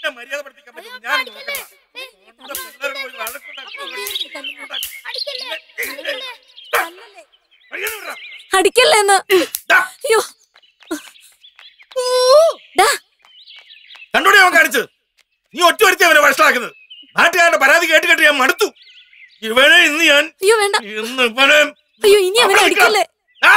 നിന്നെ മര്യാദ പഠിപ്പിക്കാൻ പറ്റും ഞാൻ നോക്കണ്ട. സ്വന്തം പിള്ളേരോട് പോയി വഴക്കുണ്ടാക്കി. മര്യാദ വിടടാ. അടിക്കല്ലേന്ന് ദാ, അയ്യോ ഡാ കണ്ടോടി അവൻ കാണിച്ചത് നീ ഒറ്റ വരുത്തി അവനെ വഷളാക്കുന്നത് നാട്ടുകാരുടെ പരാതി കേട്ട് കേട്ട് ഞാൻ മടുത്തു ഇവനെ ഇന്ന് ഞാൻ അയ്യോ വേണ്ട ഇന്ന് ഇവനെ അയ്യോ ഇനി അവനെ അടിക്കല്ലേ ആ!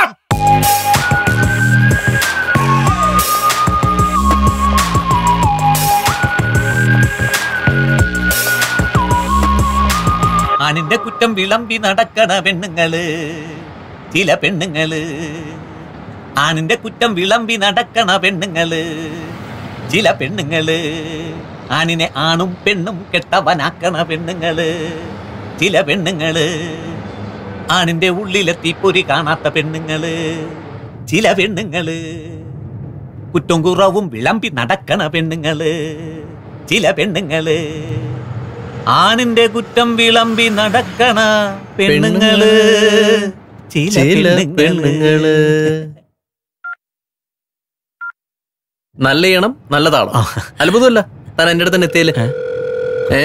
ആണിന്റെ കുറ്റം വിളമ്പി നടക്കണ പെണ്ണുങ്ങള് ചില പെണ്ണുങ്ങള് ആണിന്റെ കുറ്റം വിളമ്പി നടക്കണ പെണ്ണുങ്ങള് ചില പെണ്ണുങ്ങള് ആണിനെ ആണും പെണ്ണും കെട്ടവനാക്കണ പെണ്ണുങ്ങള് ചില പെണ്ണുങ്ങള് ആണിന്റെ ഉള്ളിലെ തീപ്പൊരി കാണാത്ത പെണ്ണുങ്ങള് ചില പെണ്ണുങ്ങള് കുറ്റം കുറവും വിളമ്പി നടക്കണ പെണ്ണുങ്ങള് ചില പെണ്ണുങ്ങള് ആണിന്റെ കുറ്റം വിളമ്പി നടക്കണ പെണ്ണുങ്ങള് ചില ചില പെണ്ണുങ്ങള് പെണ്ണുങ്ങള് നല്ല ഈണം നല്ല താളം അത്ഭുതമല്ല താൻ എന്റെ അടുത്ത് തന്നെ എത്തിയല്ലേ ഏ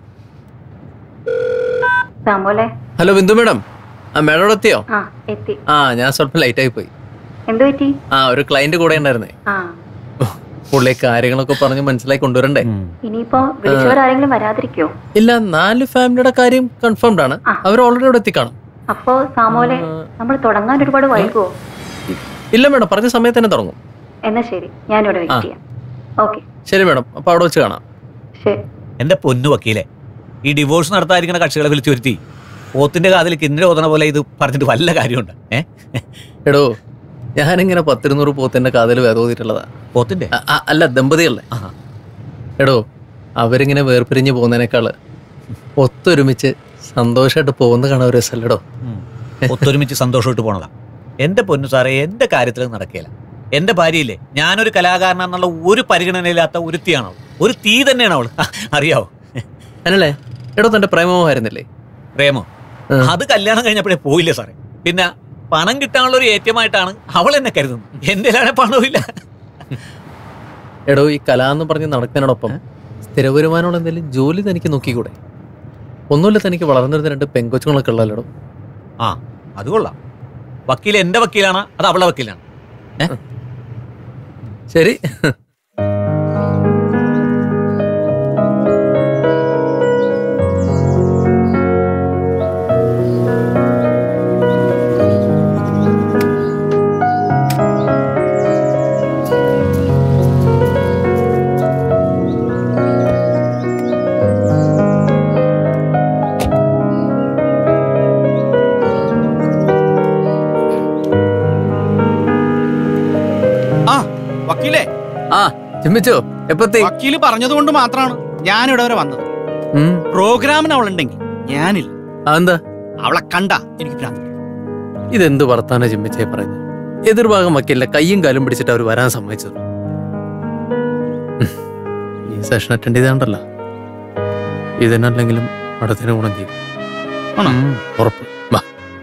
സാമോലെ ഹലോ ബിന്ദു മേഡം ആ മേഡം അവിടെ എത്തിയോ ആ എത്തി ആ ഞാൻ സ്വല്പം ലൈറ്റ് ആയി പോയി എന്തു പറ്റി ആ ഒരു ക്ലയന്റ് കൂടെ ഉണ്ടായിരുന്നേ ആ പുള്ളി കാര്യങ്ങളൊക്കെ പറഞ്ഞ് മനസ്സിലാക്കി കൊണ്ടുവരണ്ടേ ഇനിയിപ്പോ വിളിച്ചവരാരെങ്കിലും വരാതിരിക്കോ ഇല്ല നാല് ഫാമിലിയുടെ കാര്യം കൺഫേംഡ് ആണ് ആ. അവർ ഓൾറെഡി ഇവിടെ എത്തിക്കാണും അപ്പോ സാമോലെ നമ്മൾ തുടങ്ങാൻ ഒരുപാട് വൈകുവോ ഇല്ല മേഡം പറഞ്ഞ സമയത്ത് തന്നെ തുടങ്ങും എന്നാ ശരി ഞാനിവിടെ ആ. വെയിറ്റ് ചെയ്യാം ഓക്കെ ശരി മേഡം അപ്പൊ അവിടെ വെച്ച് കാണാം ശരി എന്റെ പൊന്നു വക്കീലെ ഈ ഡിവോഴ്സ് നടത്താതിരിക്കുന്ന കക്ഷികളെ വിളിച്ചു വരുത്തി പോത്തിന്റെ കാതിൽ കിന്നര ഓതണ പോലെ ഇത് പറഞ്ഞിട്ട് വല്ല കാര്യമുണ്ട് ഏ എടോ ഞാനിങ്ങനെ പത്തിരുന്നൂറ് പോത്തിന്റെ കാതൽ വേദോതിട്ടുള്ളതാ പോത്തിന്റെ അ- അ- അല്ല ദമ്പതികളെ ആഹാ. എടോ അവരിങ്ങനെ വേർപിരിഞ്ഞ് പോകുന്നതിനേക്കാള് ഒത്തൊരുമിച്ച് സന്തോഷമായിട്ട് പോകുന്ന കാണാൻ ഒരു രസമല്ലടോ ഉം. ഒത്തൊരുമിച്ച് സന്തോഷമായിട്ട് പോണതാ എന്റെ പൊന്നു സാറേ എന്റെ കാര്യത്തിൽ നടക്കില്ല എന്റെ ഭാര്യയില്ലേ ഞാനൊരു കലാകാരനെന്നുള്ള ഒരു പരിഗണനയില്ലാത്ത ഒരുത്തിയാണ് അവൾ ഒരു തീ തന്നെയാണ് അവൾ അറിയാവോ അനല്ലേ എടോ തന്റെ പ്രേമമായിരുന്നില്ലേ പ്രേമോ ആ. അത് കല്യാണം കഴിഞ്ഞപ്പോഴേ പോയില്ലേ സാറേ പിന്നെ പണം കിട്ടാനുള്ള ഒരു ഏറ്റമായിട്ടാണ് അവൾ എന്നെ കരുതുന്നത് എന്റെ പണവും ഇല്ല എടോ ഈ കല എന്ന് പറഞ്ഞ് നടക്കുന്നതിനോടൊപ്പം സ്ഥിര വരുമാനമുള്ള എന്തെങ്കിലും ജോലി തനിക്ക് നോക്കിക്കൂടെ ഒന്നുമില്ല തനിക്ക് വളർന്നിരുന്ന രണ്ട് പെങ്കൊച്ചുങ്ങളൊക്കെ ഉള്ളല്ലോ ആ അത് കൊള്ളാം വക്കീൽ എന്റെ വക്കീലാണ് അത് അവളുടെ വക്കീലാണ് ശരി ആ വക്കീലേ ആ ചിമ്മിച്ചോ എപ്പത്തി വക്കീല് പറഞ്ഞതുകൊണ്ട് മാത്രമാണ് ഞാൻ ഇവിടെ വരെ വന്നത് ഉം, പ്രോഗ്രാമിന് അവളുണ്ടെങ്കിൽ ഞാനില്ല അതെന്താ അവളെ കണ്ട എനിക്ക് ഭ്രാന്ത് ഇതെന്ത് വർത്താന ചിമ്മിച്ചേ പറയുന്നത് എതിർഭാഗം വക്കീലിന്റെ കയ്യും കാലും പിടിച്ചിട്ട് അവർ വരാൻ സമ്മതിച്ചത് ഉം, ഈ സെഷൻ അറ്റൻഡ് ചെയ്താണ്ടല്ലോ ഇതിനല്ലെങ്കിലും അടുത്തിന് ഗുണം ചെയ്യും ആണോ? ഉം, ഉറപ്പ് വാ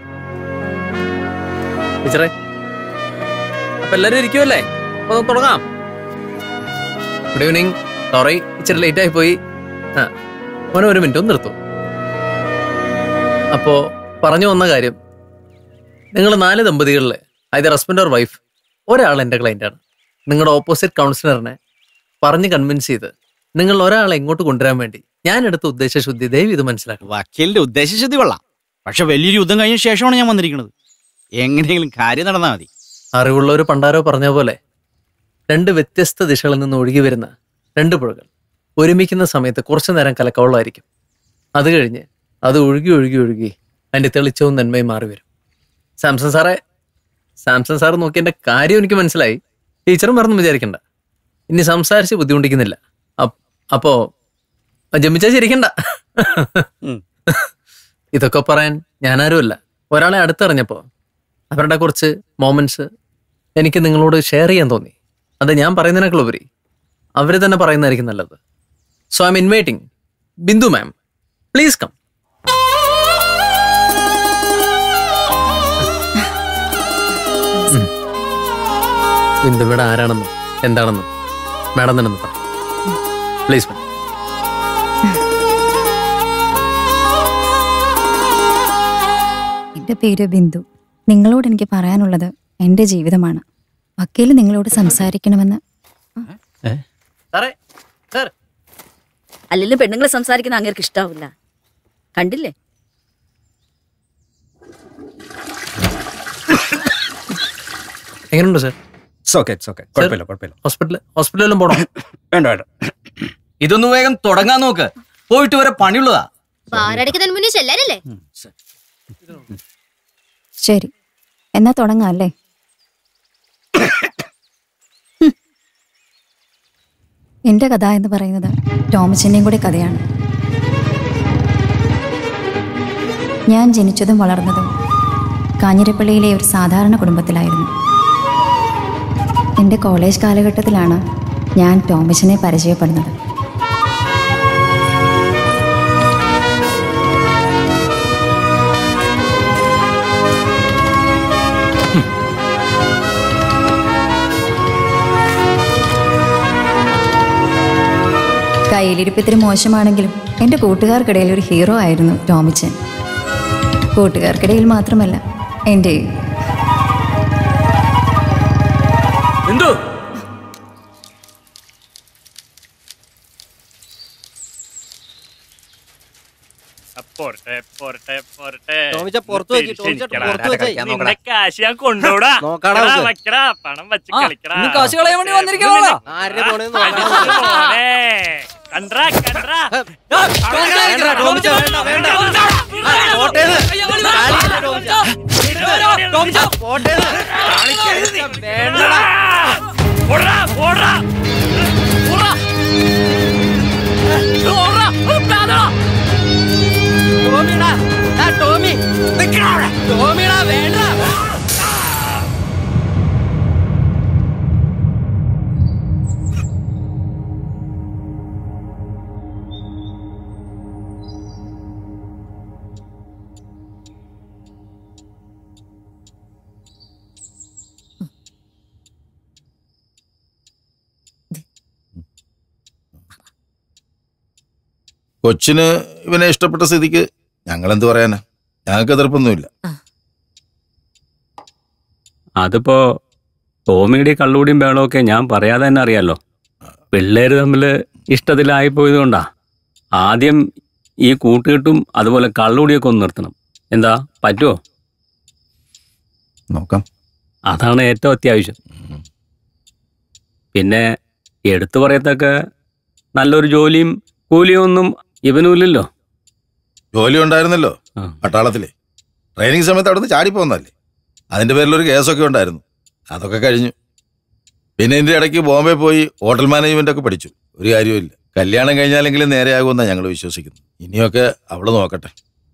ടീച്ചറേ അപ്പൊ എല്ലാരും ഇരിക്കുമല്ലേ അപ്പൊ നമുക്ക് തുടങ്ങാം ഗുഡ് ഈവനിങ് സോറി ഇച്ചിരി ലേറ്റ് ആയി പോയി ആ മോനെ ഒരു മിനിറ്റ് ഒന്ന് നിർത്തൂ അപ്പോ പറഞ്ഞു വന്ന കാര്യം നിങ്ങൾ നാല് ദമ്പതികളിലെ അതായത് ഹസ്ബൻഡ് ഓർ വൈഫ് ഒരാൾ എൻ്റെ ക്ലയൻ്റാണ് നിങ്ങളുടെ ഓപ്പോസിറ്റ് കൗൺസിലറിനെ പറഞ്ഞ് കൺവിൻസ് ചെയ്ത് നിങ്ങൾ ഒരാളെ ഇങ്ങോട്ട് കൊണ്ടുവരാൻ വേണ്ടി ഞാൻ എടുത്ത ഉദ്ദേശശുദ്ധി ദയവ് ഇത് മനസ്സിലാക്കണം വക്കീലിന്റെ ഉദ്ദേശശുദ്ധി കൊള്ളാം പക്ഷെ വലിയൊരു യുദ്ധം കഴിഞ്ഞ ശേഷമാണ് ഞാൻ വന്നിരിക്കുന്നത് എങ്ങനെയെങ്കിലും കാര്യം നടന്നാൽ മതി അറിവുള്ള ഒരു പണ്ടാരോ പറഞ്ഞ പോലെ രണ്ട് വ്യത്യസ്ത ദിശകളിൽ നിന്ന് ഒഴുകി വരുന്ന രണ്ട് പുഴകൾ ഒരുമിക്കുന്ന സമയത്ത് കുറച്ചു നേരം കലക്കവളമായിരിക്കും അത് കഴിഞ്ഞ് അത് ഒഴുകി ഒഴുകി ഒഴുകി അതിൻ്റെ തെളിച്ചവും നന്മയും മാറി വരും സാംസൺ സാറേ സാംസൺ സാർ നോക്കി എൻ്റെ കാര്യം എനിക്ക് മനസ്സിലായി ടീച്ചറും മറന്നു വിചാരിക്കണ്ട ഇനി സംസാരിച്ച് ബുദ്ധിമുട്ടിക്കുന്നില്ല അപ്പ്- അപ്പോ ജമിച്ചാ ചിരിക്കണ്ട ഉം. ഇതൊക്കെ പറയാൻ ഞാനാരുമല്ല ഒരാളെ അടുത്തറിഞ്ഞപ്പോ അവരുടെ കുറച്ച് മോമെന്റ്സ് എനിക്ക് നിങ്ങളോട് ഷെയർ ചെയ്യാൻ തോന്നി അത് ഞാൻ പറയുന്നതിനേക്കാൾ ഉപരി അവർ തന്നെ പറയുന്നതായിരിക്കും നല്ലത് so I am inviting Bindu ma'am please come Bindu madam ആരാണെന്നും എന്താണെന്നും മാഡം തന്നെ ഒന്ന് പറ പ്ലീസ് എന്റെ പേര് ബിന്ദു നിങ്ങളോട് എനിക്ക് പറയാനുള്ളത് എന്റെ ജീവിതമാണ് വക്കീൽ നിങ്ങളോട് സംസാരിക്കണമെന്ന് സാറേ സാർ അല്ലെങ്കിൽ പെണ്ണുങ്ങൾ സംസാരിക്കുന്ന അങ്ങേർക്ക് ഇഷ്ടാവില്ല കണ്ടില്ലേ എങ്ങനെയുണ്ട് സാർ ഓക്കെ ഓക്കെ കുഴപ്പമില്ല കുഴപ്പമില്ല ഹോസ്പിറ്റൽ ഹോസ്പിറ്റലിലും പോണോ വേണ്ട വേണ്ട ഇതൊന്ന് വേഗം തുടങ്ങാൻ നോക്ക് പോയിട്ട് വരെ പണിയുള്ളതാ പാറടിക്കുന്നതിന് മുന്നേ ചെല്ലാനല്ലേ ശരി എന്നാ തുടങ്ങാം അല്ലേ ഹും. എന്റെ കഥ എന്ന് പറയുന്നത് ടോമച്ചന്റെയും കൂടി കഥയാണ് ഞാൻ ജനിച്ചതും വളർന്നതും കാഞ്ഞിരപ്പള്ളിയിലെ ഒരു സാധാരണ കുടുംബത്തിലായിരുന്നു എൻ്റെ കോളേജ് കാലഘട്ടത്തിലാണ് ഞാൻ ടോമച്ചനെ പരിചയപ്പെടുന്നത് കയ്യിലിരിപ്പ് ഇത്തിരി മോശമാണെങ്കിലും എൻ്റെ കൂട്ടുകാർക്കിടയിൽ ഒരു ഹീറോ ആയിരുന്നു ടോമിച്ചൻ കൂട്ടുകാർക്കിടയിൽ മാത്രമല്ല എൻ്റെ എന്തോ പോരട്ടെ പോരട്ടെ പോരട്ടെ ടോമിച്ച പുറത്ത് വെക്ക്, ടോമിച്ച പുറത്ത് വെച്ചേ. നിന്റെ കാശ് ഞാൻ കൊണ്ടുവിടാ നോക്കാടാ എടാ, നമുക്ക്. വെക്കടാ പണം വെച്ച് ആ, കളിക്കടാ ഇന്ന് കാശ് കളയാൻ വേണ്ടി വന്നിരിക്കുന്നതാ. ആരുടെ മോനെ? കണ്ട്രാ കണ്ട്രാ വേണ്ട, ടോമിച്ച വേണ്ട, വേണ്ട. ആ, പോട്ടേന്ന്. കാലിക്കല്ല, ടോമിച്ച. ടോമിച്ച, പോട്ടേന്ന്. വേണ്ടടാ. ഓടാ ഓടാ ഓടാ ഓടാ ഓടാ ടോമിടാ. ആ, ടോമി. ടോമിടാ, വേണ്ട. കൊച്ചിന് ഇവനെ ഇഷ്ടപ്പെട്ട സ്ഥിതിക്ക് ഞങ്ങൾ എന്ത് പറയാനാ ഞങ്ങൾക്ക് എതിർപ്പൊന്നുമില്ല അതിപ്പോ ടോമിയുടെ കള്ളുകൂടിയും ബഹളമൊക്കെ ഞാൻ പറയാതെ തന്നെ അറിയാലോ പിള്ളേര് തമ്മിൽ ഇഷ്ടത്തിലായി പോയത് കൊണ്ടാ ആദ്യം ഈ കൂട്ടുകെട്ടും അതുപോലെ കള്ളുകൂടിയൊക്കെ ഒന്ന് നിർത്തണം എന്താ പറ്റുമോ നോക്കാം അതാണ് ഏറ്റവും അത്യാവശ്യം പിന്നെ എടുത്തു പറയത്തക്ക നല്ലൊരു ജോലിയും കൂലിയും ഒന്നും ഇവനുമില്ലല്ലോ ജോലി ഉണ്ടായിരുന്നല്ലോ ആ. പട്ടാളത്തിലെ ട്രെയിനിങ് സമയത്ത് അവിടുന്ന് ചാടിപ്പോന്നല്ലേ അതിന്റെ പേരിൽ ഒരു കേസൊക്കെ ഉണ്ടായിരുന്നു അതൊക്കെ കഴിഞ്ഞു പിന്നെ ഇതിന്റെ ഇടയ്ക്ക് ബോംബെ പോയി ഹോട്ടൽ മാനേജ്മെന്റ് ഒക്കെ പഠിച്ചു ഒരു കാര്യവുമില്ല കല്യാണം കഴിഞ്ഞാലെങ്കിലും നേരെയാകുമെന്നാണ് ഞങ്ങൾ വിശ്വസിക്കുന്നത് ഇനിയൊക്കെ അവള് നോക്കട്ടെ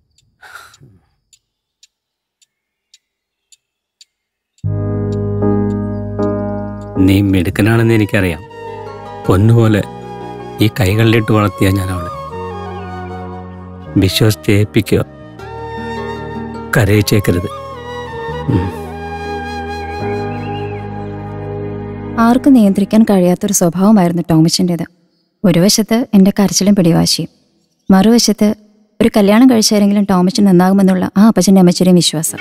നീ മിടുക്കനാണെന്ന് എനിക്കറിയാം പൊന്നുപോലെ ഈ കൈകളിലിട്ട് വളർത്തിയ ഞാൻ അവളെ വിശ്വസിച്ച് ഏൽപ്പിക്കുക കരയിച്ചേക്കരുത് ഉം. ആർക്കും നിയന്ത്രിക്കാൻ കഴിയാത്തൊരു സ്വഭാവമായിരുന്നു ടോമിച്ചിൻ്റെത് ഒരു വശത്ത് എൻ്റെ കരച്ചിലും പിടിവാശിയും മറുവശത്ത് ഒരു കല്യാണം കഴിച്ചാരെങ്കിലും ടോമിച്ചൻ നന്നാകുമെന്നുള്ള ആ അപ്പച്ചൻ്റെ അമ്മച്ചൻ്റെയും വിശ്വാസം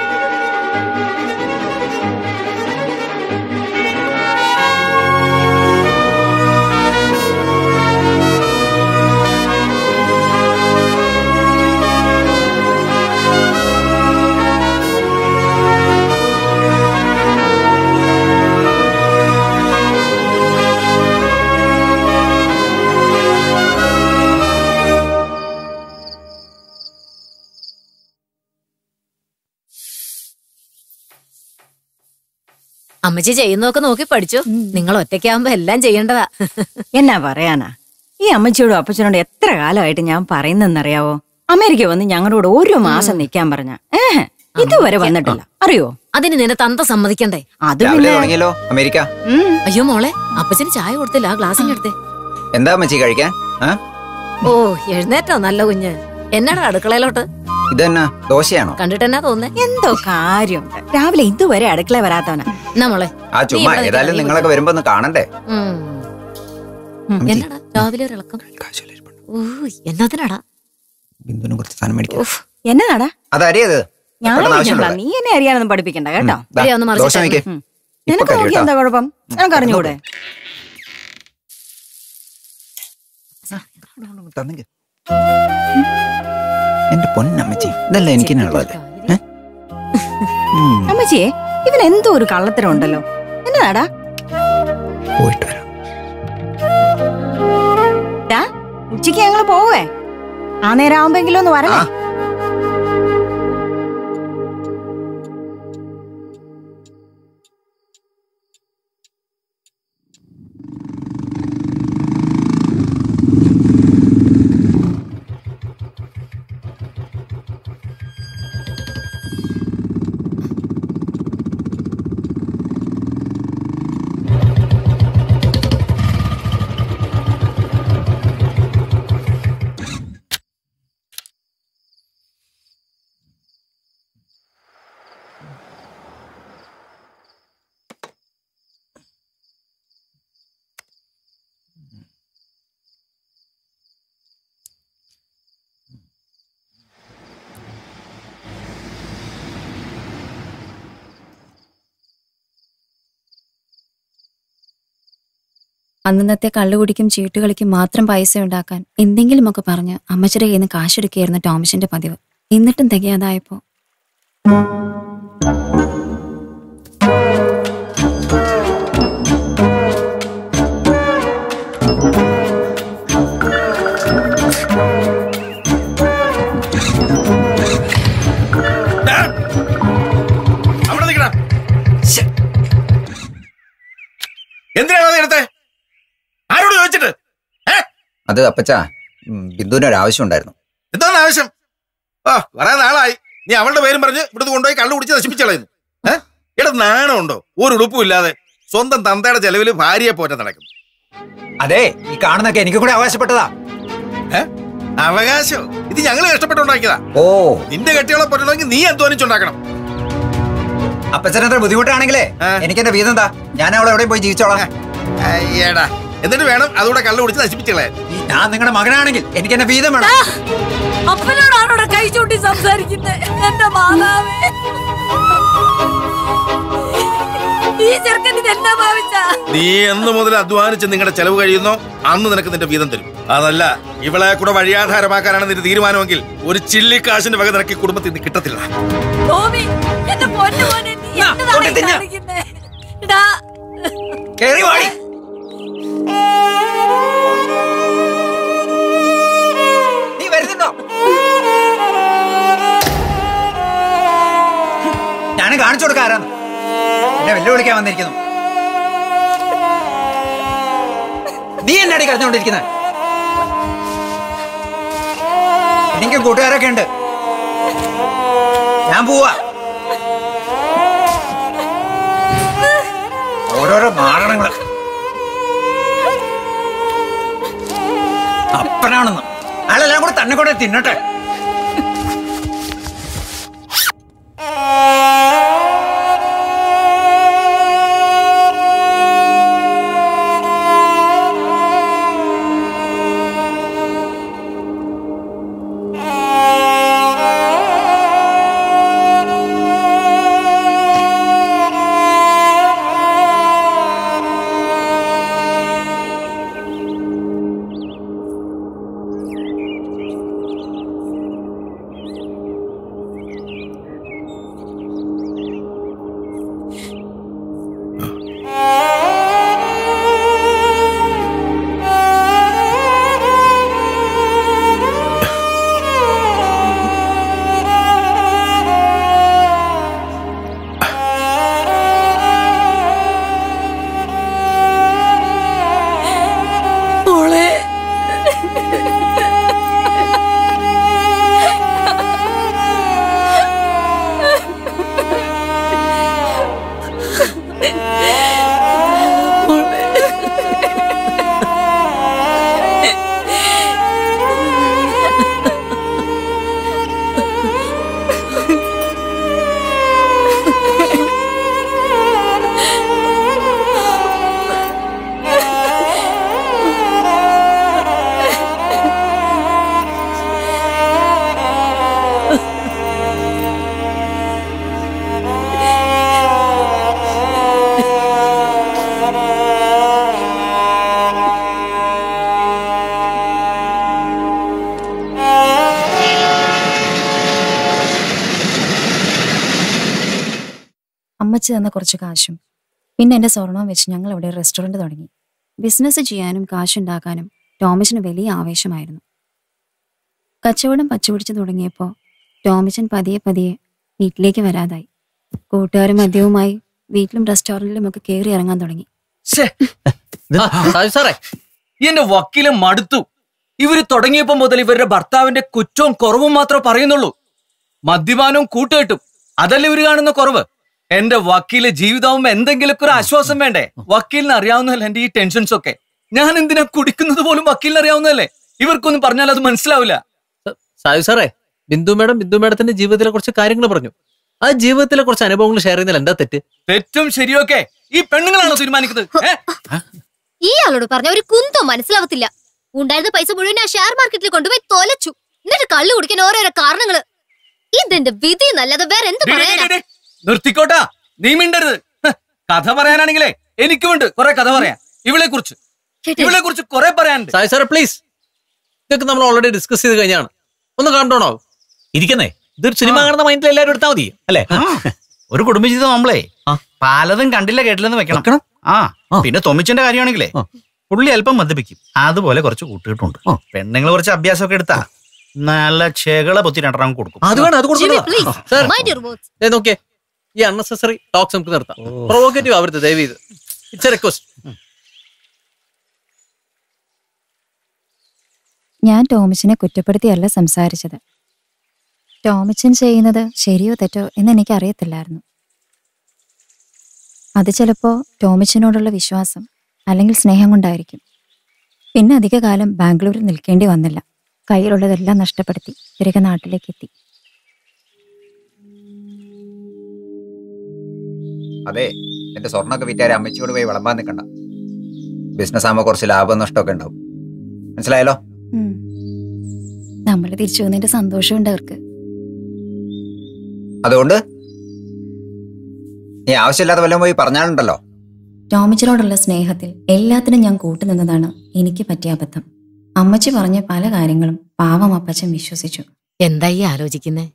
അമ്മച്ചി ചെയ്യുന്നതൊക്കെ നോക്കി പഠിച്ചു നിങ്ങൾ ഒറ്റയ്ക്കാവുമ്പോ എല്ലാം ചെയ്യേണ്ടതാ എന്നാ പറയാനാ ഈ അമ്മച്ചിയോടും അപ്പച്ചനോടും എത്ര കാലമായിട്ട് ഞാൻ പറയുന്നെന്നറിയാവോ അമേരിക്ക വന്ന് ഞങ്ങളോട് ഒരു മാസം നിൽക്കാൻ പറഞ്ഞ ഏഹ് ഇതുവരെ വന്നിട്ടില്ല അറിയോ അതിന് നിന്റെ തന്ത സമ്മതിക്കണ്ടേ അത് രാവിലെ പിന്നെ തുടങ്ങിയല്ലോ അമേരിക്ക ഉം. അയ്യോ മോളെ അപ്പച്ചന് ചായ കൊടുത്തില്ല ആ ഗ്ലാസിന്റെ അടുത്ത് എന്താ മച്ചി കഴിക്കാൻ ആ ഓ എഴുന്നേറ്റോ നല്ല കുഞ്ഞ് എന്നാടാ അടുക്കളയിലോട്ട് ഇതെന്നാ ദോശയാണോ കണ്ടിട്ട് എന്നാ തോന്നേ എന്തോ കാര്യമുണ്ട് രാവിലെ ഇതുവരെ അടുക്കള വരാത്തവനാ എന്നാ മോളെ ആ ചുമ്മാ നീ ഇവിടെ ഏതായാലും നിൽക്ക്, നിങ്ങളൊക്കെ വരുമ്പോ ഒന്ന് കാണണ്ടേ ഉം. അമ്മച്ചി, എന്നടാ രാവിലെ ഒരു ഇളക്കം ഓ എന്നതിനാടാ ബിന്ദുവിന് കുറച്ച് സാധനം മേടിക്കാം എന്നതാടാ അത് അരിയത് ഞാൻ പെട്ടെന്ന് അറിയിക്കണ്ട. ആവശ്യമുള്ളത്. നീ എന്നെ അറിയാനൊന്നും പഠിപ്പിക്കണ്ട കേട്ടോ ദാ, ഇല്ലേ, ഒന്ന് മറിച്ചിട്ടേ. ദോശ വയ്ക്ക്. ഉം. ഇപ്പൊ നിനക്ക് കരി നോക്കി കേട്ടോ. എന്താ കുഴപ്പം നിനക്ക് അറിഞ്ഞൂടെ തന്നെങ്കി. എന്റെ പൊന്നമ്മച്ചി ഇതല്ല എനിക്ക് ഉള്ളത് അമ്മച്ചിയെ ഇവൻ എന്തോ ഒരു കള്ളത്തരം ഉണ്ടല്ലോ എന്നതാടാ പോയിട്ട് വരാം ഡാ, ഉച്ചയ്ക്ക് ഞങ്ങള് പോവേ ആ നേരം ആവുമ്പെങ്കിലും ഒന്ന് വരണേ അന്നന്നത്തെ കള്ളുകുടിക്കും ചീട്ടുകളിക്കും മാത്രം പൈസ ഉണ്ടാക്കാൻ എന്തെങ്കിലുമൊക്കെ പറഞ്ഞ് അമ്മച്ചിയുടെ കയ്യിൽ നിന്ന് കാശെടുക്കുകയായിരുന്നു ടോമസിന്റെ പതിവ് എന്നിട്ടും തികയാതായപ്പോ അവിടെ നിൽക്കണ എന്തിനാണ് അത് എടുത്തേ ആരോട് ചോദിച്ചിട്ട് അത് അപ്പച്ച ബിന്ദുവിന് ഒരു ആവശ്യം ഉണ്ടായിരുന്നു എന്താണ് ആവശ്യം ആ കുറെ നാളായി നീ അവളുടെ പേരും പറഞ്ഞ് ഇവിടുന്ന് കൊണ്ടുപോയി കള്ളു കുടിച്ച് നശിപ്പിച്ചളയുന്നു ഏഹ് ഇവിടെ നാണമുണ്ടോ ഒരു ഉടുപ്പും ഇല്ലാതെ സ്വന്തം തന്തയുടെ ചെലവിൽ ഭാര്യയെ പോറ്റ നടക്കും അതെ ഈ കാണുന്നൊക്കെ എനിക്ക് കൂടെ അവകാശപ്പെട്ടതാ അവകാശം ഇത് ഞങ്ങൾ കഷ്ടപ്പെട്ടുണ്ടാക്കിയതാ ഓ നിന്റെ കെട്ടിയോളെ പറ്റണമെങ്കിൽ നീ അധ്വാനിച്ചുണ്ടാക്കണം അപ്പച്ചനത്ര ബുദ്ധിമുട്ടാണെങ്കിലേ എനിക്ക് എന്റെ വീതം എന്താ ഞാൻ അവളെ എവിടെയും പോയി ജീവിച്ചോളാം അയ്യടാ എന്നിട്ട് വേണം അതുകൂടെ കള്ളു കുടിച്ച് നശിപ്പിച്ചളയാൻ ഞാൻ നിങ്ങളുടെ മകനാണെങ്കിൽ എനിക്ക് എന്റെ വീതം വേണം അപ്പനോടാണോടെ കൈ ചൂണ്ടി സംസാരിക്കുന്നത് എന്റെ മാതാവേ ഈ ചെറുക്കൻ ഇത് എന്നാ ഭാവിച്ച നീ എന്ന് മുതൽ അധ്വാനിച്ച് നിങ്ങളുടെ ചെലവ് കഴിയുന്നോ അന്ന് നിനക്ക് നിന്റെ വീതം തരും അതല്ല ഇവളെ കൂടെ വഴിയാധാരമാക്കാനാണ് നിന്റെ തീരുമാനമെങ്കിൽ ഒരു ചില്ലിക്കാശിന്റെ വക നിനക്ക് ഈ കുടുംബത്തിൽ നിന്ന് കിട്ടത്തില്ല ടോമി എന്റെ പൊന്നു മോനെ നീ എന്നതാണ് ഈ കാണിക്കുന്നെ? എടാ, കേറി വാടി നീ വരുന്നുണ്ടോ ഞാൻ കാണിച്ചു കൊടുക്കാരാന്ന് എന്നെ വെല്ലുവിളിക്കാൻ വന്നിരിക്കുന്നു നീ എന്നാടി കരഞ്ഞുകൊണ്ടിരിക്കുന്നത് എനിക്കും കൂട്ടുകാരൊക്കെ ഉണ്ട് ഞാൻ പോവാ ഓരോരോ മാരണങ്ങള് അപ്പനാണെന്ന് അയാളെല്ലാം കൂടെ തന്നെ കൂടെ തിന്നട്ടെ അമ്മച്ചി തന്ന കുറച്ച് കാശും പിന്നെ എൻ്റെ സ്വർണം വെച്ച് ഞങ്ങൾ ഇവിടെ റെസ്റ്റോറൻറ്റ് തുടങ്ങി ബിസിനസ് ചെയ്യാനും കാശുണ്ടാക്കാനും ടോമിച്ചിന് വലിയ ആവേശമായിരുന്നു കച്ചവടം പച്ചപിടിച്ച് തുടങ്ങിയപ്പോൾ ടോമിച്ചൻ പതിയെ പതിയെ വീട്ടിലേക്ക് വരാതായി കൂട്ടുകാരും മദ്യവുമായി വീട്ടിലും റെസ്റ്റോറൻറ്റിലും ഒക്കെ കയറി ഇറങ്ങാൻ തുടങ്ങി സാറേ എന്റെ വക്കീല് മടുത്തു ഇവര് തുടങ്ങിയപ്പോ മുതൽ ഇവരുടെ ഭർത്താവിന്റെ കുറ്റവും കുറവും മാത്രമേ പറയുന്നുള്ളൂ മദ്യപാനവും കൂട്ടുകെട്ടും അതല്ലേ ഇവര് കാണുന്ന കുറവ് എന്റെ വക്കീല് ജീവിതമാകുമ്പോ എന്തെങ്കിലുമൊക്കെ ഒരു ആശ്വാസം വേണ്ടേ വക്കീലിന് അറിയാവുന്നതല്ലേ എന്റെ ഈ ടെൻഷൻസ് ഒക്കെ ഞാൻ എന്തിനാ കുടിക്കുന്നത് പോലും വക്കീലിന് അറിയാവുന്നതല്ലേ ഇവർക്കൊന്നും പറഞ്ഞാൽ അത് മനസ്സിലാവില്ല സായു സാറേ ബിന്ദു മേഡം ബിന്ദു മേഡത്തിന്റെ ജീവിതത്തിലെ കുറച്ച് കാര്യങ്ങൾ പറഞ്ഞു ആ ജീവിതത്തിലെ കുറച്ച് അനുഭവങ്ങൾ ഷെയർ ചെയ്യുന്നതിൽ എന്താ തെറ്റ് തെറ്റും ശരിയൊക്കെ ഈ പെണ്ണുങ്ങളാണോ തീരുമാനിക്കുന്നത് ഏ? ഈ ആളോട് പറഞ്ഞ ഒരു കുന്തം മനസ്സിലാവത്തില്ല ഉണ്ടായിരുന്ന പൈസ മുഴുവൻ ആ ഷെയർ മാർക്കറ്റിൽ കൊണ്ടുപോയി തോലച്ചു എന്നിട്ട് കള്ളു കുടിക്കാൻ ഓരോരോ കാരണങ്ങള് ഇതെന്റെ വിധി നല്ലത് വേറെ എന്ത് ഡേ, ഡേ, പറയാനാ ഡേ, ഡേ. നിർത്തിക്കോട്ടാ നീ മിണ്ടരുത് ഹ്, കഥ പറയാനാണെങ്കിലേ എനിക്കുമുണ്ട് കുറെ കഥ പറയാൻ ഇവളെ കുറിച്ച് ഇവളെ കുറിച്ച് കുറെ പറയാനുണ്ട് സായു സാറേ പ്ലീസ് ഇതൊക്കെ നമ്മൾ ഓൾറെഡി ഡിസ്കസ് ചെയ്ത് കഴിഞ്ഞാണ് ഒന്ന് കണ്ടോണോ ഇരിക്കുന്നേ ഇതൊരു സിനിമ കാണുന്ന മൈൻഡിൽ എല്ലാവരും എടുത്താൽ മതി അല്ലേ ഒരു കുടുംബജീവിതം നമ്മളെ പലതും കണ്ടില്ല കേട്ടില്ലെന്ന് വെക്കണം ആ പിന്നെ തൊമിച്ചന്റെ കാര്യമാണെങ്കിലേ പുള്ളി അല്പം മദ്യപിക്കും അതുപോലെ കുറച്ച് കൂട്ടുകെട്ടുണ്ട് പെണ്ണുങ്ങൾ കുറച്ച് അഭ്യാസമൊക്കെ എടുത്താ നല്ല ചെകള പൊത്തി രണ്ടെണ്ണം കൊടുക്കും അത് വേണം അത് ജിമ്മി, കൊടുക്കണം please, sir mind your words. ദേ നോക്കിയേ ഈ അൺനെസസറി ടോക്സ് നമുക്ക് നിർത്താം പ്രൊവോക്കേറ്റീവ് ആവരുത് ദയവ് ചെയ്ത് ഇറ്റ്സ് എ റിക്വസ്റ്റ് ഞാൻ ടോമിച്ചിനെ കുറ്റപ്പെടുത്തിയല്ല സംസാരിച്ചത് ടോമിച്ചൻ ചെയ്യുന്നത് ശരിയോ തെറ്റോ എന്ന് എനിക്ക് അറിയത്തില്ലായിരുന്നു അത് ചിലപ്പോൾ ടോമിച്ചനോടുള്ള വിശ്വാസം അല്ലെങ്കിൽ സ്നേഹം കൊണ്ടായിരിക്കും പിന്നെ അധിക കാലം ബാംഗ്ലൂരിൽ നിൽക്കേണ്ടി വന്നില്ല കയ്യിലുള്ളതെല്ലാം നഷ്ടപ്പെടുത്തി തിരികെ നാട്ടിലേക്ക് എത്തി അതെ എന്റെ സ്വർണ്ണമൊക്കെ വിറ്റാരെ അമ്മച്ചിയോട് പോയി വിളമ്പാൻ നിൽക്കണ്ട ബിസിനസ് ആകുമ്പോൾ കുറച്ച് ലാഭം നഷ്ടമൊക്കെ ഉണ്ടാവും മനസ്സിലായല്ലോ നമ്മൾ തിരിച്ചു വന്നതിന്റെ സന്തോഷമുണ്ട് അവർക്ക് അതുകൊണ്ട് നീ ആവശ്യമില്ലാത്ത വല്ലതും പോയി പറഞ്ഞാലുണ്ടല്ലോ ടോമിച്ചനോടുള്ള സ്നേഹത്തിൽ എല്ലാത്തിനും ഞാൻ കൂട്ടുനിന്നതാണ് എനിക്ക് പറ്റിയ അബദ്ധം അമ്മച്ചി പറഞ്ഞ പല കാര്യങ്ങളും പാവം അപ്പച്ചൻ വിശ്വസിച്ചു എന്തായി ആലോചിക്കുന്നേ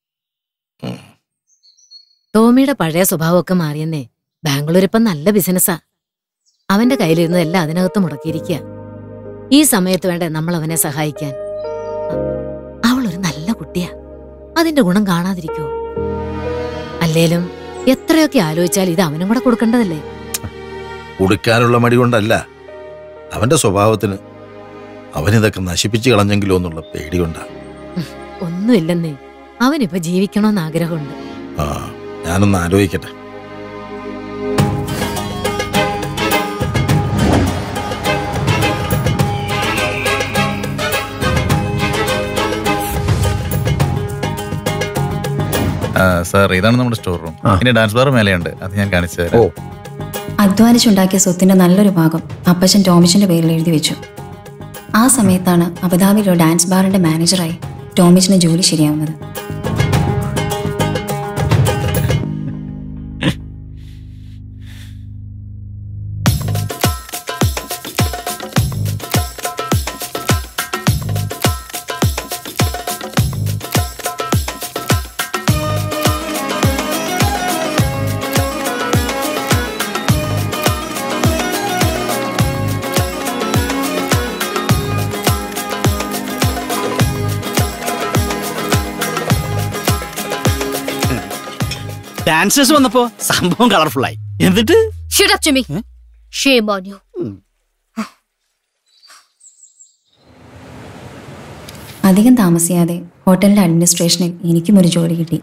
ടോമിയുടെ പഴയ സ്വഭാവമൊക്കെ മാറിയെന്നേ ബാംഗ്ലൂർ ഇപ്പം നല്ല ബിസിനസ്സാ അവന്റെ കയ്യിലിരുന്നതെല്ലാം അതിനകത്ത് മുടക്കിയിരിക്കുക ഈ സമയത്ത് വേണ്ടേ നമ്മൾ അവനെ സഹായിക്കാൻ അവളൊരു നല്ല കുട്ടിയാ അതിന്റെ ഗുണം കാണാതിരിക്കോ അല്ലേലും എത്രയൊക്കെ ആലോചിച്ചാൽ ഇത് അവനും കൂടെ കൊടുക്കേണ്ടതല്ലേ കൊടുക്കാനുള്ള മടി കൊണ്ടല്ല അവന്റെ സ്വഭാവത്തിന് അവനിതൊക്കെ നശിപ്പിച്ചു കളഞ്ഞെങ്കിലോ എന്നുള്ള പേടി കൊണ്ടാ ഒന്നുമില്ലെന്നേ അവനിപ്പോ ജീവിക്കണമെന്ന് ആഗ്രഹമുണ്ട് ആ ഞാനൊന്ന് ആലോചിക്കട്ടെ സാർ ഇതാണ് നമ്മുടെ സ്റ്റോർ റൂം പിന്നെ ഡാൻസ് ബാർ മേലെയുണ്ട് അത് ഞാൻ കാണിച്ചു തരാം അധ്വാനിച്ചുണ്ടാക്കിയ സ്വത്തിന്റെ നല്ലൊരു ഭാഗം അപ്പച്ചൻ ടോമിച്ചിന്റെ പേരിൽ എഴുതി വെച്ചു ആ സമയത്താണ് അബുദാബിയിലെ ഡാൻസ് ബാറിന്റെ മാനേജറായി ടോമിച്ചിന് ജോലി ശരിയാവുന്നത് ഡാൻസേഴ്സ് വന്നപ്പോ സംഭവം കളർഫുൾ ആയി എന്നിട്ട് Shut up, Jimmy. Shame on you. അധികം താമസിയാതെ ഹോട്ടലിന്റെ അഡ്മിനിസ്ട്രേഷനിൽ എനിക്കും ഒരു ജോലി കിട്ടി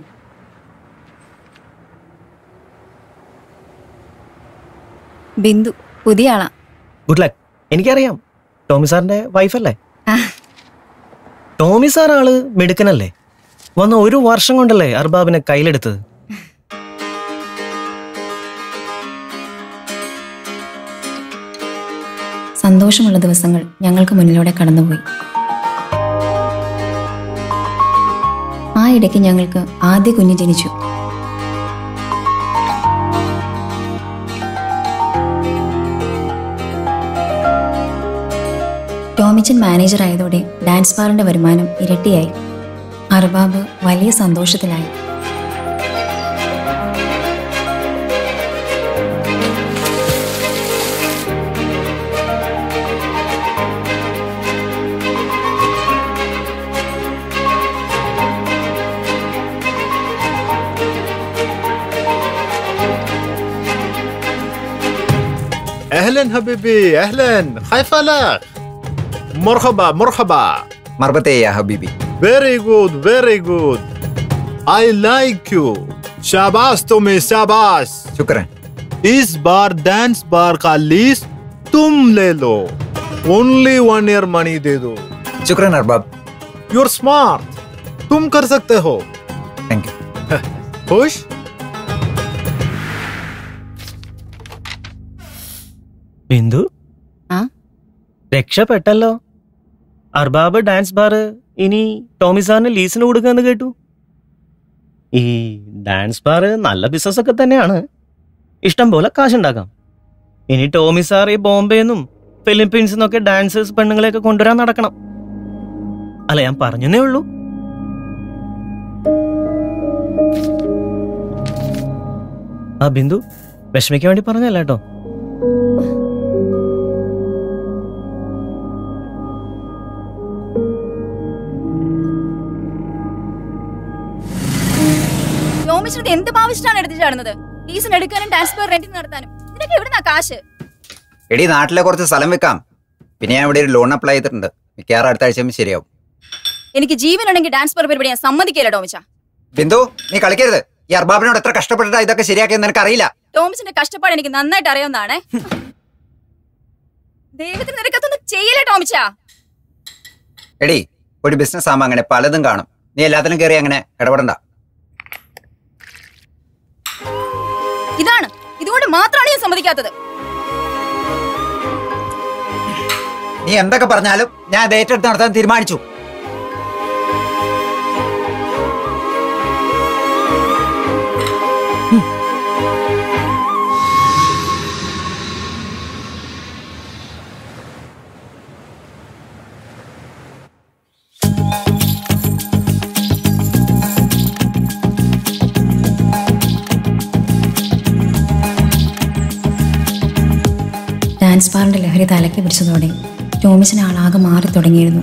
ബിന്ദു പുതിയ ആളാ ഗുഡ് ലക്ക് എനിക്കറിയാം ടോമി സാറിന്റെ വൈഫല്ലേ ടോമി സാർ ആള് മിടുക്കനല്ലേ വന്ന ഒരു വർഷം കൊണ്ടല്ലേ അർബാബിനെ കയ്യിലെടുത്തത് സന്തോഷമുള്ള ദിവസങ്ങൾ ഞങ്ങൾക്ക് മുന്നിലൂടെ കടന്നുപോയി ആ ഇടയ്ക്ക് ഞങ്ങൾക്ക് ആദ്യ കുഞ്ഞ് ജനിച്ചു ടോമിച്ചൻ മാനേജർ ആയതോടെ ഡാൻസ് ബാറിന്റെ വരുമാനം ഇരട്ടിയായി അർബാബ് വലിയ സന്തോഷത്തിലായി اهلا حبيبي اهلا كيف لك مرحبا مرحبا مربطة يا حبيبي very good very good I like you शाबाश तुम्हें शाबाश शुक्र इस बार डांस बार का लीज तुम ले लो ओनली वन ईयर मनी दे दो शुक्र अरबाब यूर स्मार्ट तुम कर सकते हो थैंक यू खुश ബിന്ദു ആ? രക്ഷപ്പെട്ടല്ലോ അർബാബ് ഡാൻസ് ബാർ ഇനി ടോമി സാറിന് ലീസിന് കൊടുക്കാന്ന് കേട്ടു ഈ ഡാൻസ് ബാർ നല്ല ബിസിനസ് ഒക്കെ തന്നെയാണ് ഇഷ്ടം പോലെ കാശുണ്ടാക്കാം ഇനി ടോമി സാർ ഈ ബോംബെന്നും ഫിലിപ്പീൻസിൽ നിന്നൊക്കെ ഡാൻസേഴ്സ് പെണ്ണുങ്ങളെയൊക്കെ കൊണ്ടുവരാൻ നടക്കണം അല്ല ഞാൻ പറഞ്ഞതേ ഉള്ളൂ ആ ബിന്ദു വിഷമിക്കാൻ വേണ്ടി പറഞ്ഞല്ല കേട്ടോ ടോമിച്ചിനത് എന്ത് ഭാവിച്ചിട്ടാണ് എടുത്തു ചാടുന്നത് ലീസിന് എടുക്കാനും ട്രാൻസ്ഫർ റെന്റിന് നടത്താനും നിനക്ക് എവിടുന്നാ കാശ് എടി നാട്ടിലെ കുറച്ച് സ്ഥലം വെക്കാം പിന്നെ ഞാൻ ഇവിടെ ഒരു ലോൺ അപ്ലൈ ചെയ്തിട്ടുണ്ട് മിക്കവാറും അടുത്ത ആഴ്ച ശരിയാവും എനിക്ക് ജീവനുണ്ടെങ്കിൽ ട്രാൻസ്ഫർ പരിപാടി ഞാൻ സമ്മതിക്കില്ല ടോമിച്ച ബിന്ദു നീ കളിക്കരുത് ഈ അർബാബിനോട് എത്ര കഷ്ടപ്പെട്ടിട്ടാ ഇതൊക്കെ ശരിയാക്കിയെന്ന് നിനക്ക് അറിയില്ല ടോമിച്ചിന്റെ കഷ്ടപ്പാട് എനിക്ക് നന്നായിട്ട് അറിയാവുന്നതാണ് ദൈവത്തിന് നിനക്കത്തൊന്നും ചെയ്യല്ലേ ടോമിച്ച എടി ഒരു ബിസിനസ് ആകുമ്പോൾ അങ്ങനെ പലതും കാണും നീ എല്ലാത്തിലും കയറി അങ്ങനെ ഇടപെടണ്ട ഇതാണ് ഇതുകൊണ്ട് മാത്രമാണ് ഞാൻ സമ്മതിക്കാത്തത് നീ എന്തൊക്കെ പറഞ്ഞാലും ഞാൻ അത് ഏറ്റെടുത്ത് നടത്താൻ തീരുമാനിച്ചു ഡാൻസ് ബാറിന്റെ ലഹരി തലയ്ക്ക് പിടിച്ചതോടെ ടോമിച്ചിന് ആളാകെ മാറി തുടങ്ങിയിരുന്നു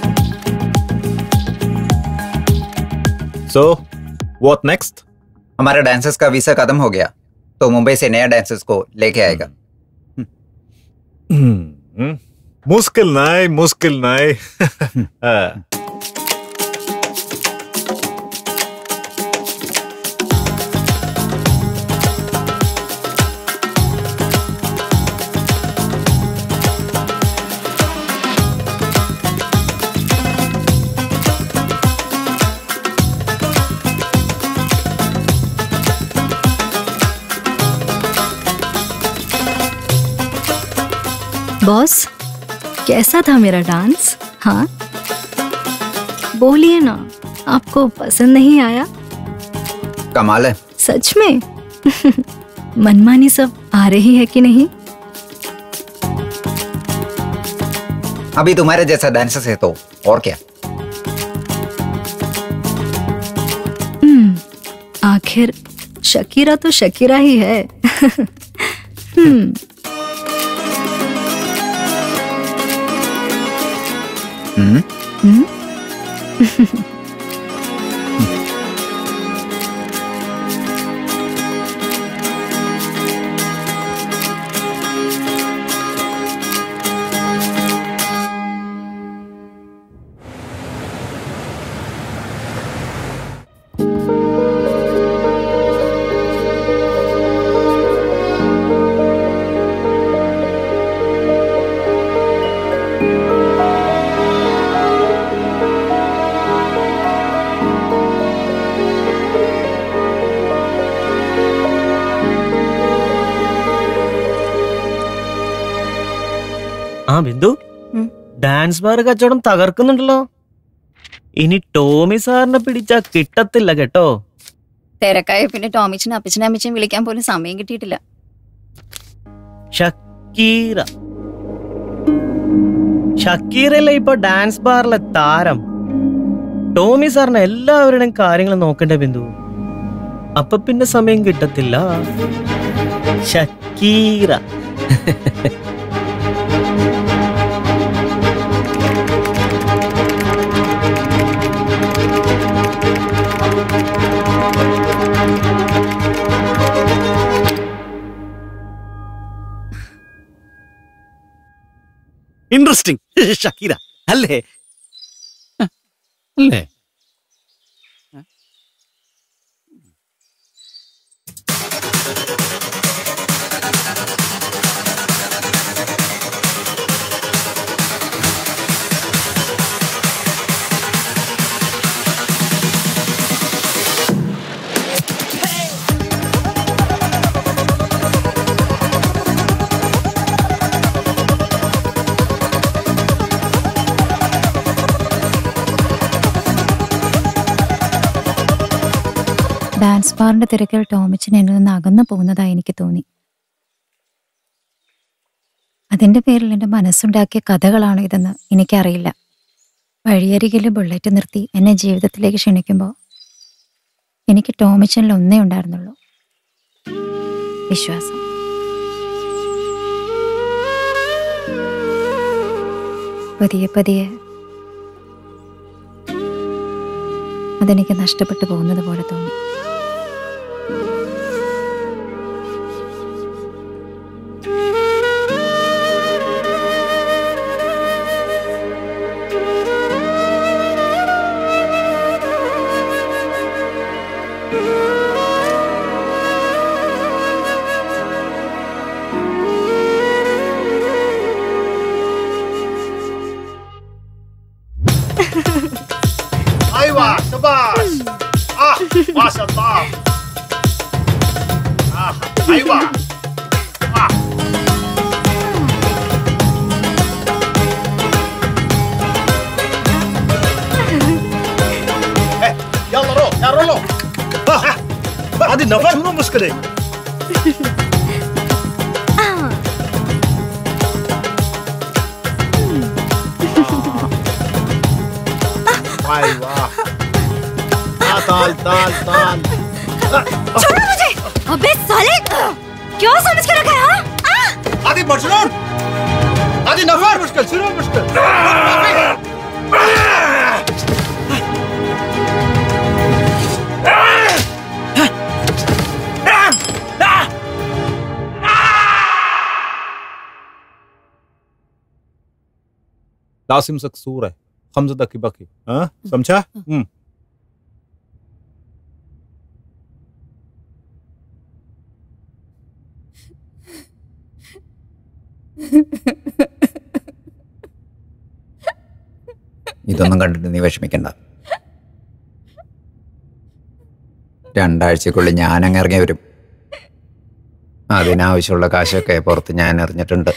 So, what next? हमारा डांसर्स का वीसा खत्म हो गया तो मुंबई से नया डांसर्स को लेके आएगा Hmm. मुश्किल नहीं मुश्किल नहीं हाँ. बॉस कैसा था मेरा डांस हाँ बोलिए ना आपको पसंद नहीं आया कमाल है सच में मनमानी सब आ रही है कि नहीं अभी तुम्हारे जैसा डांसर्स है तो और क्या हम्म, आखिर शकीरा तो शकीरा ही है हम्म हम्म हम्म? ആ ബിന്ദു ഉം. ഡാൻസ് ബാർ കച്ചവടം തകർക്കുന്നുണ്ടല്ലോ ഇനി ടോമി സാറിനെ പിടിച്ചാ കിട്ടത്തില്ല കേട്ടോ തിരക്കായ പിന്നെ ടോമിച്ചിനും അപ്പച്ചനും അമ്മച്ചും വിളിക്കാൻ പോലും സമയം കിട്ടിയിട്ടില്ല ഷക്കീറ ഷക്കീറല്ലേ ഇപ്പൊ ഡാൻസ് ബാറിലെ താരം ടോമി സാറിന് എല്ലാവരുടെയും കാര്യങ്ങൾ നോക്കണ്ടേ ബിന്ദു അപ്പൊ പിന്നെ സമയം കിട്ടത്തില്ല ഷക്കീറ ഇൻട്രസ്റ്റിംഗ് ഷക്കീര അല്ലേ അല്ലേ ഡാൻസ് ബാറിന്റെ തിരക്കിൽ ടോമിച്ചൻ എന്നിൽ നിന്ന് അകന്നു പോകുന്നതായി എനിക്ക് തോന്നി അതിന്റെ പേരിൽ എൻ്റെ മനസ്സുണ്ടാക്കിയ കഥകളാണോ ഇതെന്ന് എനിക്കറിയില്ല വഴിയരികിൽ ബുള്ളറ്റ് നിർത്തി എന്നെ ജീവിതത്തിലേക്ക് ക്ഷണിക്കുമ്പോൾ എനിക്ക് ടോമിച്ചനിൽ ഒന്നേ ഉണ്ടായിരുന്നുള്ളൂ വിശ്വാസം പതിയെ പതിയെ അതെനിക്ക് നഷ്ടപ്പെട്ടു പോകുന്നത് പോലെ തോന്നി ايوه شباش اه ما شاء الله آه. ايوه آه. إيه، يلا روح يا رولو آه. هذه النفر شنو المشكله؟ ايوه آه، تعال تعال تعال छोड़ो मुझे अबे साले क्यों समझ के रखा है हाँ? هذه مجنون هذه نفر مشكل شنو المشكل؟ لازم يمسك صورة خمسة دقي باقي ها سمجها؟ امم ഇതൊന്നും കണ്ടിട്ട് നീ വിഷമിക്കണ്ട രണ്ടാഴ്ചക്കുള്ളിൽ ഞാൻ അങ്ങ് ഇറങ്ങി വരും അതിനാവശ്യമുള്ള കാശൊക്കെ പുറത്ത് ഞാൻ എറിഞ്ഞിട്ടുണ്ട്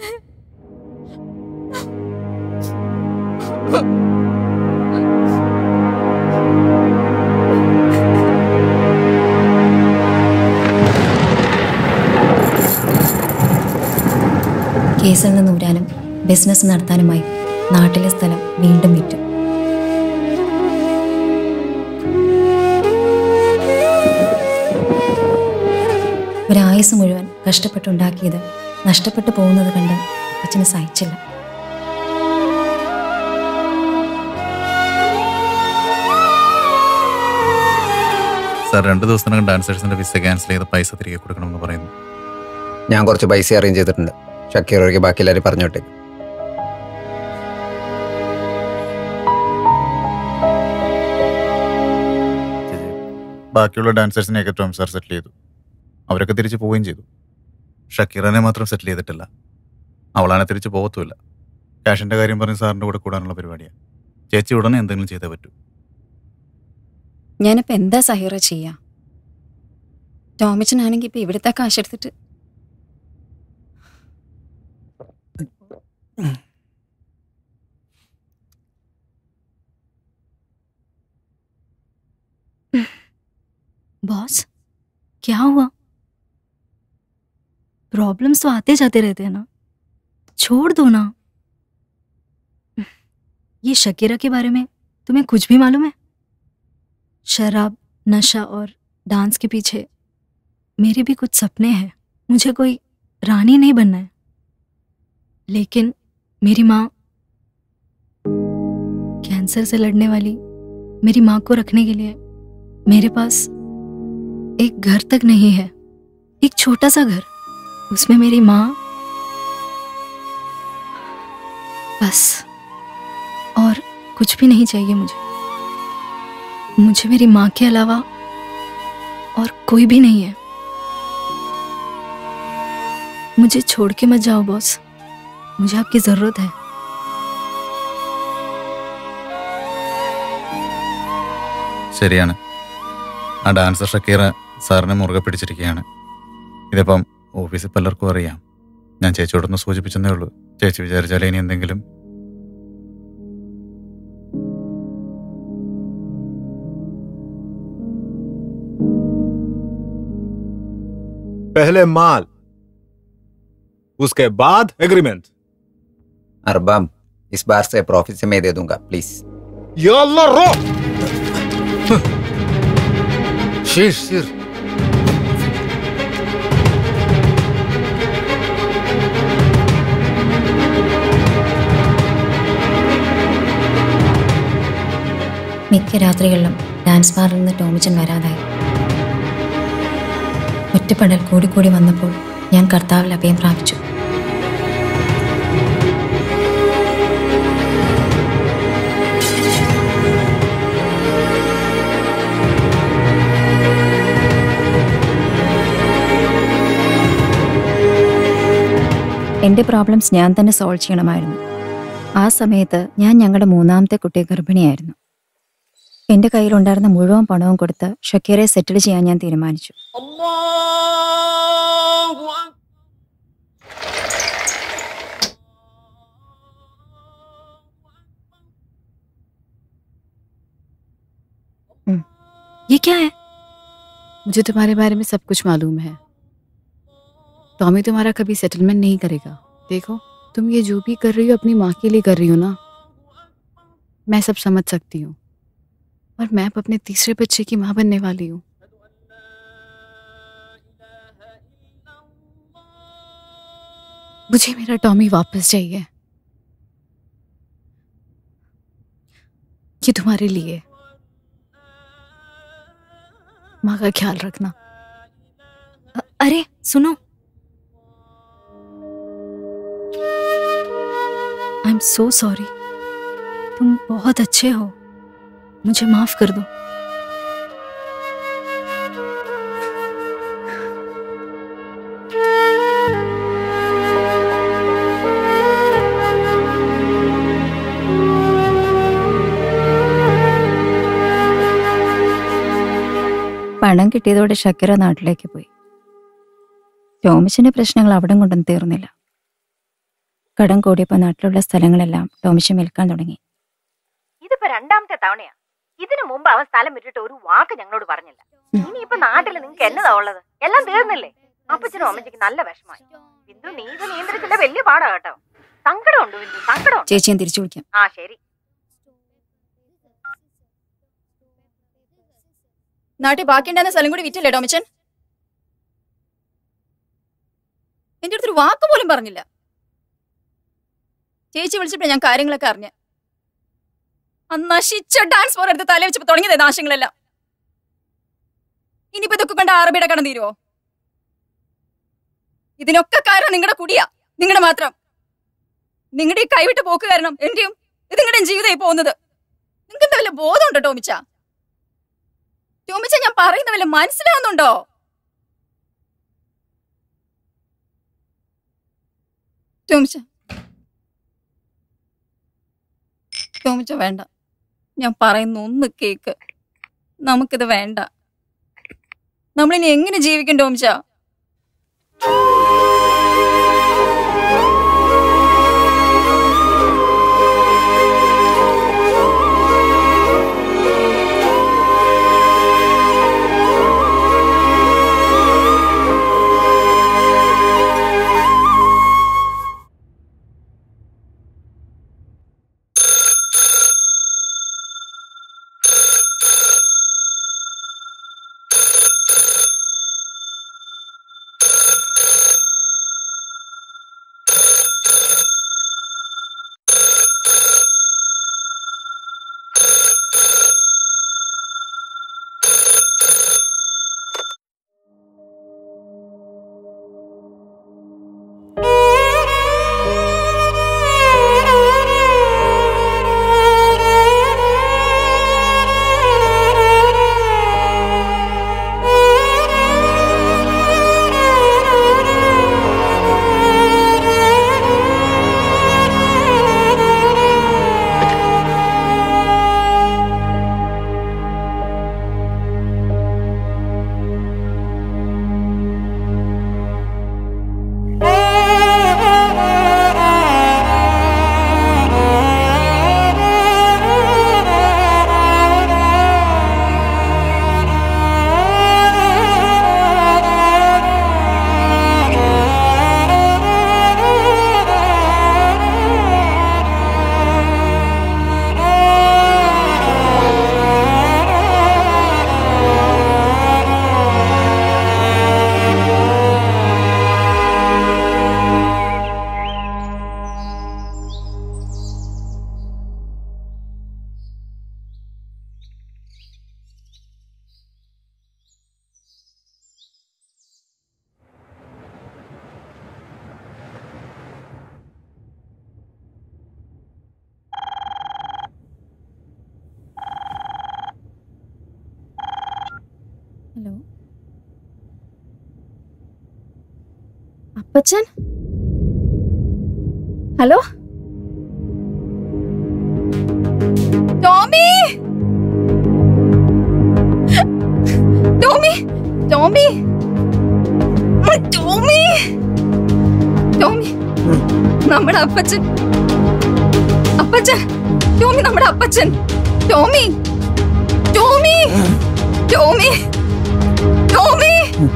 കേസിൽ നിന്ന് ഊരാനും ബിസിനസ് നടത്താനുമായി നാട്ടിലെ സ്ഥലം വീണ്ടും വിറ്റു ഒരായുസ് മുഴുവൻ കഷ്ടപ്പെട്ടുണ്ടാക്കിയത് നഷ്ടപ്പെട്ടു പോകുന്നത് കണ്ട് അച്ഛന് സഹിച്ചില്ല സാർ രണ്ട് ദിവസത്തിനകം ഡാൻസേഴ്സിന്റെ വിസ ക്യാൻസൽ ചെയ്ത് പൈസ തിരികെ കൊടുക്കണമെന്ന് പറയുന്നു ഞാൻ കുറച്ച് പൈസ അറേഞ്ച് ചെയ്തിട്ടുണ്ട് ഷക്കീർ ഒഴികെ ബാക്കി എല്ലാവരും പറഞ്ഞോട്ടെ ബാക്കിയുള്ള ഡാൻസേഴ്സിനെയൊക്കെ ടോം സാർ സെറ്റിൽ ചെയ്തു അവരൊക്കെ തിരിച്ചു പോവുകയും ചെയ്തു ഷക്കീറിനെ മാത്രം സെറ്റിൽ ചെയ്തിട്ടില്ല അവളാനെ തിരിച്ചു പോകത്തുമില്ല ക്യാഷിന്റെ കാര്യം പറഞ്ഞ് സാറിന്റെ കൂടെ കൂടാനുള്ള പരിപാടിയാണ് ചേച്ചി ഉടനെ എന്തെങ്കിലും ചെയ്തേ പറ്റൂ ഞാനിപ്പോൾ എന്താ സഹീറ ചെയ്യാ ടോമിച്ചനാണെങ്കിൽ ഇപ്പം ഇവിടുത്തെ കാശെടുത്തിട്ട് बॉस क्या हुआ प्रॉब्लम्स तो आते जाते रहते हैं ना छोड़ दो ना ये शकीरा के बारे में तुम्हें कुछ भी मालूम है शराब नशा और डांस के पीछे मेरे भी कुछ सपने हैं मुझे कोई रानी नहीं बनना है लेकिन मेरी माँ कैंसर से लड़ने वाली मेरी माँ को रखने के लिए मेरे पास एक घर तक नहीं है एक छोटा सा घर उसमें मेरी माँ बस और कुछ भी नहीं चाहिए मुझे मुझे मेरी माँ के अलावा और कोई भी नहीं है मुझे छोड़ के मत जाओ बॉस मुझे आपकी जरूरत है ശരിയാണ് ആ ഡാൻസർ ഷക്കീറ സാറിനെ മുറുകെ പിടിച്ചിരിക്കുകയാണ് ഇതിപ്പം ഓഫീസിൽ പലർക്കും അറിയാം ഞാൻ ചേച്ചിയോടൊന്ന് സൂചിപ്പിച്ചെന്നേ ഉള്ളൂ ചേച്ചി വിചാരിച്ചാൽ ഇനി എന്തെങ്കിലും पहले माल उसके बाद एग्रीमेंट अरबाम इस बार से प्रॉफिट से मैं दे दूंगा प्लीज या अल्लाह रो शीर शीर മിക്ക രാത്രികളിലും ഡാൻസ് ബാറിൽ നിന്ന് ടോമിച്ചൻ വരാതായി ഒറ്റപ്പെടൽ കൂടിക്കൂടി വന്നപ്പോൾ ഞാൻ കർത്താവിൽ അഭയം പ്രാപിച്ചു എൻ്റെ പ്രോബ്ലംസ് ഞാൻ തന്നെ സോൾവ് ചെയ്യണമായിരുന്നു ആ സമയത്ത് ഞാൻ ഞങ്ങളുടെ മൂന്നാമത്തെ കുട്ടിയെ ഗർഭിണിയായിരുന്നു എൻ്റെ കയ്യിലുണ്ടായിരുന്ന മുഴുവൻ പണവും കൊടുത്ത് ഷക്കീറെ സെറ്റിൽ ചെയ്യാൻ ഞാൻ തീരുമാനിച്ചു ये क्या है मुझे तुम्हारे बारे में सब कुछ मालूम है टॉमी तुम्हारा कभी सेटलमेंट नहीं करेगा देखो तुम ये जो भी कर रही हो अपनी माँ के लिए कर रही हो ना मैं सब समझ सकती हूँ और मैं अब अपने तीसरे बच्चे की माँ बनने वाली हूँ मुझे मेरा टॉमी वापस चाहिए ये तुम्हारे लिए माँ का ख्याल रखना अ- अरे सुनो आई एम सो सॉरी तुम बहुत अच्छे हो मुझे माफ कर दो പണം കിട്ടിയതോടെ ഷക്കീറ നാട്ടിലേക്ക് പോയി ടോമിച്ചിന്റെ പ്രശ്നങ്ങൾ അവിടം കൊണ്ടൊന്നും തീർന്നില്ല കടം കൂടിയപ്പോൾ നാട്ടിലുള്ള സ്ഥലങ്ങളെല്ലാം ടോമിച്ച് വിൽക്കാൻ തുടങ്ങി ഇതിപ്പോ രണ്ടാമത്തെ തവണയാ ഇതിനു മുമ്പ് അവൻ സ്ഥലം വിട്ടിട്ട് ഒരു വാക്ക് ഞങ്ങളോട് പറഞ്ഞില്ല ഇനിയിപ്പോ നാട്ടിൽ നിങ്ങൾക്ക് എന്നതാ ഉള്ളത് എല്ലാം തീർന്നില്ലേ അപ്പച്ചനും അമ്മച്ചിക്ക് നല്ല വിഷമായി ബിന്ദു നീ ഇത് നിയന്ത്രിച്ചില്ല വലിയ പാടാ കേട്ടോ സങ്കടമുണ്ട് ബിന്ദു സങ്കടമുണ്ട് ചേച്ചി ഞാൻ തിരിച്ചു വിളിക്കാം ആ ശരി നാട്ടിൽ ബാക്കിയുണ്ടായിരുന്ന സ്ഥലം കൂടി വിറ്റില്ലേ ടോമിച്ചൻ എന്റെ അടുത്തൊരു വാക്ക് പോലും പറഞ്ഞില്ല ചേച്ചി വിളിച്ചപ്പോഴേ ഞാൻ കാര്യങ്ങളൊക്കെ അറിഞ്ഞ ആ നശിച്ച ഡാൻസ് ഫോർ എടുത്ത് തല വെച്ചപ്പോ തുടങ്ങിയത് നാശങ്ങളെല്ലാം ഇനിയിപ്പോ ഇതൊക്കെ കണ്ട അറബിയുടെ കടം തീരുവോ ഇതിനൊക്കെ കാരണം നിങ്ങളുടെ കുടിയാ നിങ്ങളുടെ മാത്രം നിങ്ങളുടെ ഈ കൈവിട്ട് പോക്ക് കാരണം എന്റെയും ഇത് നിങ്ങളുടെയും ജീവിതമായി പോകുന്നത് നിങ്ങൾക്ക് എന്താ വല്ല ബോധമുണ്ടോ ടോമിച്ച ടോമിച്ച ഞാൻ പറയുന്ന വല്ല മനസ്സിലാവുന്നുണ്ടോ ടോമിച്ച ടോമിച്ച വേണ്ട ഞാൻ പറയുന്ന ഒന്ന് കേക്ക് നമുക്കിത് വേണ്ട നമ്മളിനി എങ്ങനെ ജീവിക്കും ടോമിച്ച അപ്പച്ചൻ ഹലോ ടോമി ടോമി ടോമി ഉം, ടോമി ടോമി നമ്മുടെ അപ്പച്ചൻ അപ്പച്ചൻ ടോമി നമ്മുടെ അപ്പച്ചൻ ടോമി ടോമി ടോമി ടോമി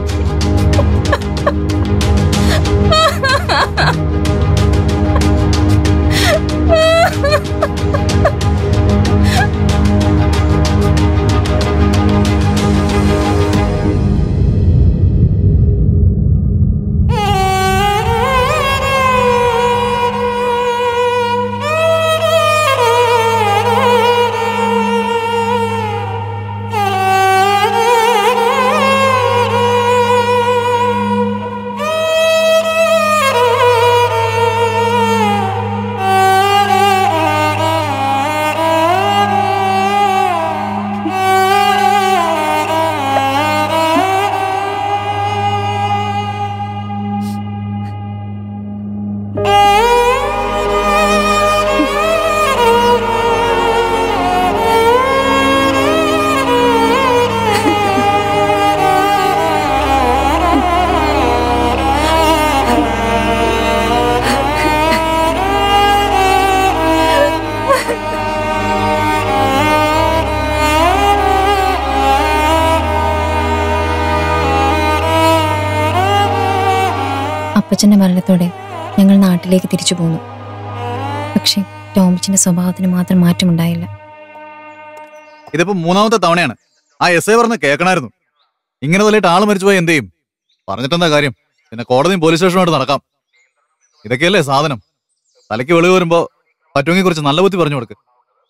അപ്പച്ചന്റെ മരണത്തോടെ ഞങ്ങൾ നാട്ടിലേക്ക് തിരിച്ചു പോന്നു പക്ഷേ ടോമിച്ചിന്റെ സ്വഭാവത്തിന് മാത്രം മാറ്റമുണ്ടായില്ല ഇതിപ്പോ മൂന്നാമത്തെ തവണയാണ് ആ എസ് ഐ പറഞ്ഞ് കേൾക്കണായിരുന്നു ഇങ്ങനെ തല്ലിട്ട് ആള് മരിച്ചുപോയി എന്ത് ചെയ്യും പറഞ്ഞിട്ടെന്താ കാര്യം പിന്നെ കോടതിയും പോലീസ് സ്റ്റേഷനുമായിട്ട് നടക്കാം ഇതൊക്കെയല്ലേ സാധനം തലയ്ക്ക് വെളിവ് വരുമ്പോ പറ്റുമെങ്കിൽ കുറച്ച് നല്ല ബുദ്ധി പറഞ്ഞു കൊടുക്ക്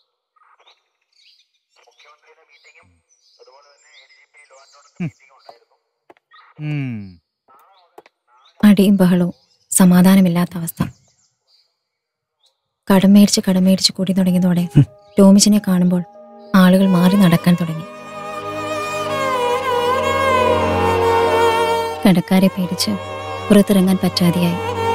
ഉം. അടിയും ബഹളവും സമാധാനമില്ലാത്ത അവസ്ഥ കടം മേടിച്ച് കടം മേടിച്ച് കൂടി തുടങ്ങിയതോടെ ടോമിച്ചിനെ കാണുമ്പോൾ ആളുകൾ മാറി നടക്കാൻ തുടങ്ങി കടക്കാരെ പേടിച്ച് പുറത്തിറങ്ങാൻ പറ്റാതെയായി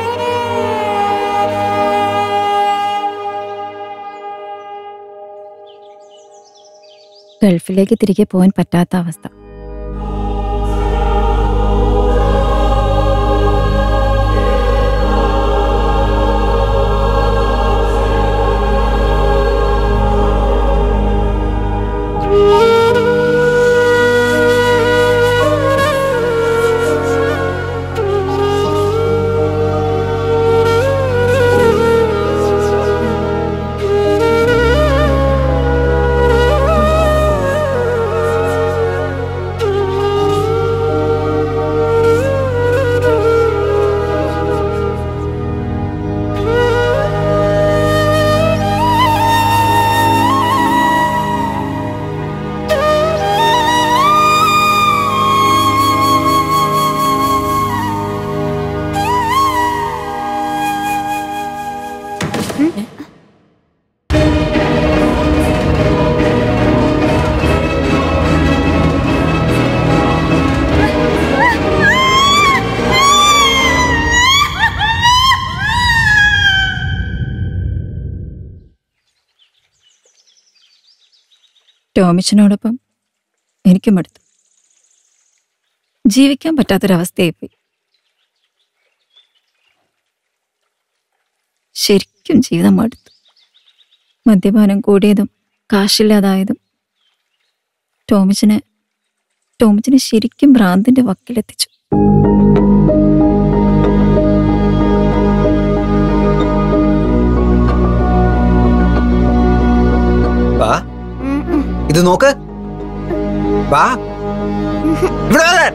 ഗൾഫിലേക്ക് തിരികെ പോകാൻ പറ്റാത്ത അവസ്ഥ ടോമിച്ചനോടൊപ്പം എനിക്കും അടുത്തു ജീവിക്കാൻ പറ്റാത്തൊരവസ്ഥയായിപ്പോയി ശരിക്കും ജീവിതം മടുത്തു മദ്യപാനം കൂടിയതും കാശില്ലാതായതും ടോമിച്ചിനെ ടോമിച്ചിനെ ശരിക്കും ഭ്രാന്തിന്റെ വക്കിലെത്തിച്ചു വാ ഇത് നോക്ക് വാ ഇവിടെ വരാൻ.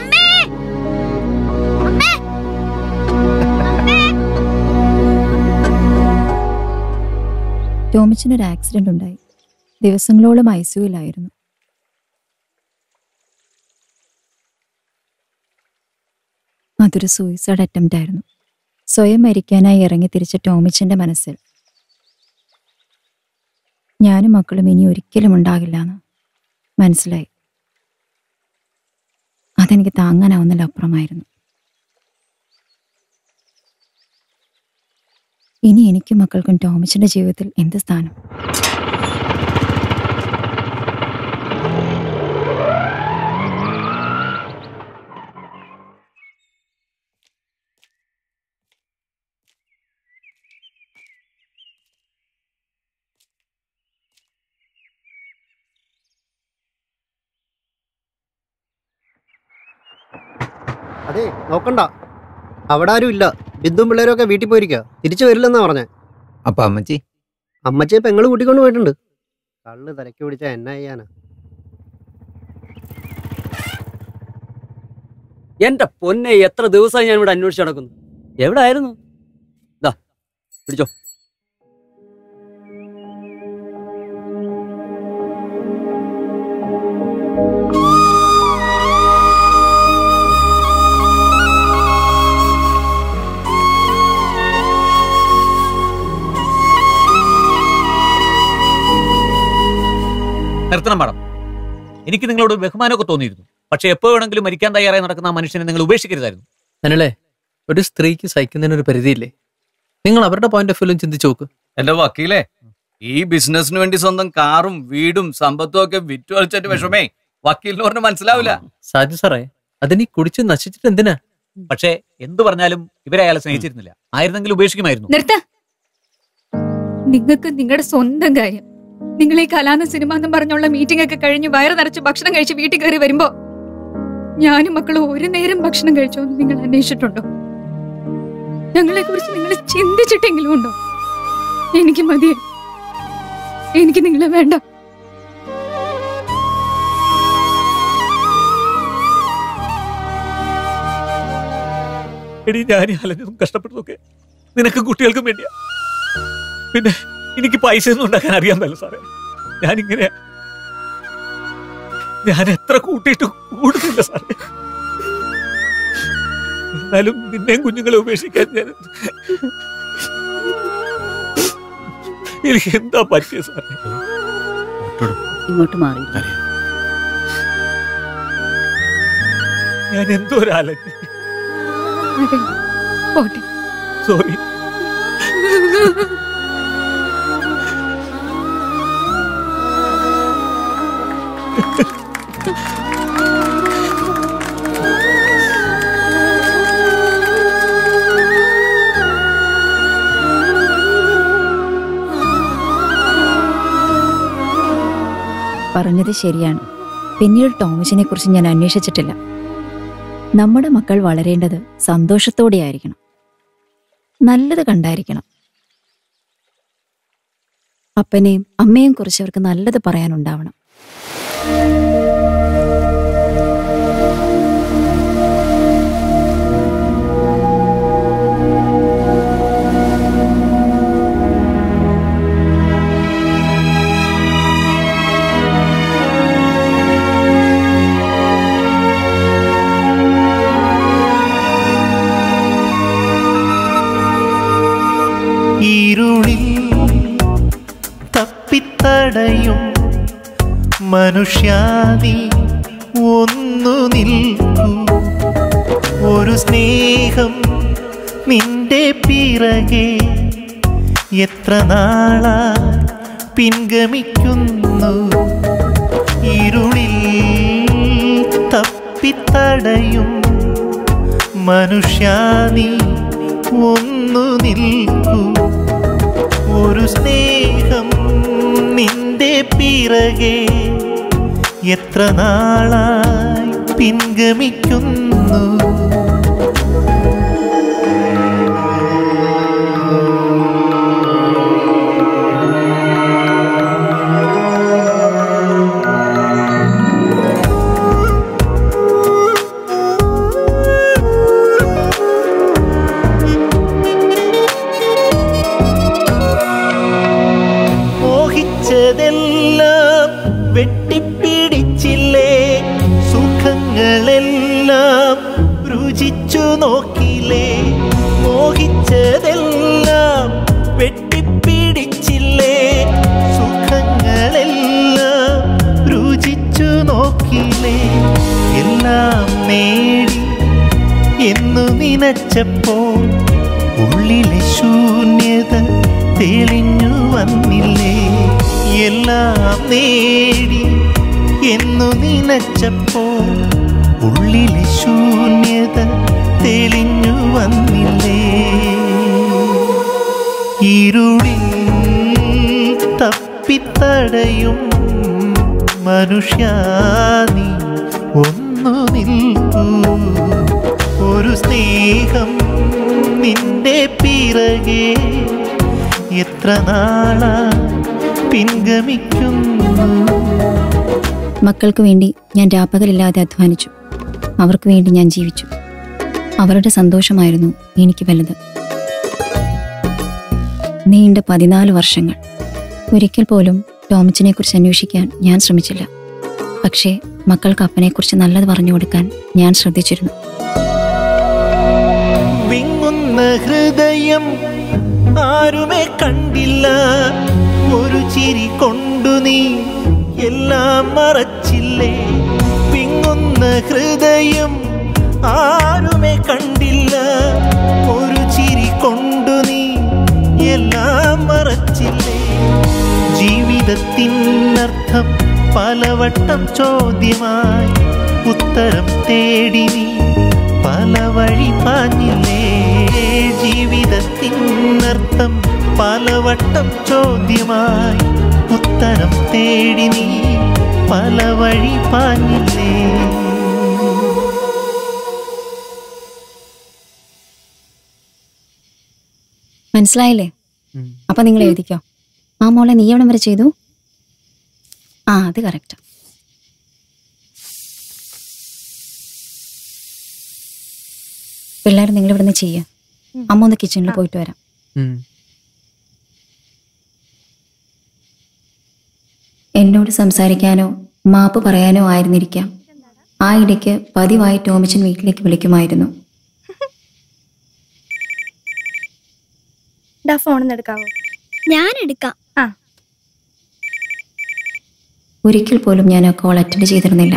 ടോമിച്ചിന് ഒരു ആക്സിഡന്റ് ഉണ്ടായി ദിവസങ്ങളോളം ഐ സിയുലായിരുന്നു അതൊരു സൂയിസൈഡ് അറ്റംപ്റ്റ് ആയിരുന്നു സ്വയം മരിക്കാനായി ഇറങ്ങി തിരിച്ച ടോമിച്ചിന്റെ മനസ്സിൽ ഞാനും മക്കളും ഇനി ഒരിക്കലും ഉണ്ടാകില്ല എന്ന് മനസ്സിലായി അതെനിക്ക് താങ്ങാനാവുന്നതിൽ അപ്പുറമായിരുന്നു ഇനി എനിക്കും മക്കൾക്കും ടോമിച്ചിന്റെ ജീവിതത്തിൽ എന്ത് സ്ഥാനം അതെ നോക്കണ്ട അവിടെ ആരും ഇല്ല ബിന്ദും പിള്ളേരും ഒക്കെ വീട്ടിൽ പോയിരിക്കുക തിരിച്ചു വരില്ലെന്നാ പറഞ്ഞേ അപ്പൊ അമ്മച്ചി അമ്മച്ചിയെ പെങ്ങള് കൂട്ടിക്കൊണ്ട് പോയിട്ടുണ്ട് കള്ള് തലയ്ക്ക് പിടിച്ച എന്നാ ചെയ്യാനാ എന്റെ പൊന്നെ എത്ര ദിവസമായി ഞാൻ ഇവിടെ അന്വേഷിച്ച് നടക്കുന്നു എവിടെ ആയിരുന്നു ഇതാ പിടിച്ചോ നിർത്തണം പാടം എനിക്ക് നിങ്ങളോട് ബഹുമാനമൊക്കെ തോന്നിയിരുന്നു പക്ഷെ എപ്പോ വേണമെങ്കിലും മരിക്കാൻ തയ്യാറായി നടക്കുന്ന ആ മനുഷ്യനെ നിങ്ങൾ ഉപേക്ഷിക്കരുതായിരുന്നു അനല്ലേ ഒരു സ്ത്രീക്ക് സഹിക്കുന്നതിന് ഒരു പരിധിയില്ലേ നിങ്ങൾ അവരുടെ പോയിന്റ് ഓഫ് വ്യൂലും ചിന്തിച്ചു നോക്ക് എന്റെ വക്കീലേ ഈ ബിസിനസിന് വേണ്ടി സ്വന്തം കാറും വീടും സമ്പത്തും ഒക്കെ വിറ്റുവളിച്ചതിന്റെ വിഷമേ വക്കീലിന് പറഞ്ഞ് മനസ്സിലാവില്ല സാജു സാറേ അതിനി കുടിച്ച് നശിച്ചിട്ട് എന്തിനാ പക്ഷേ എന്തു പറഞ്ഞാലും ഇവരെ അയാളെ സ്നേഹിച്ചിരുന്നില്ല ആയിരുന്നെങ്കിൽ ഉപേക്ഷിക്കുമായിരുന്നു നിർത്ത നിങ്ങൾക്ക് നിങ്ങളുടെ സ്വന്തം കാര്യം നിങ്ങൾ ഈ കലാന്ന സിനിമ എന്നും പറഞ്ഞുള്ള മീറ്റിംഗ് ഒക്കെ കഴിഞ്ഞ് വയറ് നിറച്ച് ഭക്ഷണം കഴിച്ച് വീട്ടിൽ കയറി വരുമ്പോ ഞാനും മക്കളും ഒരു നേരം ഭക്ഷണം കഴിച്ചോ എന്ന് നിങ്ങൾ അന്വേഷിച്ചിട്ടുണ്ടോ ഞങ്ങളെ കുറിച്ച് നിങ്ങൾ ചിന്തിച്ചിട്ടെങ്കിലും ഉണ്ടോ എനിക്ക് മതിയെ എനിക്ക് നിങ്ങളെ വേണ്ട എടി ഞാൻ ഈ അലഞ്ഞതും കഷ്ടപ്പെട്ടതൊക്കെ നിനക്കും കുട്ടികൾക്കും വേണ്ടിയാ പിന്നെ എനിക്ക് പൈസ ഒന്നും ഉണ്ടാക്കാൻ അറിയാൻ പറ്റില്ല സാറേ ഞാനിങ്ങനെ ഞാൻ എത്ര കൂട്ടിയിട്ട് കൂടുന്നില്ല സാറേ എന്നാലും നിന്നെയും കുഞ്ഞുങ്ങളെ ഉപേക്ഷിക്കാൻ ഞാൻ എനിക്ക് എന്താ പറ്റിയത് സാറേ ഇങ്ങോട്ട് മാറി ഞാൻ എന്തോ ഒരു അലഞ്ഞ് അതെ പോട്ടെ സോറി പറഞ്ഞത് ശരിയാണ് പിന്നീട് ടോമസിനെ കുറിച്ച് ഞാൻ അന്വേഷിച്ചിട്ടില്ല നമ്മുടെ മക്കൾ വളരേണ്ടത് സന്തോഷത്തോടെയായിരിക്കണം നല്ലത് കണ്ടായിരിക്കണം അപ്പനെയും അമ്മയെയും കുറിച്ച് അവർക്ക് നല്ലത് പറയാനുണ്ടാവണം ഇരുളിൽ തപ്പിത്തടയും മനുഷ്യാനി ഒന്നു നിൽക്കൂ ഒരു സ്നേഹം നിന്റെ പിറകെ എത്ര നാളാ പിൻഗമിക്കുന്നു ഇരുളിൽ തപ്പിത്തടയും മനുഷ്യാനി ഒന്നു നിൽക്കൂ ഒരു സ്നേഹം നിന്റെ പിറകെ എത്ര നാളായി പിൻഗമിക്കുന്നു മോഹിച്ചതെല്ലാം വെട്ടിപ്പിടിച്ചില്ലേ സുഖങ്ങളെല്ലാം രുചിച്ചു നോക്കില്ലേ മോഹിച്ചതെല്ലാം വെട്ടിപ്പിടിച്ചില്ലേ സുഖങ്ങളെല്ലാം രുചിച്ചു നോക്കില്ലേ എല്ലാം നേടി എന്നു നനച്ചപ്പോൾ ഉള്ളിലെ ശൂന്യത തെളിഞ്ഞു വന്നില്ലേ എല്ലാം നേടി എന്നു നനച്ചപ്പോൾ ഉള്ളിലെ ശൂന്യത തെളിഞ്ഞു വന്നില്ലേ ഇരുളിൽ തപ്പിത്തടയും മനുഷ്യ നീ ഒന്നു നിൽക്കൂ ഒരു സ്നേഹം നിന്റെ പിറകെ എത്ര നാളാ പിൻഗമിക്കുന്നു മക്കൾക്ക് വേണ്ടി ഞാൻ രാപ്പകലില്ലാതെ അധ്വാനിച്ചു അവർക്ക് വേണ്ടി ഞാൻ ജീവിച്ചു അവരുടെ സന്തോഷമായിരുന്നു എനിക്ക് വലുത് നീണ്ട പതിനാല് വർഷങ്ങൾ ഒരിക്കൽ പോലും ടോമിച്ചിനെ കുറിച്ച് അന്വേഷിക്കാൻ ഞാൻ ശ്രമിച്ചില്ല പക്ഷേ മക്കൾക്ക് അപ്പനെക്കുറിച്ച് നല്ലത് പറഞ്ഞു കൊടുക്കാൻ ഞാൻ ശ്രദ്ധിച്ചിരുന്നു വിങ്ങുന്ന ഹൃദയം ആരുമേ കണ്ടില്ല ഒരു ചിരി കൊണ്ടു നീ എല്ലാം മറച്ചില്ലേ വിങ്ങുന്ന ഹൃദയം ആരുമേ കണ്ടില്ല ഒരു ചിരി കൊണ്ടു നീ എല്ലാം മറച്ചില്ലേ ജീവിതത്തിനർത്ഥം പലവട്ടം ചോദ്യമായി ഉത്തരം തേടി നീ പല വഴി പാഞ്ഞില്ലേ ജീവിതത്തിനർത്ഥം പലവട്ടം ചോദ്യമായി ഉത്തരം തേടി നീ പല വഴി പാഞ്ഞില്ലേ മനസ്സിലായില്ലേ അപ്പൊ നിങ്ങൾ എഴുതിക്കോ ആ മോളെ നീ എവിടം വരെ ചെയ്തു ആ അത് കറക്റ്റ് പിള്ളേർ നിങ്ങൾ ഇവിടുന്ന് ചെയ്യുക അമ്മ ഒന്ന് കിച്ചണിൽ പോയിട്ട് വരാം എന്നോട് സംസാരിക്കാനോ മാപ്പ് പറയാനോ ആയിരുന്നിരിക്കാം ആ ഇടയ്ക്ക് പതിവായി ടോമിച്ചൻ വീട്ടിലേക്ക് വിളിക്കുമായിരുന്നു ഡാ ഫോണിന്ന് എടുക്കാവോ ഞാൻ എടുക്കാം ആ ഒരിക്കൽ പോലും ഞാൻ ആ കോൾ അറ്റൻഡ് ചെയ്തിരുന്നില്ല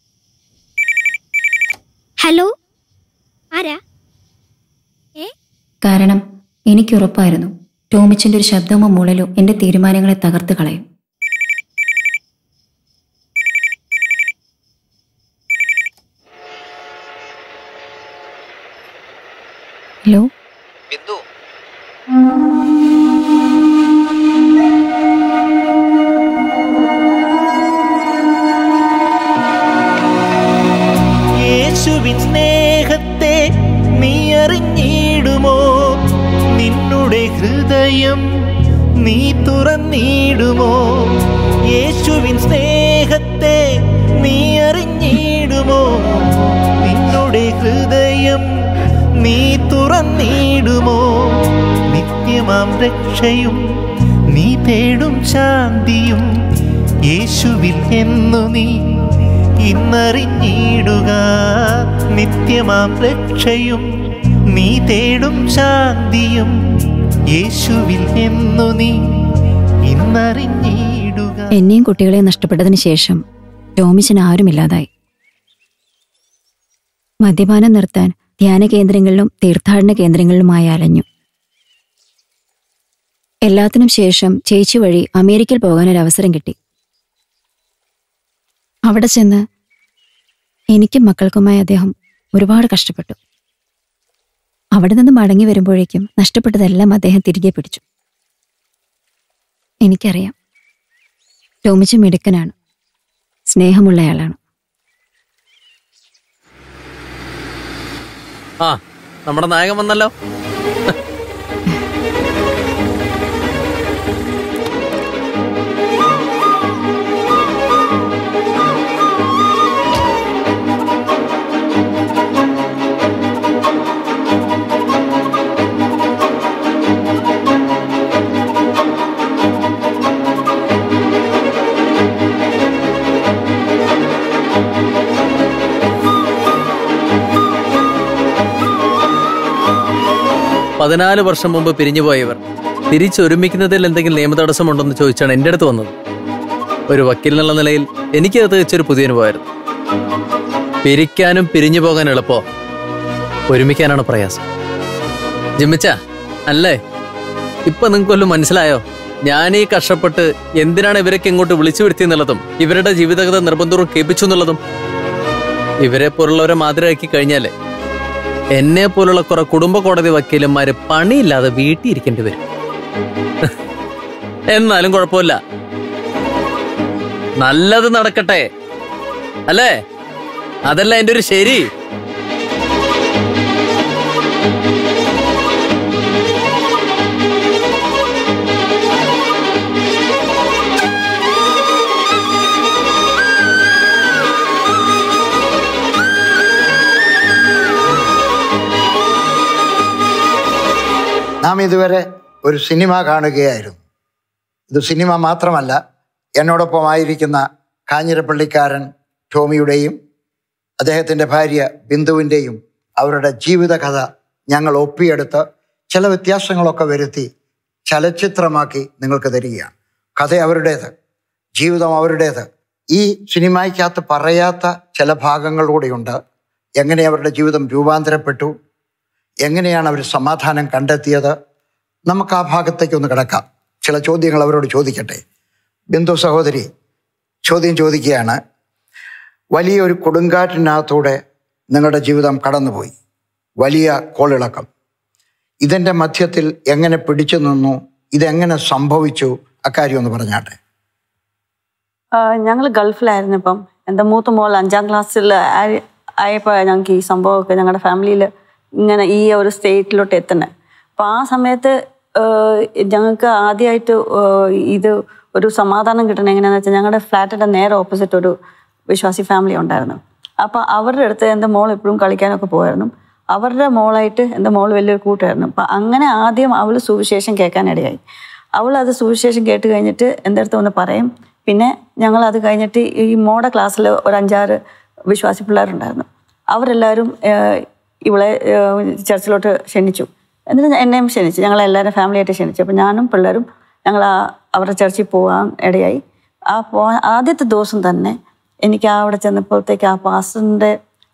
ഹലോ ആരാ കാരണം എനിക്കുറപ്പായിരുന്നു ടോമിച്ചന്റെ ഒരു ശബ്ദമോ മുളലോ എന്റെ തീരുമാനങ്ങളെ തകർത്ത് കളയും ഹലോ ബിന്ദു യേശുവിൻ സ്നേഹത്തെ നീ അറിഞ്ഞിടുമോ നിന്നുടെ ഹൃദയം നീ തുറന്നിടുമോ യേശുവിൻ സ്നേഹത്തെ നീ അറിഞ്ഞിടുമോ നിന്നുടെ ഹൃദയം നീ തുറന്നിടുമോ നിത്യമാം രക്ഷയും നീ തേടും ശാന്തിയും യേശുവിൽ എന്നു നീ ഇന്നറിഞ്ഞിടുക നിത്യമാം രക്ഷയും നീ തേടും ശാന്തിയും യേശുവിൽ എന്നു നീ ഇന്നറിഞ്ഞിടുക എന്നെയും കുട്ടികളെ നഷ്ടപ്പെട്ടതിന് ശേഷം ടോമിച്ചൻ ആരുമില്ലാതായി മദ്യപാനം നിർത്താൻ ധ്യാന കേന്ദ്രങ്ങളിലും തീർത്ഥാടന കേന്ദ്രങ്ങളിലുമായി അലഞ്ഞു എല്ലാത്തിനും ശേഷം ചേച്ചി വഴി അമേരിക്കയിൽ പോകാൻ ഒരു അവസരം കിട്ടി അവിടെ ചെന്ന് എനിക്കും മക്കൾക്കുമായി അദ്ദേഹം ഒരുപാട് കഷ്ടപ്പെട്ടു അവിടെ നിന്ന് മടങ്ങി വരുമ്പോഴേക്കും നഷ്ടപ്പെട്ടതെല്ലാം അദ്ദേഹം തിരികെ പിടിച്ചു എനിക്കറിയാം ടോമിച്ച് മിടുക്കനാണ് സ്നേഹമുള്ളയാളാണ് ആ നമ്മുടെ നായകൻ വന്നല്ലോ പതിനാല് വർഷം മുമ്പ് പിരിഞ്ഞുപോയവർ തിരിച്ചൊരുമിക്കുന്നതിൽ എന്തെങ്കിലും നിയമതടസ്സമുണ്ടെന്ന് ചോദിച്ചാണ് എൻ്റെ അടുത്ത് വന്നത് ഒരു വക്കീലിനുള്ള നിലയിൽ എനിക്കത് തികച്ചൊരു പുതിയ അനുഭവമായിരുന്നു പിരിക്കാനും പിരിഞ്ഞു പോകാൻ എളുപ്പോ ഒരുമിക്കാനാണ് പ്രയാസം ജിമ്മിച്ച അല്ലേ ഇപ്പൊ നിങ്ങൾക്ക് വല്ലതും മനസ്സിലായോ ഞാൻ ഈ കഷ്ടപ്പെട്ട് എന്തിനാണ് ഇവരൊക്കെ ഇങ്ങോട്ട് വിളിച്ചു വരുത്തിയെന്നുള്ളതും ഇവരുടെ ജീവിതകഥ നിർബന്ധപൂർവ്വം കേൾപ്പിച്ചു എന്നുള്ളതും ഇവരെ പോലുള്ളവരെ മാതൃകയാക്കി കഴിഞ്ഞാലേ എന്നെ പോലുള്ള കുറെ കുടുംബ കോടതി വക്കീലന്മാര് പണിയില്ലാതെ വീട്ടിൽ ഇരിക്കേണ്ടി വരും എന്നാലും കുഴപ്പമില്ല നല്ലത് നടക്കട്ടെ അല്ലേ അതല്ല എന്റെ ഒരു ശരി നാം ഇതുവരെ ഒരു സിനിമ കാണുകയായിരുന്നു ഇത് സിനിമ മാത്രമല്ല എന്നോടൊപ്പമായിരിക്കുന്ന കാഞ്ഞിരപ്പള്ളിക്കാരൻ ടോമിയുടെയും അദ്ദേഹത്തിൻ്റെ ഭാര്യ ബിന്ദുവിൻ്റെയും അവരുടെ ജീവിതകഥ ഞങ്ങൾ ഒപ്പിയെടുത്ത് ചില വ്യത്യാസങ്ങളൊക്കെ വരുത്തി ചലച്ചിത്രമാക്കി നിങ്ങൾക്ക് തരികയാണ് കഥ അവരുടേത് ജീവിതം അവരുടേത് ഈ സിനിമയ്ക്കകത്ത് പറയാത്ത ചില ഭാഗങ്ങൾ കൂടിയുണ്ട് എങ്ങനെ അവരുടെ ജീവിതം രൂപാന്തരപ്പെട്ടു എങ്ങനെയാണ് അവർ സമാധാനം കണ്ടെത്തിയത് നമുക്ക് ആ ഭാഗത്തേക്ക് ഒന്ന് കിടക്കാം ചില ചോദ്യങ്ങൾ അവരോട് ചോദിക്കട്ടെ ബിന്ദു സഹോദരി ചോദ്യം ചോദിക്കുകയാണ് വലിയൊരു കൊടുങ്കാറ്റിനകത്തൂടെ നിങ്ങളുടെ ജീവിതം കടന്നുപോയി വലിയ കോളിളക്കം ഇതിൻ്റെ മധ്യത്തിൽ എങ്ങനെ പിടിച്ചു നിന്നു ഇതെങ്ങനെ സംഭവിച്ചു അക്കാര്യം ഒന്ന് പറഞ്ഞാട്ടെ ഞങ്ങൾ ഗൾഫിലായിരുന്നു ഇപ്പം എൻ്റെ മൂത്ത മോൾ അഞ്ചാം ക്ലാസ്സിൽ ആയപ്പോൾ ഞങ്ങൾക്ക് ഈ സംഭവമൊക്കെ ഞങ്ങളുടെ ഫാമിലിയിൽ ഇങ്ങനെ ഈ ഒരു സ്റ്റേറ്റിലോട്ട് എത്തുന്നത് അപ്പോൾ ആ സമയത്ത് ആഹ് ഞങ്ങൾക്ക് ആദ്യമായിട്ട് ആഹ് ഇത് ഒരു സമാധാനം കിട്ടണം എങ്ങനെയാണെന്ന് വെച്ചാൽ ഞങ്ങളുടെ ഫ്ലാറ്റിൻ്റെ നേരെ ഓപ്പോസിറ്റ് ഒരു വിശ്വാസി ഫാമിലി ഉണ്ടായിരുന്നു അപ്പോൾ അവരുടെ അടുത്ത് എൻ്റെ മോൾ എപ്പോഴും കളിക്കാനൊക്കെ പോകുമായിരുന്നു അവരുടെ മോളായിട്ട് എൻ്റെ മോൾ വലിയൊരു കൂട്ടായിരുന്നു അപ്പം അങ്ങനെ ആദ്യം അവൾ സുവിശേഷം കേൾക്കാനിടയായി അവൾ അത് സുവിശേഷം കേട്ട് കഴിഞ്ഞിട്ട് എൻ്റെ അടുത്ത് വന്ന് പറയും പിന്നെ ഞങ്ങൾ അത് കഴിഞ്ഞിട്ട് ഈ മോഡ ക്ലാസ്സിൽ ഒരു അഞ്ചാറ് വിശ്വാസി പിള്ളേരുണ്ടായിരുന്നു അവരെല്ലാവരും ആഹ് ഇവളെ ആഹ് ചർച്ചിലോട്ട് ക്ഷണിച്ചു എന്നിട്ട് ഞാൻ- എന്നെയും ക്ഷണിച്ചു ഞങ്ങളെല്ലാവരും ഫാമിലിയായിട്ട് ക്ഷണിച്ചു അപ്പം ഞാനും പിള്ളേരും ഞങ്ങൾ ആ അവരുടെ ചർച്ചിൽ പോകാൻ ഇടയായി ആ പോകാൻ ആദ്യത്തെ ദിവസം തന്നെ എനിക്ക് ആ അവിടെ ചെന്നപ്പോഴത്തേക്ക് ആ പാസ്റ്ററിൻ്റെ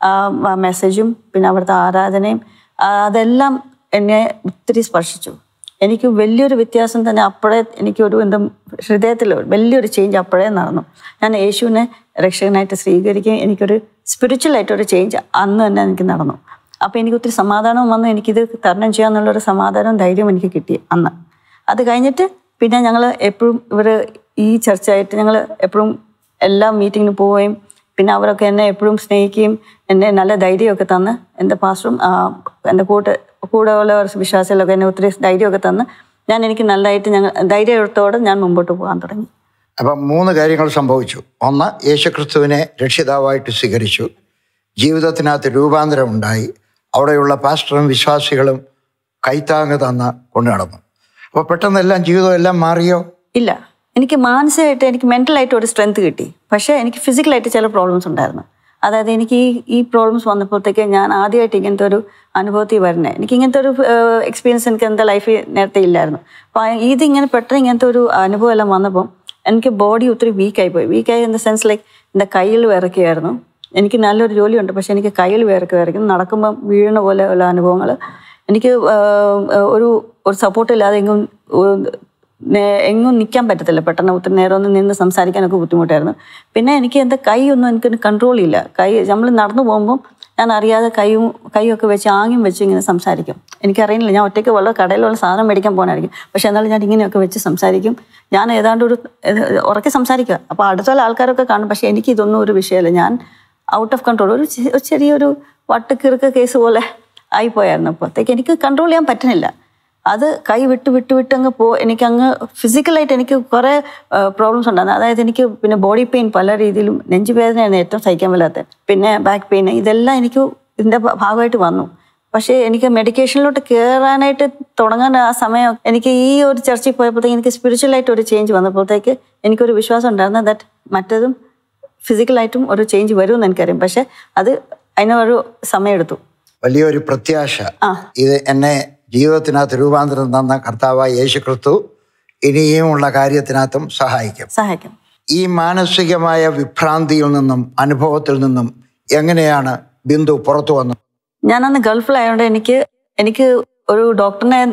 ആ മെസ്സേജും പിന്നെ അവിടുത്തെ ആരാധനയും ആ, അതെല്ലാം എന്നെ ഒത്തിരി സ്പർശിച്ചു എനിക്ക് വലിയൊരു വ്യത്യാസം തന്നെ അപ്പോഴേ എനിക്കൊരു എന്താ ഹൃദയത്തിൽ വലിയൊരു ചേഞ്ച് അപ്പോഴേ നടന്നു ഞാൻ യേശുവിനെ രക്ഷകനായിട്ട് സ്വീകരിക്കുകയും എനിക്കൊരു സ്പിരിച്വൽ ആയിട്ടൊരു ചേഞ്ച് അന്ന് തന്നെ എനിക്ക് നടന്നു അപ്പോൾ എനിക്ക് ഒത്തിരി സമാധാനവും വന്നു എനിക്കിത് തരണം ചെയ്യാന്നുള്ളൊരു സമാധാനവും ധൈര്യവും എനിക്ക് കിട്ടി അന്ന് അത് കഴിഞ്ഞിട്ട് പിന്നെ ഞങ്ങൾ എപ്പോഴും ഇവർ ഈ ചർച്ചയായിട്ട് ഞങ്ങൾ എപ്പോഴും എല്ലാ മീറ്റിങ്ങിന് പോവുകയും പിന്നെ അവരൊക്കെ എന്നെ എപ്പോഴും സ്നേഹിക്കുകയും എന്നെ നല്ല ധൈര്യമൊക്കെ തന്ന് എൻ്റെ പാസ്റ്ററും ആ, എൻ്റെ കൂട്ട് കൂടെ ഉള്ള വിശ്വാസികളൊക്കെ എന്നെ ഒത്തിരി ധൈര്യമൊക്കെ തന്ന് ഞാൻ എനിക്ക് നല്ലതായിട്ട് ഞങ്ങൾ ധൈര്യത്തോടെ ഞാൻ മുമ്പോട്ട് പോകാൻ തുടങ്ങി അപ്പം മൂന്ന് കാര്യങ്ങൾ സംഭവിച്ചു ഒന്ന് യേശുക്രിസ്തുവിനെ രക്ഷിതാവായിട്ട് സ്വീകരിച്ചു ജീവിതത്തിനകത്ത് രൂപാന്തരം ഉണ്ടായി അവിടെയുള്ള പാസ്റ്ററും വിശ്വാസികളും കൈത്താങ്ങ് തന്ന് കൊണ്ടു നടന്നു അപ്പോൾ പെട്ടെന്ന് എല്ലാം ജീവിതം എല്ലാം മാറിയോ ഇല്ല എനിക്ക് മാനസികമായിട്ട് എനിക്ക് മെൻ്റലായിട്ട് ഒരു സ്ട്രെങ്ത് കിട്ടി പക്ഷേ എനിക്ക് ഫിസിക്കലായിട്ട് ചില പ്രോബ്ലംസ് ഉണ്ടായിരുന്നു അതായത് എനിക്ക് ഈ ഈ പ്രോബ്ലംസ് വന്നപ്പോഴത്തേക്ക് ഞാൻ ആദ്യമായിട്ട് ഇങ്ങനത്തെ ഒരു അനുഭവത്തിൽ വരുന്നത് എനിക്ക് ഇങ്ങനത്തെ ഒരു എക്സ്പീരിയൻസ് എനിക്ക് എൻ്റെ ലൈഫിൽ നേരത്തെ ഇല്ലായിരുന്നു അപ്പോൾ ഇതിങ്ങനെ പെട്ടെന്ന് ഇങ്ങനത്തെ ഒരു അനുഭവം എല്ലാം വന്നപ്പം എനിക്ക് ബോഡി ഒത്തിരി വീക്കായി പോയി വീക്കായി ഇൻ ദ സെൻസ് ലൈക്ക് എൻ്റെ കയ്യിൽ വിറക്കുകയായിരുന്നു എനിക്ക് നല്ലൊരു ജോലിയുണ്ട് പക്ഷെ എനിക്ക് കയ്യിൽ വിറക്കുക വരയ്ക്കും നടക്കുമ്പം വീഴുന്ന പോലെ ഉള്ള അനുഭവങ്ങൾ എനിക്ക് ആഹ്, ഒരു ഒരു സപ്പോർട്ട് ഇല്ലാതെ എങ്ങും ഒരു- നേ- എങ്ങും നിൽക്കാൻ പറ്റത്തില്ല പെട്ടെന്ന് ഒത്തിരി നേരം ഒന്ന് നിന്ന് സംസാരിക്കാനൊക്കെ ബുദ്ധിമുട്ടായിരുന്നു പിന്നെ എനിക്ക് എൻ്റെ കൈ ഒന്നും എനിക്ക് കൺട്രോൾ ഇല്ല കൈ നമ്മൾ നടന്നു പോകുമ്പോൾ ഞാൻ അറിയാതെ കൈയും കൈയൊക്കെ വെച്ച് ആംഗ്യം വെച്ച് ഇങ്ങനെ സംസാരിക്കും എനിക്കറിയില്ല ഞാൻ ഒറ്റയ്ക്ക് വളരെ കടയിലുള്ള സാധനം മേടിക്കാൻ പോകാനായിരിക്കും പക്ഷെ എന്നാലും ഞാൻ ഇങ്ങനെയൊക്കെ വെച്ച് സംസാരിക്കും ഞാൻ ഏതാണ്ട് ഒരു ഏഹ്, ഉറക്കെ സംസാരിക്കുക അപ്പോൾ അടുത്തുള്ള ആൾക്കാരൊക്കെ കാണും പക്ഷെ എനിക്ക് ഇതൊന്നും ഒരു വിഷയമല്ല ഞാൻ ഔട്ട് ഓഫ് കൺട്രോൾ ഒരു ചെ- ഒരു ചെറിയൊരു വട്ടുകിറുക്ക് കേസ് പോലെ ആയിപ്പോയായിരുന്നു അപ്പോഴത്തേക്ക് എനിക്ക് കൺട്രോൾ ചെയ്യാൻ പറ്റുന്നില്ല അത് കൈ വിട്ട് വിട്ട് വിട്ട് അങ്ങ് പോ എനിക്ക് അങ്ങ് ഫിസിക്കലായിട്ട് എനിക്ക് കുറേ പ്രോബ്ലംസ് ഉണ്ടായിരുന്നു അതായത് എനിക്ക് പിന്നെ ബോഡി പെയിൻ പല രീതിയിലും നെഞ്ചുവേദനയാണ് ഏറ്റവും സഹിക്കാൻ വല്ലാത്ത പിന്നെ ബാക്ക് പെയിൻ ഇതെല്ലാം എനിക്ക് ഇതിൻ്റെ ഭ- ഭാഗമായിട്ട് വന്നു പക്ഷേ എനിക്ക് മെഡിക്കേഷനിലോട്ട് കയറാനായിട്ട് തുടങ്ങാൻ ആ സമയം എനിക്ക് ഈ ഒരു ചർച്ചയിൽ പോയപ്പോഴത്തേക്ക് എനിക്ക് സ്പിരിച്വലായിട്ട് ഒരു ചേഞ്ച് വന്നപ്പോഴത്തേക്ക് എനിക്കൊരു വിശ്വാസം ഉണ്ടായിരുന്നു ദാറ്റ് മറ്റതും ഫിസിക്കലായിട്ടും ഒരു ചേഞ്ച് വരുമെന്ന് എനിക്കറിയാം പക്ഷെ അത് അതിനൊരു സമയമെടുത്തു വലിയൊരു പ്രത്യാശ ഇത് എന്നെ ജീവിതത്തിനകത്ത് രൂപാന്തരം തന്ന കർത്താവായ യേശു ക്രിസ്തു ഇനിയുമുള്ള കാര്യത്തിനകത്തും സഹായിക്കും സഹായിക്കും ഈ മാനസികമായ വിഭ്രാന്തിയിൽ നിന്നും അനുഭവത്തിൽ നിന്നും എങ്ങനെയാണ് ബിന്ദു പുറത്തു വന്നത് ഞാൻ അന്ന് ഗൾഫിലായതുകൊണ്ട് എനിക്ക് എനിക്ക് ഒരു ഡോക്ടറിനെ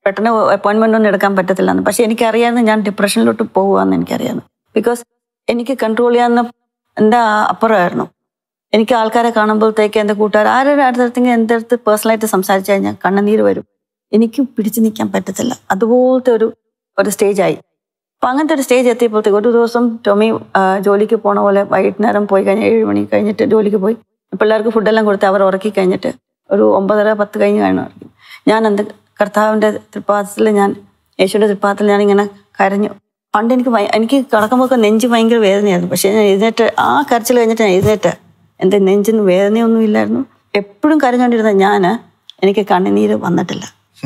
പെട്ടെന്ന് അപ്പോയിൻമെൻ്റ് ഒന്നും എടുക്കാൻ പറ്റത്തില്ലെന്ന് പക്ഷെ എനിക്കറിയാമെന്ന് ഞാൻ ഡിപ്രഷനിലോട്ട് പോകുകയെന്ന് എനിക്കറിയാമെന്ന് ബിക്കോസ് എനിക്ക് കൺട്രോൾ ചെയ്യാവുന്ന എൻ്റെ അപ്പുറമായിരുന്നു എനിക്ക് ആൾക്കാരെ കാണുമ്പോഴത്തേക്ക് എൻ്റെ കൂട്ടുകാർ ആരുടെ അടുത്തെങ്കിൽ എൻ്റെ അടുത്ത് പേഴ്സണലായിട്ട് സംസാരിച്ചു കഴിഞ്ഞാൽ കണ്ണുനീര് വരും എനിക്ക് പിടിച്ചു നിൽക്കാൻ പറ്റത്തില്ല അതുപോലത്തെ ഒരു ഒരു സ്റ്റേജായി അപ്പം അങ്ങനത്തെ ഒരു സ്റ്റേജ് എത്തിയപ്പോഴത്തേക്ക് ഒരു ദിവസം ടോമി ആ, ജോലിക്ക് പോണ പോലെ വൈകുന്നേരം പോയി കഴിഞ്ഞ് ഏഴ് മണി കഴിഞ്ഞിട്ട് ജോലിക്ക് പോയി പിള്ളേർക്ക് ഫുഡെല്ലാം കൊടുത്ത് അവർ ഉറക്കി കഴിഞ്ഞിട്ട് ഒരു ഒമ്പതര പത്ത് കഴിഞ്ഞ് കഴിഞ്ഞു ഞാൻ എന്ത് കർത്താവിൻ്റെ തൃപ്പാദത്തിൽ ഞാൻ യേശുവിൻ്റെ തൃപ്പാദത്തിൽ ഞാൻ ഇങ്ങനെ കരഞ്ഞു പണ്ട് എനിക്ക് ഭയ- എനിക്ക് കിടക്കുമ്പോൾ നെഞ്ച് ഭയങ്കര വേദനയായിരുന്നു പക്ഷേ ഞാൻ എഴുന്നേറ്റ് ആ കരച്ചിൽ കഴിഞ്ഞിട്ട് ഞാൻ എഴുന്നേറ്റ് എൻ്റെ നെഞ്ചിന് വേദനയൊന്നും ഇല്ലായിരുന്നു എപ്പോഴും കരഞ്ഞുകൊണ്ടിരുന്ന ഞാൻ എനിക്ക് കണ്ണുനീര് വന്നിട്ടില്ല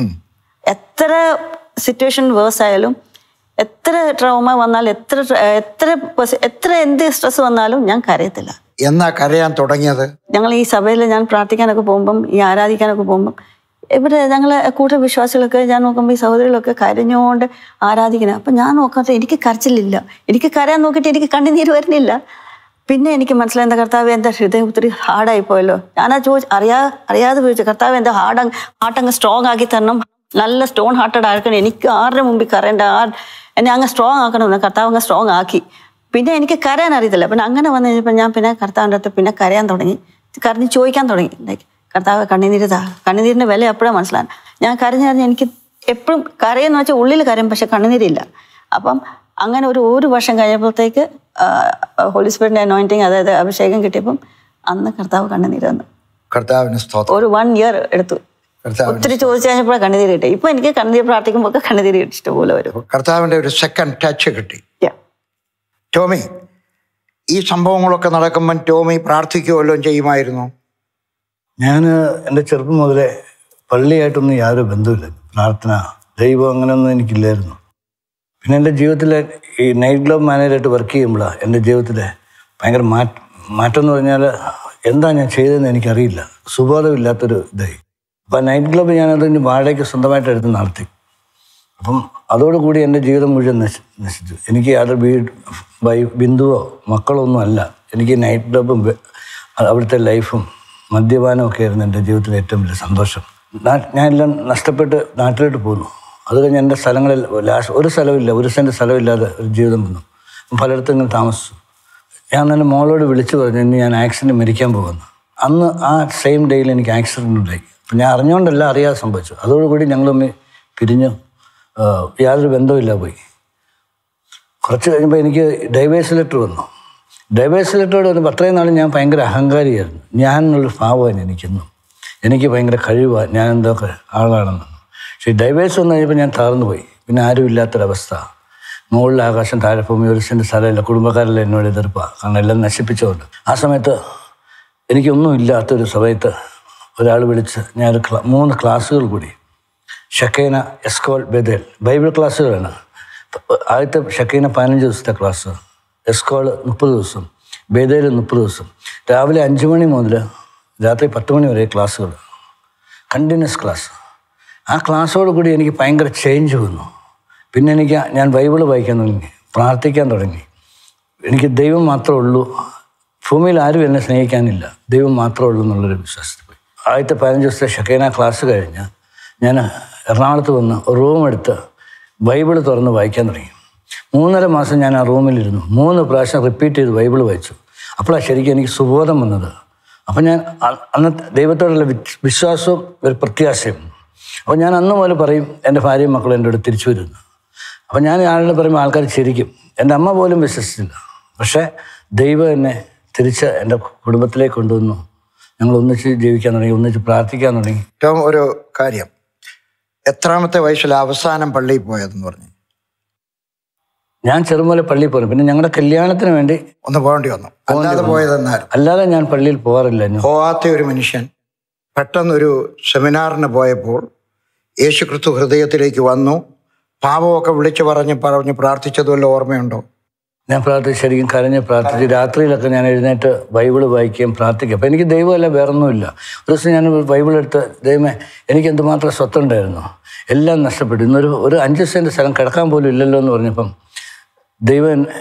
എത്ര സിറ്റുവേഷൻ വേഴ്സ് ആയാലും എത്ര ട്രോമ വന്നാലും എത്ര ട്ര- എത്ര പെർസ- എത്ര എന്ത് സ്ട്രെസ് വന്നാലും ഞാൻ കരയത്തില്ല എന്നാ കരയാൻ തുടങ്ങിയത് ഞങ്ങൾ ഈ സഭയിൽ ഞാൻ പ്രാർത്ഥിക്കാനൊക്കെ പോകുമ്പം ഈ ആരാധിക്കാനൊക്കെ പോകുമ്പം ഇവിടെ ഞങ്ങളെ കൂട്ട വിശ്വാസികളൊക്കെ ഞാൻ നോക്കുമ്പോൾ ഈ സഹോദരികളൊക്കെ കരഞ്ഞുകൊണ്ട് ആരാധിക്കുന്നത് അപ്പം ഞാൻ നോക്കാത്ത എനിക്ക് കരച്ചിലില്ല എനിക്ക് കരയാൻ നോക്കിയിട്ട് എനിക്ക് കണ്ണുനീര് വരുന്നില്ല പിന്നെ എനിക്ക് മനസ്സിലായി എന്താ കർത്താവ് എൻ്റെ ഹൃദയം ഒത്തിരി ഹാർഡായി പോയല്ലോ ഞാനാ ചോദിച്ചു അറിയാ അറിയാതെ ചോദിച്ചു കർത്താവ് എൻ്റെ ഹാർഡ് ഹാർട്ടങ്ങ് സ്ട്രോങ് ആക്കി തരണം നല്ല സ്റ്റോൺ ഹാർട്ടഡ് ആക്കണം എനിക്ക് ആരുടെ മുമ്പിൽ കരേണ്ട ആ എന്നെ അങ്ങ് സ്ട്രോങ് ആക്കണമെന്ന് കർത്താവ് അങ്ങ് സ്ട്രോങ് ആക്കി പിന്നെ എനിക്ക് കരയാൻ അറിയത്തില്ല പിന്നെ അങ്ങനെ വന്നു കഴിഞ്ഞപ്പോൾ ഞാൻ പിന്നെ കർത്താവിൻ്റെ അടുത്ത് പിന്നെ കരയാൻ തുടങ്ങി കരഞ്ഞ് ചോദിക്കാൻ തുടങ്ങി ലൈക്ക് കർത്താവ് കണ്ണുനീര് താ കണ്ണുനീരിൻ്റെ വില എപ്പോഴാണ് മനസ്സിലാകും ഞാൻ കരഞ്ഞു കരഞ്ഞ് എനിക്ക് എപ്പോഴും കരയെന്ന് വെച്ചാൽ ഉള്ളിൽ കരയും പക്ഷെ കണ്ണുനീരില്ല അപ്പം അങ്ങനെ ഒരു ഒരു വർഷം കഴിഞ്ഞപ്പോഴത്തേക്ക് ഹോളി സ്പിരിറ്റിൻ്റെ അനോയിൻറ്റിങ് അതായത് അഭിഷേകം കിട്ടിയപ്പം അന്ന് കർത്താവ് കണ്ണുനീര് തന്നു കർത്താവിന് സ്തോത്രം ഒരു വൺ ഇയർ എടുത്തു കർത്താവിന് ഒത്തിരി ചോദിച്ചു കഴിഞ്ഞപ്പോഴാണ് കണ്ണുനീര് കിട്ടി ഇപ്പൊ എനിക്ക് കണ്ണുനീര് പ്രാർത്ഥിക്കുമ്പോൾ ഒക്കെ കണ്ണുനീര് ഇഷ്ടപോലെ വരും കർത്താവിൻ്റെ ഒരു സെക്കൻഡ് ടച്ച് കിട്ടി ടോമി ഈ സംഭവങ്ങളൊക്കെ നടക്കുമ്പം ടോമി പ്രാർത്ഥിക്കുകയോ വല്ലതും ചെയ്യുമായിരുന്നു ഞാൻ എൻ്റെ ചെറുപ്പം മുതലേ പള്ളിയായിട്ടൊന്നും യാതൊരു ബന്ധമില്ല പ്രാർത്ഥന ദൈവം അങ്ങനെയൊന്നും എനിക്കില്ലായിരുന്നു പിന്നെ എൻ്റെ ജീവിതത്തിലെ ഈ നൈറ്റ് ക്ലബ് മാനേജറായിട്ട് വർക്ക് ചെയ്യുമ്പോഴാണ് എൻ്റെ ജീവിതത്തിലെ ഭയങ്കര മാറ്റ മാറ്റം എന്ന് പറഞ്ഞാൽ എന്താ ഞാൻ ചെയ്തതെന്ന് എനിക്കറിയില്ല സുബോധമില്ലാത്തൊരു ഇതായി അപ്പം നൈറ്റ് ക്ലബ്ബ് ഞാനത് ഇനി വാടകയ്ക്ക് സ്വന്തമായിട്ട് എടുത്ത് നടത്തി അപ്പം അതോടുകൂടി എൻ്റെ ജീവിതം മുഴുവൻ നശി നശിച്ചു എനിക്ക് യാതൊരു വീട് വൈ ബിന്ദുവോ മക്കളോ ഒന്നും അല്ല എനിക്ക് നൈറ്റ് ക്ലബ്ബും വെ- അവിടുത്തെ ലൈഫും മദ്യപാനവും ഒക്കെ ആയിരുന്നു എൻ്റെ ജീവിതത്തിലെ ഏറ്റവും വലിയ സന്തോഷം നാ- ഞാൻ എല്ലാം നഷ്ടപ്പെട്ട് നാട്ടിലോട്ട് പോന്നു അത് കഴിഞ്ഞ് എൻ്റെ സ്ഥലങ്ങളിൽ ലാസ്റ്റ് ഒരു സ്ഥലമില്ല ഒരു സെൻറ്റ് സ്ഥലമില്ലാതെ ഒരു ജീവിതം വന്നു പലയിടത്തും ഇങ്ങനെ താമസിച്ചു ഞാൻ എൻ്റെ മോളോട് വിളിച്ചു പറഞ്ഞു ഇന്ന് ഞാൻ ആക്സിഡൻറ്റ് മരിക്കാൻ പോകുന്നു അന്ന് ആ സെയിം ഡേയിൽ എനിക്ക് ആക്സിഡൻറ്റ് ഉണ്ടായി അപ്പം ഞാൻ അറിഞ്ഞുകൊണ്ടല്ല അറിയാതെ സംഭവിച്ചു അതോടുകൂടി ഞങ്ങൾ തമ്മിൽ പിരിഞ്ഞു ആ, യാതൊരു ബന്ധവുമില്ല പോയി കുറച്ച് കഴിഞ്ഞപ്പോൾ എനിക്ക് ഡൈവേഴ്സ് ലെറ്റർ വന്നു ഡൈവേഴ്സ് ലെറ്റർ വന്നപ്പോൾ അത്രയും നാൾ ഞാൻ ഭയങ്കര അഹങ്കാരിയായിരുന്നു ഞാൻ എന്നുള്ളൊരു ഭാവമായിരുന്നു എനിക്കെന്നും എനിക്ക് ഭയങ്കര കഴിവാണ് ഞാൻ എന്തൊക്കെ ആളാണെന്ന് പക്ഷേ ഈ ഡൈവേഴ്സ് വന്നു കഴിഞ്ഞപ്പോൾ ഞാൻ തളർന്നു പോയി പിന്നെ ആരും ഇല്ലാത്തൊരവസ്ഥ മുകളിൽ ആകാശം താഴെ ഭൂമി ഒരു സെൻറ്റ് സ്ഥലമില്ല കുടുംബക്കാരെല്ലാം എന്നോട് എതിർപ്പാണ് കാരണം എല്ലാം നശിപ്പിച്ചുകൊണ്ട് ആ സമയത്ത് എനിക്കൊന്നും ഇല്ലാത്തൊരു സമയത്ത് ഒരാൾ വിളിച്ച് ഞാനൊരു ക്ലാ മൂന്ന് ക്ലാസ്സുകൾ കൂടി ഷക്കീന എസ്കോൾ ബദൽ ബൈബിൾ ക്ലാസ്സുകളാണ് ആദ്യത്തെ ഷക്കീന പതിനഞ്ച് ദിവസത്തെ ക്ലാസ് എസ്കോൾ മുപ്പത് ദിവസം ബേദയിൽ മുപ്പത് ദിവസം രാവിലെ അഞ്ച് മണി മുതൽ രാത്രി പത്ത് മണി വരെ ക്ലാസ്സുകൾ കണ്ടിന്യൂസ് ക്ലാസ് ആ ക്ലാസ്സോട് കൂടി എനിക്ക് ഭയങ്കര ചേഞ്ച് വന്നു പിന്നെ എനിക്ക് ഞാൻ ബൈബിൾ വായിക്കാൻ തുടങ്ങി പ്രാർത്ഥിക്കാൻ തുടങ്ങി എനിക്ക് ദൈവം മാത്രമേ ഉള്ളൂ ഭൂമിയിൽ ആരും എന്നെ സ്നേഹിക്കാനില്ല ദൈവം മാത്രമേ ഉള്ളൂ എന്നുള്ളൊരു വിശ്വാസത്തിൽ പോയി ആദ്യത്തെ പതിനഞ്ച് ദിവസത്തെ ഷക്കീന ക്ലാസ് കഴിഞ്ഞ് ഞാൻ എറണാകുളത്ത് വന്ന് റൂം എടുത്ത് ബൈബിൾ തുറന്ന് വായിക്കാൻ തുടങ്ങി മൂന്നര മാസം ഞാൻ ആ റൂമിലിരുന്നു മൂന്ന് പ്രാവശ്യം റിപ്പീറ്റ് ചെയ്ത് ബൈബിൾ വായിച്ചു അപ്പോഴാണ് ശരിക്കും എനിക്ക് സുബോധം വന്നത് അപ്പം ഞാൻ അ- അന്നത്തെ ദൈവത്തോടുള്ള വി- വിശ്വാസവും ഒരു പ്രത്യാശയും അപ്പോൾ ഞാൻ അന്ന് മുതൽ പറയും എൻ്റെ ഭാര്യയും മക്കളും എൻ്റെ അടുത്ത് തിരിച്ചു വരുന്നു അപ്പം ഞാൻ ആളുകൾ പറയുമ്പോൾ ആൾക്കാർ ചിരിക്കും എൻ്റെ അമ്മ പോലും വിശ്വസിച്ചില്ല പക്ഷേ ദൈവം എന്നെ തിരിച്ച് എൻ്റെ കുടുംബത്തിലേക്ക് കൊണ്ടുവന്നു ഞങ്ങൾ ഒന്നിച്ച് ജീവിക്കാൻ തുടങ്ങി ഒന്നിച്ച് പ്രാർത്ഥിക്കാൻ തുടങ്ങി ഏറ്റവും ഒരു കാര്യം എത്രാമത്തെ വയസ്സിൽ അവസാനം പള്ളിയിൽ പോയതെന്ന് പറഞ്ഞു ഞാൻ ചെറുമൂല പള്ളിയിൽ പോകുന്നു പിന്നെ ഞങ്ങളുടെ കല്യാണത്തിന് വേണ്ടി ഒന്ന് പോകേണ്ടി വന്നു അല്ലാതെ പോയതെന്നായിരുന്നു അല്ലാതെ ഞാൻ പള്ളിയിൽ പോകാറില്ല ഞാൻ പോവാത്ത ഒരു മനുഷ്യൻ പെട്ടെന്നൊരു സെമിനാറിന് പോയപ്പോൾ യേശു ക്രിസ്തു ഹൃദയത്തിലേക്ക് വന്നു പാപമൊക്കെ വിളിച്ചു പറഞ്ഞ് പറഞ്ഞ് പ്രാർത്ഥിച്ചതുമല്ല ഓർമ്മയുണ്ടോ ഞാൻ പ്രാർത്ഥിച്ച് ശരിക്കും കരഞ്ഞ് പ്രാർത്ഥിച്ച് രാത്രിയിലൊക്കെ ഞാൻ എഴുന്നേറ്റ് ബൈബിൾ വായിക്കുകയും പ്രാർത്ഥിക്കും അപ്പം എനിക്ക് ദൈവമല്ല വേറൊന്നുമില്ല ഒരു ദിവസം ഞാൻ ബൈബിൾ എടുത്ത് ദൈവമേ എനിക്ക് എന്തുമാത്രം സ്വത്തുണ്ടായിരുന്നു എല്ലാം നഷ്ടപ്പെട്ടു ഇന്നൊരു ഒരു അഞ്ച് സെൻറ്റ് സ്ഥലം കിടക്കാൻ പോലും ഇല്ലല്ലോ എന്ന് പറഞ്ഞപ്പം ദൈവം എന്നെ-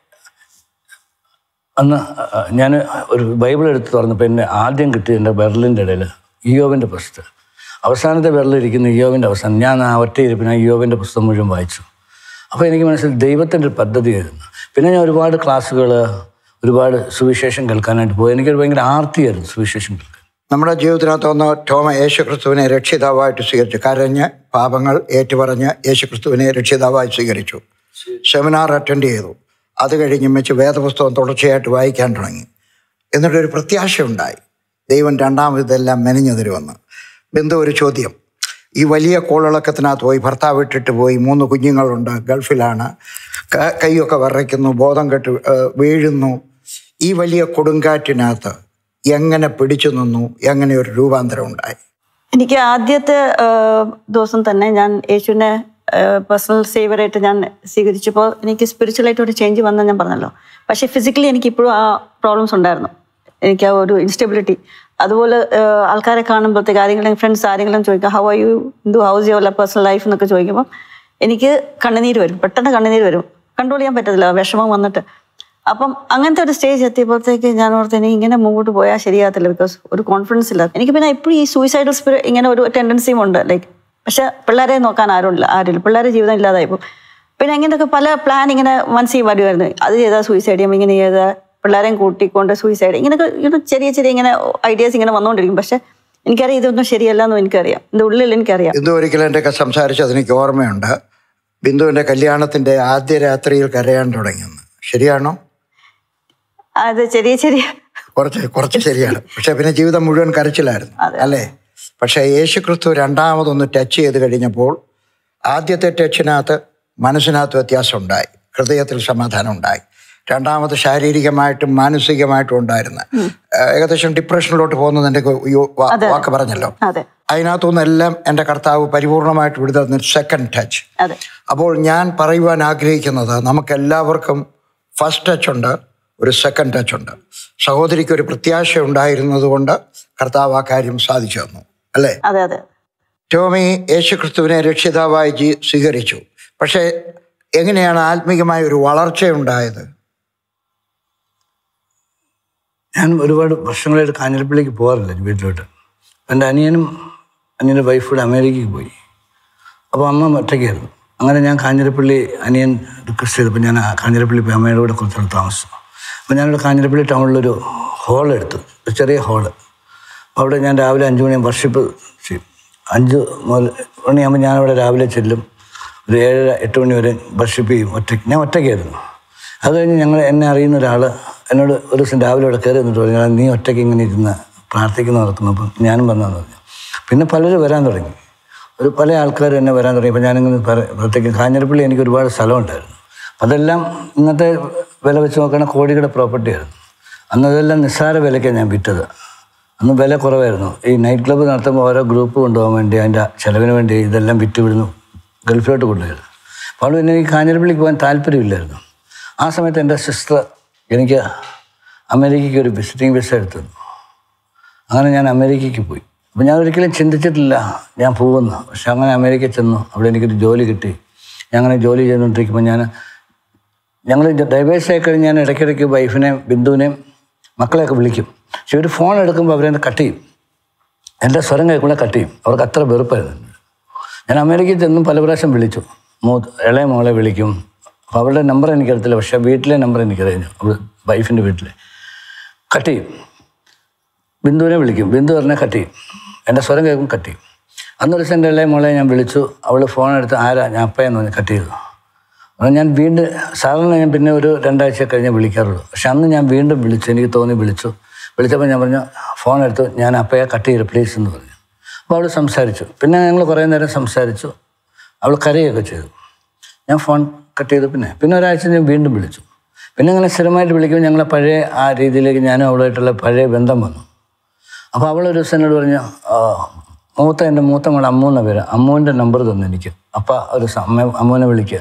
അന്ന് ഞാൻ ഒരു ബൈബിൾ എടുത്ത് തുറന്നപ്പോൾ എന്നെ ആദ്യം കിട്ടിയത് എൻ്റെ ബെർലിൻ്റെ ഇടയിൽ ഇയോവിൻ്റെ പുസ്തകം അവസാനത്തെ വിരലിരിക്കുന്ന ഇയോവിൻ്റെ അവസാനം ഞാൻ ആ ഒറ്റ ഇരിപ്പിന് ആ ഇയോവിൻ്റെ പുസ്തകം മുഴുവൻ വായിച്ചു അപ്പോൾ എനിക്ക് മനസ്സിലായി ദൈവത്തിൻ്റെ ഒരു പദ്ധതിയായിരുന്നു പിന്നെ ഞാൻ ഒരുപാട് ക്ലാസ്സുകൾ ഒരുപാട് സുവിശേഷം കേൾക്കാനായിട്ട് പോയി എനിക്കൊരു ഭയങ്കര ആർത്തിയായിരുന്നു സുവിശേഷം കേൾക്കാൻ നമ്മുടെ ജീവിതത്തിനകത്ത് ഒന്ന് ടോമ യേശുക്രിസ്തുവിനെ രക്ഷിതാവായിട്ട് സ്വീകരിച്ചു കരഞ്ഞ് പാപങ്ങൾ ഏറ്റുപറഞ്ഞ് യേശുക്രിസ്തുവിനെ രക്ഷിതാവായി സ്വീകരിച്ചു സെമിനാർ അറ്റൻഡ് ചെയ്തു അത് കഴിഞ്ഞ് വെച്ച് വേദപുസ്തകം തുടർച്ചയായിട്ട് വായിക്കാൻ തുടങ്ങി എന്നിട്ടൊരു പ്രത്യാശ ഉണ്ടായി ദൈവം രണ്ടാമത് ഇതെല്ലാം മെനഞ്ഞു തരുമെന്ന് ബന്ധു ഒരു ചോദ്യം ഈ വലിയ കോളിളക്കത്തിനകത്ത് പോയി ഭർത്താവ് ഇട്ടിട്ട് പോയി മൂന്ന് കുഞ്ഞുങ്ങളുണ്ട് ഗൾഫിലാണ് ക- കൈയൊക്കെ വിറയ്ക്കുന്നു ബോധം കെട്ട് ഏഹ്, വീഴുന്നു ഈ വലിയ കൊടുങ്കാറ്റിനകത്ത് എങ്ങനെ പിടിച്ചു നിന്നു എങ്ങനെ ഒരു രൂപാന്തരം ഉണ്ടായി എനിക്ക് ആദ്യത്തെ ആ, ദിവസം തന്നെ ഞാൻ യേശുവിനെ പേഴ്സണൽ സേവറായിട്ട് ഞാൻ സ്വീകരിച്ചപ്പോൾ എനിക്ക് സ്പിരിച്വലായിട്ട് ഒരു ചേഞ്ച് വന്ന ഞാൻ പറഞ്ഞല്ലോ പക്ഷേ ഫിസിക്കലി എനിക്ക് ഇപ്പോഴും ആ പ്രോബ്ലംസ് ഉണ്ടായിരുന്നു എനിക്ക് ആ ഒരു ഇൻസ്റ്റെബിലിറ്റി അതുപോലെ ആ, ആൾക്കാരെ കാണുമ്പോഴത്തേക്ക് ആരെങ്കിലും ഫ്രണ്ട്സ് ആരെങ്കിലും ചോദിക്കുക ഹൗ ആർ യു എന്തു ഹൗസ് യുവർ പേഴ്സണൽ ലൈഫ് എന്നൊക്കെ ചോദിക്കുമ്പോൾ എനിക്ക് കണ്ണുനീര് വരും പെട്ടെന്ന് കണ്ണുനീര് വരും കൺട്രോൾ ചെയ്യാൻ പറ്റത്തില്ല വിഷമം വന്നിട്ട് അപ്പം അങ്ങനത്തെ ഒരു സ്റ്റേജ് എത്തിയപ്പോഴത്തേക്ക് ഞാൻ ഓർത്ത് ഇനി ഇങ്ങനെ മുമ്പോട്ട് പോയാൽ ശരിയാകത്തില്ല ബിക്കോസ് ഒരു കോൺഫിഡൻസ് ഇല്ല എനിക്ക് പിന്നെ ഇപ്പോഴും ഈ സൂയിസൈഡൽ സ്പിരിറ്റ് ഇങ്ങനെ ഒരു ടെൻഡൻസിയും ഉണ്ട് ലൈക്ക് പക്ഷെ പിള്ളേരെ നോക്കാൻ ആരുമില്ല ആരുമില്ല പിള്ളേരെ ജീവിതം ഇല്ലാതായിപ്പോൾ പിന്നെ ഇങ്ങനെയൊക്കെ പല പ്ലാൻ ഇങ്ങനെ മനസ്സിൽ വരുമായിരുന്നു അത് ചെയ്താൽ സൂയിസൈഡ് ചെയ്യും ഇങ്ങനെ ചെയ്താൽ പിള്ളേരെയും കൂട്ടിക്കൊണ്ട് സൂയിസൈഡ് ഇങ്ങനെയൊക്കെ ഇങ്ങനെ ചെറിയ ചെറിയ ഇങ്ങനെ ഐഡിയാസ് ഇങ്ങനെ വന്നുകൊണ്ടിരിക്കും പക്ഷെ എനിക്കറിയാം ഇതൊന്നും ശരിയല്ല എന്നും എനിക്കറിയാം എൻ്റെ ഉള്ളിൽ എനിക്കറിയാം ബിന്ദു ഒരിക്കലും എൻ്റെ സംസാരിച്ചത് എനിക്ക് ഓർമ്മയുണ്ട് ബിന്ദുവിൻ്റെ കല്യാണത്തിൻ്റെ ആദ്യ രാത്രിയിൽ കരയാൻ തുടങ്ങിയെന്ന് ശരിയാണോ അത് ചെറിയ ചെറിയ കുറച്ച് കുറച്ച് ശരിയാണ് പക്ഷെ പിന്നെ ജീവിതം മുഴുവൻ കരച്ചിലായിരുന്നു അല്ലേ പക്ഷേ യേശു ക്രിസ്തു രണ്ടാമതൊന്ന് ടച്ച് ചെയ്ത് കഴിഞ്ഞപ്പോൾ ആദ്യത്തെ ടച്ചിനകത്ത് മനസ്സിനകത്ത് വ്യത്യാസം ഉണ്ടായി ഹൃദയത്തിൽ സമാധാനം ഉണ്ടായി രണ്ടാമത് ശാരീരികമായിട്ടും മാനസികമായിട്ടും ഉണ്ടായിരുന്ന ഏഹ് ഏകദേശം ഡിപ്രഷനിലോട്ട് പോകുന്നത് എൻ്റെ വാക്ക് പറഞ്ഞല്ലോ അതെ അതിനകത്തുനിന്നെല്ലാം എൻ്റെ കർത്താവ് പരിപൂർണമായിട്ട് വിടുന്ന സെക്കൻഡ് ടച്ച് അതെ അപ്പോൾ ഞാൻ പറയുവാൻ ആഗ്രഹിക്കുന്നത് നമുക്കെല്ലാവർക്കും ഫസ്റ്റ് ടച്ച് ഉണ്ട് ഒരു സെക്കൻഡ് ടച്ച് ഉണ്ട് സഹോദരിക്ക് ഒരു പ്രത്യാശ ഉണ്ടായിരുന്നത് കൊണ്ട് കർത്താവ് ആ കാര്യം സാധിച്ചു തന്നു അല്ലേ അതെ അതെ ടോമി യേശുക്രിസ്തുവിനെ രക്ഷിതാവായി ജീ സ്വീകരിച്ചു പക്ഷേ എങ്ങനെയാണ് ആത്മീകമായ ഒരു വളർച്ച ഉണ്ടായത് ഞാൻ ഒരുപാട് വർഷങ്ങളായിട്ട് കാഞ്ഞിരപ്പള്ളിക്ക് പോകാറില്ല വീട്ടിലോട്ട് എൻ്റെ അനിയനും അനിയൻ്റെ വൈഫ് കൂടെ അമേരിക്കയ്ക്ക് പോയി അപ്പോൾ അമ്മ ഒറ്റയ്ക്കായിരുന്നു അങ്ങനെ ഞാൻ കാഞ്ഞിരപ്പള്ളി അനിയൻ റിക്വസ്റ്റ് ചെയ്തപ്പോൾ ഞാൻ ആ കാഞ്ഞിരപ്പള്ളി പോയി അമ്മയുടെ കൂടെ കുറച്ചാൾ താമസിച്ചു അപ്പോൾ ഞാനിവിടെ കാഞ്ഞിരപ്പള്ളി ടൗണിലൊരു ഹോൾ എടുത്തു ഒരു ചെറിയ ഹോള് അപ്പോൾ അവിടെ ഞാൻ രാവിലെ അഞ്ച് മണി വർഷിപ്പ് ചെയ്യും അഞ്ച് മുതൽ മണിയാകുമ്പോൾ ഞാനവിടെ രാവിലെ ചെല്ലും ഒരു ഏഴര എട്ട് മണി വരെ വർഷിപ്പ് ചെയ്യും ഒറ്റയ്ക്ക് ഞാൻ ഒറ്റയ്ക്കായിരുന്നു അത് കഴിഞ്ഞ് ഞങ്ങൾ എന്നെ അറിയുന്ന ഒരാൾ എന്നോട് ഒരു ദിവസം രാവിലെ ഇവിടെ കയറി എന്നിട്ട് പറഞ്ഞു "എടാ, നീ ഒറ്റയ്ക്ക് ഇങ്ങനെ ഇരുന്ന് പ്രാർത്ഥിക്കുന്ന നടക്കുന്നു അപ്പം ഞാനും വന്നതെന്ന് പറഞ്ഞു പിന്നെ പലരും വരാൻ തുടങ്ങി ഒരു പല ആൾക്കാർ എന്നെ വരാൻ തുടങ്ങി അപ്പോൾ ഞാനിങ്ങനെ പറ- പ്രത്യേകം കാഞ്ഞിരപ്പള്ളി എനിക്ക് ഒരുപാട് സ്ഥലമുണ്ടായിരുന്നു അപ്പം അതെല്ലാം ഇന്നത്തെ വില വെച്ച് നോക്കുകയാണെങ്കിൽ കോടിയുടെ പ്രോപ്പർട്ടിയായിരുന്നു അന്ന് അതെല്ലാം നിസ്സാര വിലയ്ക്കാണ് ഞാൻ വിറ്റത് അന്ന് വില കുറവായിരുന്നു ഈ നൈറ്റ് ക്ലബ്ബ് നടത്തുമ്പോൾ ഓരോ ഗ്രൂപ്പ് കൊണ്ടുപോകാൻ വേണ്ടി അതിൻ്റെ ചിലവിന് വേണ്ടി ഇതെല്ലാം വിറ്റ് വിടുന്നു ഗൾഫിലോട്ട് കൊണ്ടുപോയത് അപ്പോൾ പിന്നെ എനിക്ക് കാഞ്ഞിരപ്പള്ളിക്ക് പോകാൻ താല്പര്യമില്ലായിരുന്നു ആ സമയത്ത് എൻ്റെ സിസ്റ്റർ എനിക്ക് അമേരിക്കയ്ക്ക് ഒരു വിസിറ്റിംഗ് വിസ എടുത്തു തന്നു. അങ്ങനെ ഞാൻ അമേരിക്കയ്ക്ക് പോയി അപ്പോൾ ഞാൻ ഒരിക്കലും ചിന്തിച്ചിട്ടില്ല ഞാൻ പോകുമെന്ന് പക്ഷെ അങ്ങനെ അമേരിക്കയിൽ ചെന്നു അവിടെ എനിക്കൊരു ജോലി കിട്ടി ഞാൻ അങ്ങനെ ജോലി ചെയ്തുകൊണ്ടിരിക്കുമ്പോൾ ഞാൻ ഞങ്ങൾ ഡൈവേഴ്സ് ആയി കഴിഞ്ഞ് ഞാൻ ഇടയ്ക്കിടയ്ക്ക് വൈഫിനെയും ബിന്ദുവിനെയും മക്കളെയൊക്കെ വിളിക്കും പക്ഷെ ഇവർ ഫോൺ എടുക്കുമ്പോൾ അവരെന്നെ കട്ട് ചെയ്യും എൻ്റെ സ്വരം കേൾക്കുമ്പോൾ കട്ട് ചെയ്യും അവർക്ക് അത്ര വെറുപ്പായിരുന്നു എന്നോട്. ഞാൻ അമേരിക്കയിൽ ചെന്നും പല പ്രാവശ്യം വിളിച്ചു മൂ ഇളയ മോളെ വിളിക്കും അപ്പോൾ അവളുടെ നമ്പർ എനിക്കറിയത്തില്ല പക്ഷേ വീട്ടിലെ നമ്പർ എനിക്കറിയാം അവൾ വൈഫിൻ്റെ വീട്ടിലെ കട്ട് ചെയ്യും ബിന്ദുവിനെ വിളിക്കും ബിന്ദു പറഞ്ഞാൽ കട്ട് ചെയ്യും എൻ്റെ സ്വരം കേൾക്കും കട്ട് ചെയ്യും അന്നൊരു ദിവസം എൻ്റെ ഇളയ മോളെ ഞാൻ വിളിച്ചു അവൾ ഫോൺ എടുത്ത് ആരാ ഞാൻ അപ്പയെന്ന് പറഞ്ഞ് കട്ട് ചെയ്തു അപ്പോൾ ഞാൻ വീണ്ടും സാധാരണ ഞാൻ പിന്നെ ഒരു രണ്ടാഴ്ച കഴിഞ്ഞ് വിളിക്കാറുള്ളൂ പക്ഷെ അന്ന് ഞാൻ വീണ്ടും വിളിച്ചു എനിക്ക് തോന്നി വിളിച്ചു വിളിച്ചപ്പോൾ ഞാൻ പറഞ്ഞു ഫോൺ എടുത്തു ഞാൻ അപ്പയെ കട്ട് ചെയ്തു പ്ലീസ് എന്ന് പറഞ്ഞു അപ്പോൾ അവൾ സംസാരിച്ചു പിന്നെ ഞങ്ങൾ കുറേ നേരം സംസാരിച്ചു അവൾ കരയൊക്കെ ചെയ്തു ഞാൻ ഫോൺ കട്ട് ചെയ്തു പിന്നെ പിന്നെ ഒരാഴ്ച ഞാൻ വീണ്ടും വിളിച്ചു പിന്നെ അങ്ങനെ സ്ഥിരമായിട്ട് വിളിക്കുമ്പോൾ ഞങ്ങളെ പഴയ ആ രീതിയിലേക്ക് ഞാനും അവളുമായിട്ടുള്ള പഴയ ബന്ധം വന്നു അപ്പോൾ അവളൊരു ദിവസം എന്നോട് പറഞ്ഞു "ആ, മൂത്ത എൻ്റെ മൂത്ത മകൾ അമ്മു എന്ന പേര് അമ്മുവിൻ്റെ നമ്പർ തന്നു എനിക്ക് അപ്പം ഒരു ദിവസം അമ്മ അമ്മുവിനെ വിളിക്കുക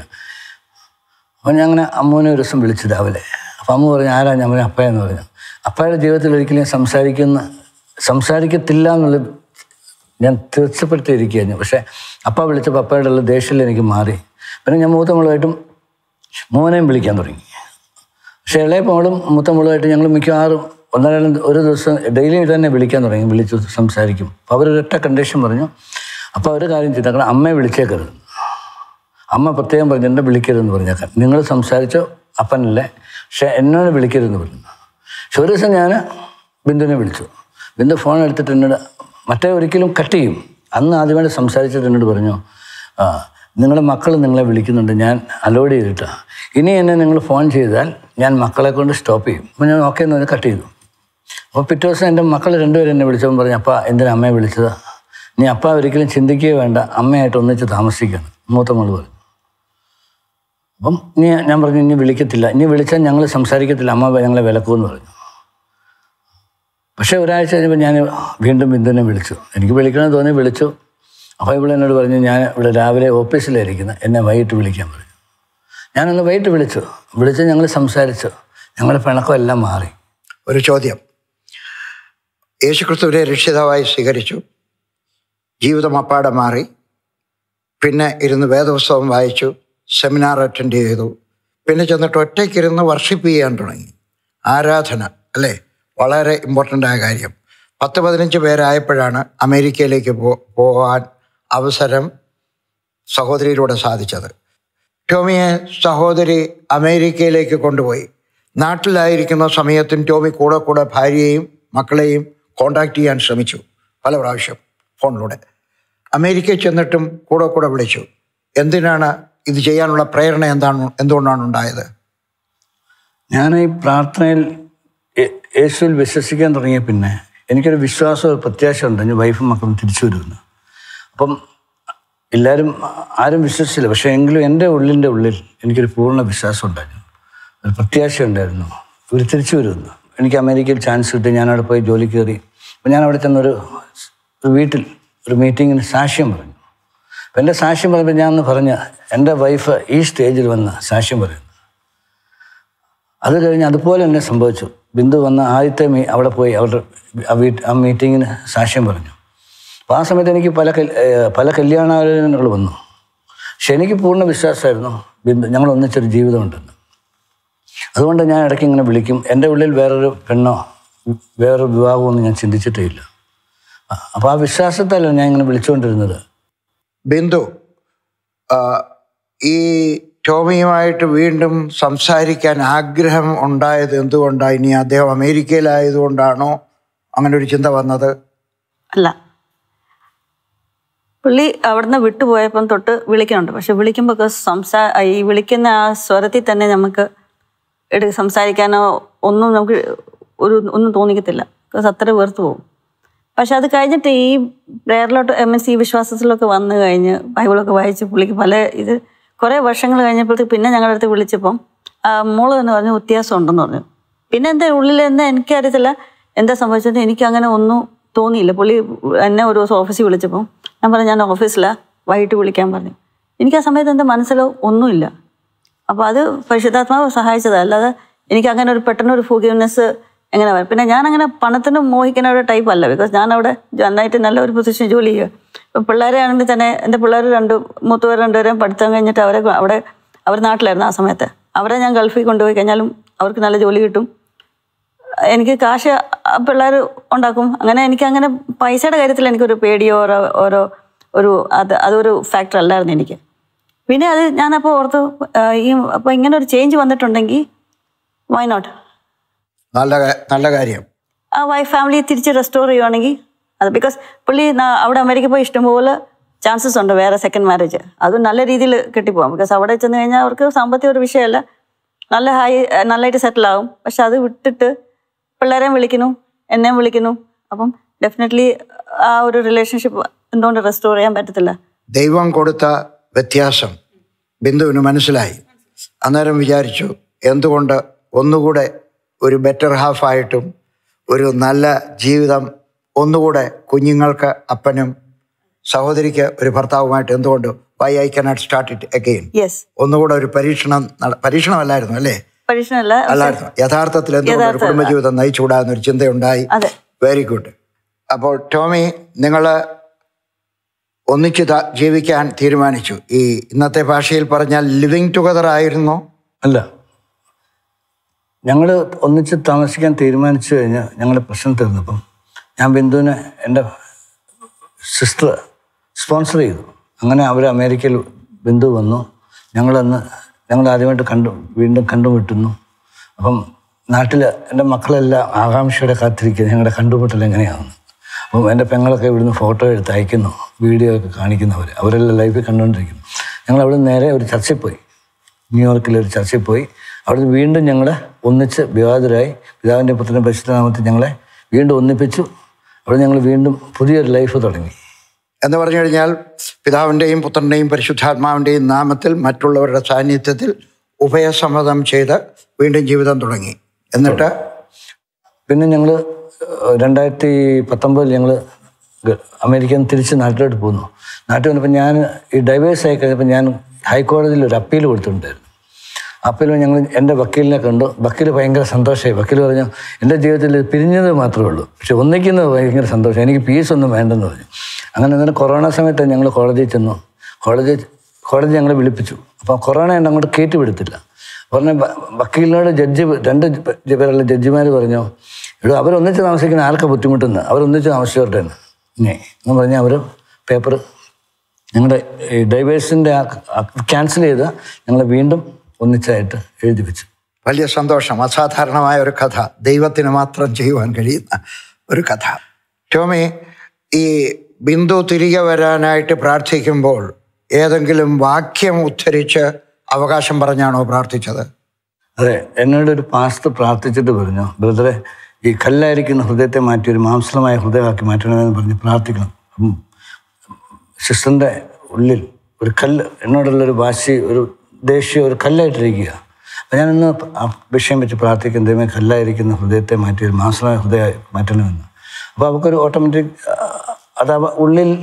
അപ്പോൾ ഞാൻ അങ്ങനെ അമ്മുവിനെ ഒരു ദിവസം വിളിച്ചു രാവിലെ അപ്പം അമ്മു പറഞ്ഞു ആരാ ഞാൻ പറഞ്ഞു അപ്പയെന്ന് പറഞ്ഞു അപ്പയുടെ ജീവിതത്തിൽ ഒരിക്കലും സംസാരിക്കുന്ന സംസാരിക്കത്തില്ല എന്നുള്ളത് ഞാൻ തീർച്ചപ്പെടുത്തിയിരിക്കുകയായിരുന്നു പക്ഷേ അപ്പ വിളിച്ചപ്പോൾ അപ്പയുടെ ഉള്ള ദേഷ്യത്തിൽ എനിക്ക് മാറി പിന്നെ ഞാൻ മൂത്ത മോളുമായിട്ടും മോനെയും വിളിക്കാൻ തുടങ്ങി പക്ഷേ ഇളയ മോളും മൂത്ത മോളുമായിട്ട് ഞങ്ങൾ മിക്കവാറും ഒന്നര ഒരു ദിവസം ഡെയിലി തന്നെ വിളിക്കാൻ തുടങ്ങി വിളിച്ചു സംസാരിക്കും അപ്പോൾ അവരൊരൊറ്റ കണ്ടീഷൻ പറഞ്ഞു അപ്പോൾ അവർ കാര്യം ചെയ്തേക്കണം അമ്മയെ വിളിച്ചേക്കരുത് അമ്മ പ്രത്യേകം പറഞ്ഞു എന്നെ വിളിക്കരുതെന്ന് പറഞ്ഞേക്കാൻ നിങ്ങൾ സംസാരിച്ചോ അപ്പനല്ലേ പക്ഷെ എന്നോട് വിളിക്കരുതെന്ന് പറഞ്ഞു പക്ഷെ ഒരു ദിവസം ഞാൻ ബിന്ദുവിനെ വിളിച്ചു ബിന്ദു ഫോൺ എടുത്തിട്ട് എന്നോട് മറ്റേ ഒരിക്കലും കട്ട് ചെയ്യും അന്ന് ആദ്യമായിട്ട് സംസാരിച്ചിട്ട് എന്നോട് പറഞ്ഞു ആ നിങ്ങളുടെ മക്കൾ നിങ്ങളെ വിളിക്കുന്നുണ്ട് ഞാൻ അലോഡ് ചെയ്തിട്ടാ ഇനി എന്നെ നിങ്ങൾ ഫോൺ ചെയ്താൽ ഞാൻ മക്കളെ കൊണ്ട് സ്റ്റോപ്പ് ചെയ്യും അപ്പോൾ ഞാൻ ഓക്കെ എന്ന് പറഞ്ഞ് കട്ട് ചെയ്തു അപ്പോൾ പിറ്റേ ദിവസം എൻ്റെ മക്കൾ രണ്ടുപേരും എന്നെ വിളിച്ചപ്പോൾ പറഞ്ഞു അപ്പ എന്തിനാ അമ്മയെ വിളിച്ചത് നീ അപ്പ ഒരിക്കലും ചിന്തിക്കുകയോ വേണ്ട അമ്മയായിട്ട് ഒന്നിച്ച് താമസിക്കണം മൂത്ത മകൾ പറഞ്ഞു അപ്പം ഇനി ഞാൻ പറഞ്ഞു ഇനി വിളിക്കത്തില്ല ഇനി വിളിച്ചാൽ ഞങ്ങൾ സംസാരിക്കത്തില്ല അമ്മ ഞങ്ങളെ വിലക്കുമെന്ന് പറഞ്ഞു പക്ഷേ ഒരാഴ്ച കഴിഞ്ഞപ്പോൾ ഞാൻ വീണ്ടും ബിന്ദുവിനെ വിളിച്ചു എനിക്ക് വിളിക്കണമെന്ന് തോന്നി വിളിച്ചു അപ്പോൾ ഇവിടെ എന്നോട് പറഞ്ഞു ഞാൻ ഇവിടെ രാവിലെ ഓഫീസിലായിരിക്കുന്നത് എന്നെ വൈകിട്ട് വിളിക്കാൻ പറഞ്ഞു ഞാനൊന്ന് വൈകിട്ട് വിളിച്ചു വിളിച്ച് ഞങ്ങൾ സംസാരിച്ചു ഞങ്ങളുടെ പിണക്കം എല്ലാം മാറി ഒരു ചോദ്യം യേശുക്രിസ്തുവിനെ രക്ഷിതാവായി സ്വീകരിച്ചു ജീവിതം അപ്പാടെ മാറി പിന്നെ ഇരുന്ന് വേദപുസ്തകം വായിച്ചു സെമിനാർ അറ്റൻഡ് ചെയ്തു പിന്നെ ചെന്നിട്ട് ഒറ്റയ്ക്കിരുന്ന് വർഷിപ്പ് ചെയ്യാൻ തുടങ്ങി ആരാധന അല്ലേ വളരെ ഇമ്പോർട്ടൻ്റ് ആയ കാര്യം പത്ത് പതിനഞ്ച് പേരായപ്പോഴാണ് അമേരിക്കയിലേക്ക് പോ പോകാൻ അവസരം സഹോദരിയിലൂടെ സാധിച്ചത് ടോമിയെ സഹോദരി അമേരിക്കയിലേക്ക് കൊണ്ടുപോയി നാട്ടിലായിരിക്കുന്ന സമയത്തും ടോമി കൂടെ കൂടെ ഭാര്യയെയും മക്കളെയും കോണ്ടാക്ട് ചെയ്യാൻ ശ്രമിച്ചു പല പ്രാവശ്യം ഫോണിലൂടെ അമേരിക്കയിൽ ചെന്നിട്ടും കൂടെ കൂടെ വിളിച്ചു എന്തിനാണ് ഇത് ചെയ്യാനുള്ള പ്രേരണ എന്താണ് എന്തുകൊണ്ടാണ് ഉണ്ടായത് ഞാൻ ഈ പ്രാർത്ഥനയിൽ യേ- യേശുവിൽ വിശ്വസിക്കാൻ തുടങ്ങിയ പിന്നെ എനിക്കൊരു വിശ്വാസം ഒരു പ്രത്യാശ ഉണ്ട് ഞാൻ വൈഫും മക്കളും തിരിച്ചു വരുമെന്ന് അപ്പം എല്ലാവരും ആരും വിശ്വസിച്ചില്ല പക്ഷേ എങ്കിലും എൻ്റെ ഉള്ളിൻ്റെ ഉള്ളിൽ എനിക്കൊരു പൂർണ്ണ വിശ്വാസം ഉണ്ടായിരുന്നു ഒരു പ്രത്യാശ ഉണ്ടായിരുന്നു ഇവർ തിരിച്ചു വരുമെന്ന് എനിക്ക് അമേരിക്കയിൽ ചാൻസ് കിട്ടി ഞാൻ അവിടെ പോയി ജോലി കയറി അപ്പം ഞാൻ അവിടെ ചെന്നൊരു ഒരു വീട്ടിൽ ഒരു മീറ്റിങ്ങിന് സാക്ഷ്യം പറഞ്ഞു അപ്പം എൻ്റെ സാക്ഷ്യം പറയുമ്പോൾ ഞാൻ ഒന്ന് പറഞ്ഞ എൻ്റെ വൈഫ് ഈ സ്റ്റേജിൽ വന്ന് സാക്ഷ്യം പറയുന്നു അത് കഴിഞ്ഞ് അതുപോലെ തന്നെ സംഭവിച്ചു ബിന്ദു വന്ന ആദ്യത്തെ മീ അവിടെ പോയി അവരുടെ ആ വീട്ട് ആ മീറ്റിങ്ങിന് സാക്ഷ്യം പറഞ്ഞു അപ്പോൾ ആ സമയത്ത് എനിക്ക് പല കൽ ഏഹ് പല കല്യാണാലോചനകൾ വന്നു പക്ഷെ എനിക്ക് പൂർണ്ണ വിശ്വാസമായിരുന്നു ബിന്ദു ഞങ്ങൾ ഒന്നിച്ചൊരു ജീവിതമുണ്ടെന്ന് അതുകൊണ്ട് ഞാൻ ഇടയ്ക്ക് ഇങ്ങനെ വിളിക്കും എൻ്റെ ഉള്ളിൽ വേറൊരു പെണ്ണോ വേറൊരു വിവാഹമൊന്നും ഞാൻ ചിന്തിച്ചിട്ടേ ഇല്ല അപ്പോൾ ആ വിശ്വാസത്തല്ല ഞാൻ ഇങ്ങനെ വിളിച്ചുകൊണ്ടിരുന്നത് ബിന്ദു ആ, ഈ ടോമിയുമായിട്ട് വീണ്ടും സംസാരിക്കാൻ ആഗ്രഹം ഉണ്ടായത് എന്തുകൊണ്ടാണ് ഇനി അദ്ദേഹം അമേരിക്കയിലായതുകൊണ്ടാണോ അങ്ങനെ ഒരു ചിന്ത വന്നത് അല്ല പുള്ളി അവിടുന്ന് വിട്ടുപോയപ്പം തൊട്ട് വിളിക്കുന്നുണ്ട് പക്ഷെ വിളിക്കുമ്പോൾ സംസാ ഈ വിളിക്കുന്ന ആ സ്വരത്തിൽ തന്നെ നമുക്ക് എടു സംസാരിക്കാനോ ഒന്നും നമുക്ക് ഒരു ഒന്നും തോന്നിക്കത്തില്ല ബിക്കോസ് അത്ര വെറുത്ത് പോകും പക്ഷെ അത് കഴിഞ്ഞിട്ട് ഈ പ്രേയറിലോട്ട് മീൻസ് ഈ വിശ്വാസത്തിലൊക്കെ വന്നു കഴിഞ്ഞ് ബൈബിളൊക്കെ വായിച്ച് പുള്ളിക്ക് പല ഇത് കുറേ വർഷങ്ങൾ കഴിഞ്ഞപ്പോഴത്തേക്ക് പിന്നെ ഞങ്ങളുടെ അടുത്ത് വിളിച്ചപ്പം ആ, മോള് എന്ന് പറഞ്ഞു വ്യത്യാസം ഉണ്ടെന്ന് പറഞ്ഞു പിന്നെ എൻ്റെ ഉള്ളിൽ എന്താ എനിക്കറിയത്തില്ല എന്താ സംഭവിച്ചത് എനിക്ക് അങ്ങനെ ഒന്നും തോന്നിയില്ല പുള്ളി എന്നെ ഒരു ദിവസം ഓഫീസിൽ വിളിച്ചപ്പോൾ ഞാൻ പറഞ്ഞു ഞാൻ ഓഫീസിലാണ് വൈകിട്ട് വിളിക്കാൻ പറഞ്ഞു എനിക്ക് ആ സമയത്ത് എൻ്റെ മനസ്സിലോ ഒന്നുമില്ല അപ്പോൾ അത് പരിശുദ്ധാത്മാവ് സഹായിച്ചതാണ് അല്ലാതെ എനിക്ക് അങ്ങനെ ഒരു പെട്ടെന്ന് ഒരു ഫുഗീവ്നെസ് എങ്ങനെ വരും പിന്നെ ഞാൻ അങ്ങനെ പണത്തിന് മോഹിക്കുന്ന ഒരു ടൈപ്പ് അല്ല ബിക്കോസ് ഞാൻ അവിടെ നന്നായിട്ട് നല്ല ഒരു പൊസിഷൻ ജോലി ചെയ്യുക ഇപ്പം പിള്ളേരെ ആണെങ്കിൽ തന്നെ എൻ്റെ പിള്ളേർ രണ്ട് മൂത്തവർ രണ്ടുപേരെയും പഠിത്തം കഴിഞ്ഞിട്ട് അവരെ അവിടെ അവർ നാട്ടിലായിരുന്നു ആ സമയത്ത് അവരെ ഞാൻ ഗൾഫിൽ കൊണ്ടുപോയി കഴിഞ്ഞാലും അവർക്ക് നല്ല ജോലി കിട്ടും എനിക്ക് കാശ് പിള്ളേർ ഉണ്ടാക്കും അങ്ങനെ എനിക്ക് അങ്ങനെ പൈസയുടെ കാര്യത്തിൽ എനിക്കൊരു പേടിയോ ഓരോ ഓരോ ഒരു അത് അതൊരു ഫാക്ടർ അല്ലായിരുന്നു എനിക്ക് പിന്നെ അത് ഞാനപ്പോൾ ഓർത്തു ആ, ഈ അപ്പോൾ ഇങ്ങനെ ഒരു ചേഞ്ച് വന്നിട്ടുണ്ടെങ്കിൽ വൈ നോട്ട് നല്ല കാ- നല്ല കാര്യം ആ വൈഫ് ഫാമിലി തിരിച്ച് റെസ്റ്റോർ ചെയ്യുവാണെങ്കിൽ അത് ബിക്കോസ് പുള്ളി ന- അവിടെ അമേരിക്ക പോയി ഇഷ്ടംപോലെ ചാൻസസ് ഉണ്ട് വേറെ സെക്കൻഡ് മാരേജ് അത് നല്ല രീതിയിൽ കിട്ടിപ്പോകാം ബിക്കോസ് അവിടെ ചെന്ന് കഴിഞ്ഞാൽ അവർക്ക് സാമ്പത്തിക ഒരു വിഷയമല്ല നല്ല ഹൈ നല്ലതായിട്ട് സെറ്റിൽ ആവും പക്ഷെ അത് വിട്ടിട്ട് പിള്ളേരെയും വിളിക്കുന്നു എന്നെയും വിളിക്കുന്നു അപ്പം ഡെഫിനറ്റ്ലി ആ ഒരു റിലേഷൻഷിപ്പ് എന്തുകൊണ്ട് റെസ്റ്റോർ ചെയ്യാൻ പറ്റത്തില്ല ദൈവം കൊടുത്ത വ്യത്യാസം ബിന്ദുവിന് മനസ്സിലായി അന്നേരം വിചാരിച്ചു എന്തുകൊണ്ട് ഒന്നുകൂടെ ഒരു ബെറ്റർ ഹാഫായിട്ടും ഒരു നല്ല ജീവിതം ഒന്നുകൂടെ കുഞ്ഞുങ്ങൾക്ക് അപ്പനും സഹോദരിക്ക് ഒരു ഭർത്താവുമായിട്ട് എന്തുകൊണ്ട് why I cannot start it again yes ഒന്നുകൂടെ ഒരു പരീക്ഷണം നട- പരീക്ഷണമല്ലായിരുന്നു അല്ലേ പരീക്ഷണമല്ല അല്ലായിരുന്നു യഥാർത്ഥത്തിൽ എന്തുകൊണ്ട് ഒരു യഥാർത്ഥ- കുടുംബജീവിതം നയിച്ചുകൂടാന്നൊരു ചിന്തയുണ്ടായി അതെ വെരി ഗുഡ് അപ്പോൾ ടോമി നിങ്ങൾ ഒന്നിച്ച് ത- ജീവിക്കാൻ തീരുമാനിച്ചു ഈ ഇന്നത്തെ ഭാഷയിൽ പറഞ്ഞാൽ ലിവിങ് ടുഗദർ ആയിരുന്നു അല്ല ഞങ്ങൾ ഒന്നിച്ച് താമസിക്കാൻ തീരുമാനിച്ചു കഴിഞ്ഞ് ഞങ്ങളുടെ പ്രശ്നം തീർന്നപ്പം ഞാൻ ബിന്ദുവിനെ എൻ്റെ സിസ്റ്റർ സ്പോൺസർ ചെയ്തു അങ്ങനെ അവർ അമേരിക്കയിൽ ബിന്ദു വന്നു ഞങ്ങളന്ന് ഞങ്ങൾ ആദ്യമായിട്ട് കണ്ടു വീണ്ടും കണ്ടുമുട്ടുന്നു അപ്പം നാട്ടിൽ എൻ്റെ മക്കളെല്ലാം ആകാംക്ഷയോടെ കാത്തിരിക്കുന്നത് ഞങ്ങളുടെ കണ്ടുമുട്ടൽ എങ്ങനെയാണെന്ന് അപ്പം എൻ്റെ പെങ്ങളൊക്കെ ഇവിടുന്ന് ഫോട്ടോ എടുത്ത് അയക്കുന്നു വീഡിയോ ഒക്കെ കാണിക്കുന്നവർ അവരെല്ലാം ലൈഫിൽ കണ്ടുകൊണ്ടിരിക്കുന്നു ഞങ്ങൾ അവിടെ നേരെ ഒരു ചർച്ചയിൽ പോയി ന്യൂയോർക്കിൽ ഒരു ചർച്ചയിൽ പോയി അവിടുന്ന് വീണ്ടും ഞങ്ങൾ ഒന്നിച്ച് വിവാഹിതരായി പിതാവിൻ്റെ പുത്രൻ്റെ പരിശുദ്ധനാമത്തിൽ ഞങ്ങളെ വീണ്ടും ഒന്നിപ്പിച്ചു അവിടെ ഞങ്ങൾ വീണ്ടും പുതിയൊരു ലൈഫ് തുടങ്ങി എന്ന് പറഞ്ഞു കഴിഞ്ഞാൽ പിതാവിൻ്റെയും പുത്രൻ്റെയും പരിശുദ്ധാത്മാവിൻ്റെയും നാമത്തിൽ മറ്റുള്ളവരുടെ സാന്നിധ്യത്തിൽ ഉഭയസമ്മതം ചെയ്ത് വീണ്ടും ജീവിതം തുടങ്ങി എന്നിട്ട് പിന്നെ ഞങ്ങൾ രണ്ടായിരത്തി പത്തൊമ്പതിൽ ഞങ്ങൾ അമേരിക്കയിൽ നിന്ന് തിരിച്ച് നാട്ടിലോട്ട് പോന്നു നാട്ടിൽ വന്നപ്പോൾ ഞാൻ ഈ ഡൈവേഴ്സ് ആയി കഴിഞ്ഞപ്പോൾ ഞാൻ ഹൈക്കോടതിയിൽ ഒരു അപ്പീൽ കൊടുത്തിട്ടുണ്ടായിരുന്നു അപ്പീൽ ഞങ്ങൾ എൻ്റെ വക്കീലിനെ കണ്ടു വക്കീൽ ഭയങ്കര സന്തോഷമായി വക്കീൽ പറഞ്ഞു എൻ്റെ ജീവിതത്തിൽ ഇത് പിരിഞ്ഞത് മാത്രമേ ഉള്ളൂ പക്ഷെ ഒന്നിക്കുന്നത് ഭയങ്കര സന്തോഷം എനിക്ക് പീസ് ഒന്നും വേണ്ടെന്ന് പറഞ്ഞു അങ്ങനെ എന്നിട്ട് കൊറോണ സമയത്ത് ഞങ്ങൾ കോടതിയിൽ ചെന്നു കോടതി കോടതി ഞങ്ങളെ വിളിപ്പിച്ചു അപ്പോൾ കൊറോണ എന്നെ അങ്ങോട്ട് കയറ്റി വിടത്തില്ല പറഞ്ഞ വക്കീലിനോട് ജഡ്ജി രണ്ട് പേരുള്ള ജഡ്ജിമാർ പറഞ്ഞു എടോ അവരൊന്നിച്ച് താമസിക്കുന്ന ആർക്കാ ബുദ്ധിമുട്ടെന്ന് അവരൊന്നിച്ച് താമസിച്ചവരുടെ ഇനി എന്ന് പറഞ്ഞാൽ അവർ പേപ്പർ ഞങ്ങളുടെ ഈ ഡൈവേഴ്സിൻ്റെ ക്യാൻസൽ ചെയ്ത് ഞങ്ങളെ വീണ്ടും ഒന്നിച്ചായിട്ട് എഴുതി വെച്ചു വലിയ സന്തോഷം അസാധാരണമായ ഒരു കഥ ദൈവത്തിന് മാത്രം ചെയ്യുവാൻ കഴിയുന്ന ഒരു കഥ ടോമി ഈ ബിന്ദു തിരികെ വരാനായിട്ട് പ്രാർത്ഥിക്കുമ്പോൾ ഏതെങ്കിലും വാക്യം ഉദ്ധരിച്ച് അവകാശം പറഞ്ഞാണോ പ്രാർത്ഥിച്ചത് അതെ എന്നോട് ഒരു പാസ്റ്റർ പ്രാർത്ഥിച്ചിട്ട് പറഞ്ഞു ബ്രദറെ ഈ കല്ലായിരിക്കുന്ന ഹൃദയത്തെ മാറ്റി ഒരു മാംസളമായ ഹൃദയമാക്കി മാറ്റണമെന്ന് പറഞ്ഞ് പ്രാർത്ഥിക്കണം ഉം. സിസ്റ്ററിൻ്റെ ഉള്ളിൽ ഒരു കല്ല് എന്നോടുള്ളൊരു വാശി ഒരു ദേഷ്യം ഒരു കല്ലായിട്ടിരിക്കുക അപ്പം ഞാനിന്ന് ആ വിഷയം വെച്ച് പ്രാർത്ഥിക്കും ദൈവമേ കല്ലായിരിക്കുന്ന ഹൃദയത്തെ മാറ്റി ഒരു മാംസളമായ ഹൃദയമായി മാറ്റണമെന്ന് അപ്പോൾ അവൾക്കൊരു ഓട്ടോമാറ്റിക് അത് അവ ഉള്ളിൽ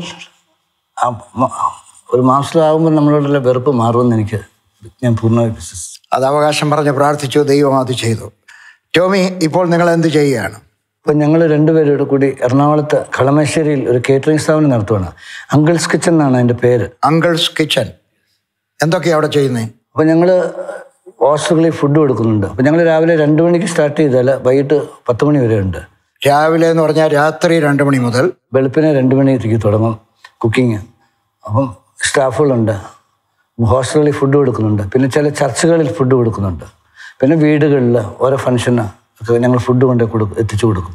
ആ മ- ഒരു മാംസളമാകുമ്പോൾ നമ്മളോടുള്ള വെറുപ്പ് മാറുമെന്ന് എനിക്ക് ഞാൻ പൂർണ്ണമായി വിശ്വസിച്ചു അത് അവകാശം പറഞ്ഞ് പ്രാർത്ഥിച്ചു ദൈവം അത് ചെയ്തു ടോമി ഇപ്പോൾ നിങ്ങൾ എന്ത് ചെയ്യുകയാണ് ഇപ്പം ഞങ്ങൾ രണ്ടുപേരോട് കൂടി എറണാകുളത്ത് കളമശ്ശേരിയിൽ ഒരു കേറ്ററിംഗ് സ്ഥാപനം നടത്തുവാണ് അങ്കിൾസ് കിച്ചൺ എന്നാണ് അതിൻ്റെ പേര് അങ്കിൾസ് കിച്ചൺ എന്തൊക്കെയാണ് അവിടെ ചെയ്യുന്നത് അപ്പോൾ ഞങ്ങൾ ഹോസ്റ്റലുകളിൽ ഫുഡ് കൊടുക്കുന്നുണ്ട് അപ്പോൾ ഞങ്ങൾ രാവിലെ രണ്ട് മണിക്ക് സ്റ്റാർട്ട് ചെയ്താൽ വൈകിട്ട് പത്ത് മണി വരെ ഉണ്ട് രാവിലെ എന്ന് പറഞ്ഞാൽ രാത്രി രണ്ട് മണി മുതൽ വെളുപ്പിനെ രണ്ട് മണിക്ക് തുടങ്ങും കുക്കിങ് അപ്പം സ്റ്റാഫുകളുണ്ട് ഹോസ്റ്റലുകളിൽ ഫുഡ് കൊടുക്കുന്നുണ്ട് പിന്നെ ചില ചർച്ചുകളിൽ ഫുഡ് കൊടുക്കുന്നുണ്ട് പിന്നെ വീടുകളിൽ ഓരോ ഫംഗ്ഷന് ഒക്കെ ഞങ്ങൾ ഫുഡ് കൊണ്ട് കൊടുക്കും എത്തിച്ചു കൊടുക്കും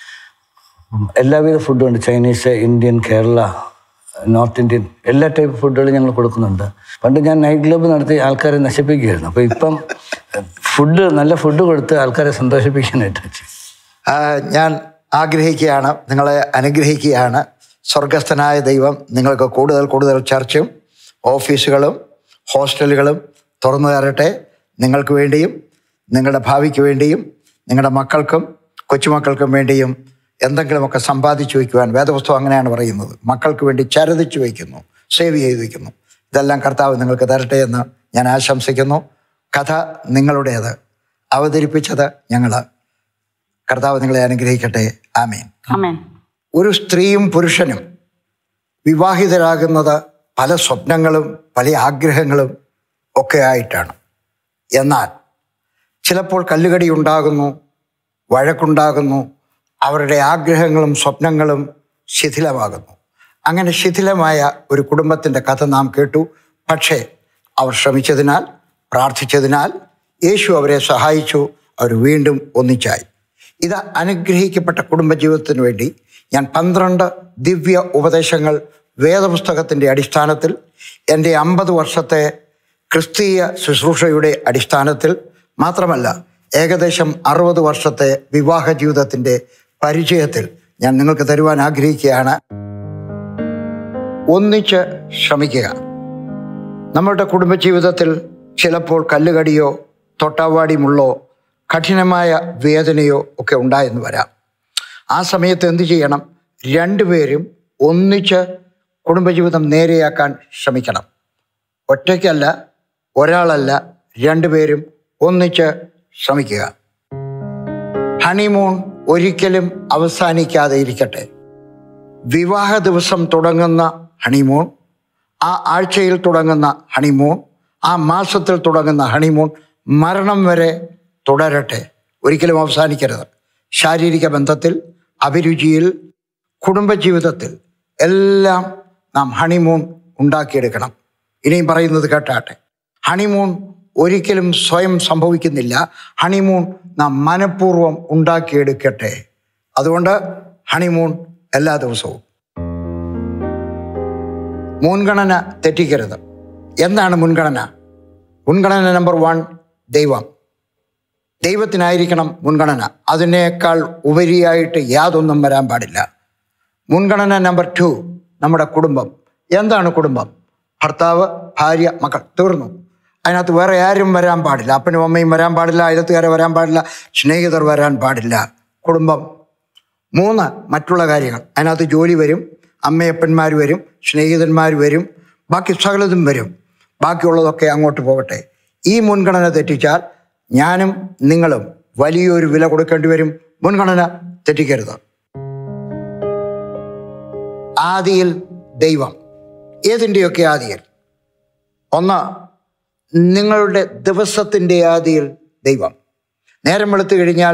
ഉം, എല്ലാവിധ ഫുഡും ഉണ്ട് Chinese Indian Kerala north Indian എല്ലാ ടൈപ്പ് ഫുഡുകളും ഞങ്ങൾ കൊടുക്കുന്നുണ്ട് പണ്ട് ഞാൻ നൈറ്റ് ക്ലബ്ബ് നടത്തി ആൾക്കാരെ നശിപ്പിക്കുകയായിരുന്നു അപ്പോൾ ഇപ്പം ഫുഡ് നല്ല ഫുഡ് കൊടുത്ത് ആൾക്കാരെ സന്തോഷിപ്പിക്കാനായിട്ട് ആ, ഞാൻ ആഗ്രഹിക്കുകയാണ് നിങ്ങളെ അനുഗ്രഹിക്കുകയാണ് സ്വർഗസ്ഥനായ ദൈവം നിങ്ങൾക്ക് കൂടുതൽ കൂടുതൽ ചർച്ചും ഓഫീസുകളും ഹോസ്റ്റലുകളും തുറന്നു തരട്ടെ നിങ്ങൾക്ക് വേണ്ടിയും നിങ്ങളുടെ ഭാവിക്ക് വേണ്ടിയും നിങ്ങളുടെ മക്കൾക്കും കൊച്ചുമക്കൾക്കും വേണ്ടിയും എന്തെങ്കിലുമൊക്കെ സമ്പാദിച്ചു വയ്ക്കുവാൻ വേദപുസ്തകം അങ്ങനെയാണ് പറയുന്നത് മക്കൾക്ക് വേണ്ടി ചരതിച്ചു വയ്ക്കുന്നു സേവ് ചെയ്ത് വയ്ക്കുന്നു ഇതെല്ലാം കർത്താവ് നിങ്ങൾക്ക് തരട്ടെ എന്ന് ഞാൻ ആശംസിക്കുന്നു കഥ നിങ്ങളുടേത് അവതരിപ്പിച്ചത് ഞങ്ങൾ കർത്താവ് നിങ്ങളെ അനുഗ്രഹിക്കട്ടെ ആമേൻ ആമേൻ ഒരു സ്ത്രീയും പുരുഷനും വിവാഹിതരാകുന്നത് പല സ്വപ്നങ്ങളും പല ആഗ്രഹങ്ങളും ഒക്കെ ആയിട്ടാണ് എന്നാൽ ചിലപ്പോൾ കല്ലുകടി ഉണ്ടാകുന്നു വഴക്കുണ്ടാകുന്നു അവരുടെ ആഗ്രഹങ്ങളും സ്വപ്നങ്ങളും ശിഥിലമാകുന്നു അങ്ങനെ ശിഥിലമായ ഒരു കുടുംബത്തിൻ്റെ കഥ നാം കേട്ടു പക്ഷേ അവർ ശ്രമിച്ചതിനാൽ പ്രാർത്ഥിച്ചതിനാൽ യേശു അവരെ സഹായിച്ചു അവർ വീണ്ടും ഒന്നിച്ചായി ഇത് അനുഗ്രഹിക്കപ്പെട്ട കുടുംബജീവിതത്തിന് വേണ്ടി ഞാൻ പന്ത്രണ്ട് ദിവ്യ ഉപദേശങ്ങൾ വേദപുസ്തകത്തിൻ്റെ അടിസ്ഥാനത്തിൽ എൻ്റെ അമ്പത് വർഷത്തെ ക്രിസ്തീയ ശുശ്രൂഷയുടെ അടിസ്ഥാനത്തിൽ മാത്രമല്ല ഏകദേശം അറുപത് വർഷത്തെ വിവാഹ ജീവിതത്തിൻ്റെ പരിചയത്തിൽ ഞാൻ നിങ്ങൾക്ക് തരുവാൻ ആഗ്രഹിക്കുകയാണ് ഒന്നിച്ച് ശ്രമിക്കുക നമ്മളുടെ കുടുംബജീവിതത്തിൽ ചിലപ്പോൾ കല്ലുകടിയോ തൊട്ടാവാടി മുള്ളോ കഠിനമായ വേദനയോ ഒക്കെ ഉണ്ടായെന്ന് വരാം ആ സമയത്ത് എന്ത് ചെയ്യണം രണ്ടുപേരും ഒന്നിച്ച് കുടുംബജീവിതം നേരെയാക്കാൻ ശ്രമിക്കണം ഒറ്റയ്ക്കല്ല ഒരാളല്ല രണ്ടുപേരും ഒന്നിച്ച് ശ്രമിക്കുക ഹണിമൂൺ ഒരിക്കലും അവസാനിക്കാതെ ഇരിക്കട്ടെ വിവാഹ ദിവസം തുടങ്ങുന്ന ഹണിമൂൺ ആ ആഴ്ചയിൽ തുടങ്ങുന്ന ഹണിമൂൺ ആ മാസത്തിൽ തുടങ്ങുന്ന ഹണിമൂൺ മരണം വരെ തുടരട്ടെ ഒരിക്കലും അവസാനിക്കരുത് ശാരീരിക ബന്ധത്തിൽ അഭിരുചിയിൽ കുടുംബജീവിതത്തിൽ എല്ലാം നാം ഹണിമൂൺ ഉണ്ടാക്കിയെടുക്കണം ഇനിയും പറയുന്നത് കേട്ടാട്ടെ ഹണിമൂൺ ഒരിക്കലും സ്വയം സംഭവിക്കുന്നില്ല ഹണിമൂൺ നാം മനഃപൂർവ്വം ഉണ്ടാക്കിയെടുക്കട്ടെ അതുകൊണ്ട് ഹണിമൂൺ എല്ലാ ദിവസവും മുൻഗണന തെറ്റിക്കരുത് എന്താണ് മുൻഗണന മുൻഗണന നമ്പർ വൺ ദൈവം ദൈവത്തിനായിരിക്കണം മുൻഗണന അതിനേക്കാൾ ഉപരിയായിട്ട് യാതൊന്നും വരാൻ പാടില്ല മുൻഗണന നമ്പർ ടു നമ്മുടെ കുടുംബം എന്താണ് കുടുംബം ഭർത്താവ് ഭാര്യ മക്കൾ തീർന്നു അതിനകത്ത് വേറെ ആരും വരാൻ പാടില്ല അപ്പനും അമ്മയും വരാൻ പാടില്ല അയലത്തുകാരെ വരാൻ പാടില്ല സ്നേഹിതർ വരാൻ പാടില്ല കുടുംബം മൂന്ന് മറ്റുള്ള കാര്യങ്ങൾ അതിനകത്ത് ജോലി വരും അമ്മയപ്പന്മാർ വരും സ്നേഹിതന്മാർ വരും ബാക്കി സകലതും വരും ബാക്കിയുള്ളതൊക്കെ അങ്ങോട്ട് പോകട്ടെ ഈ മുൻഗണന തെറ്റിച്ചാൽ ഞാനും നിങ്ങളും വലിയൊരു വില കൊടുക്കേണ്ടി വരും മുൻഗണന തെറ്റിക്കരുത് ആദിയിൽ ദൈവം ഏതിൻ്റെയൊക്കെ ആദിയിൽ ഒന്ന് നിങ്ങളുടെ ദിവസത്തിൻ്റെ ആദിയിൽ ദൈവം നേരം വെളുത്തു കഴിഞ്ഞാൽ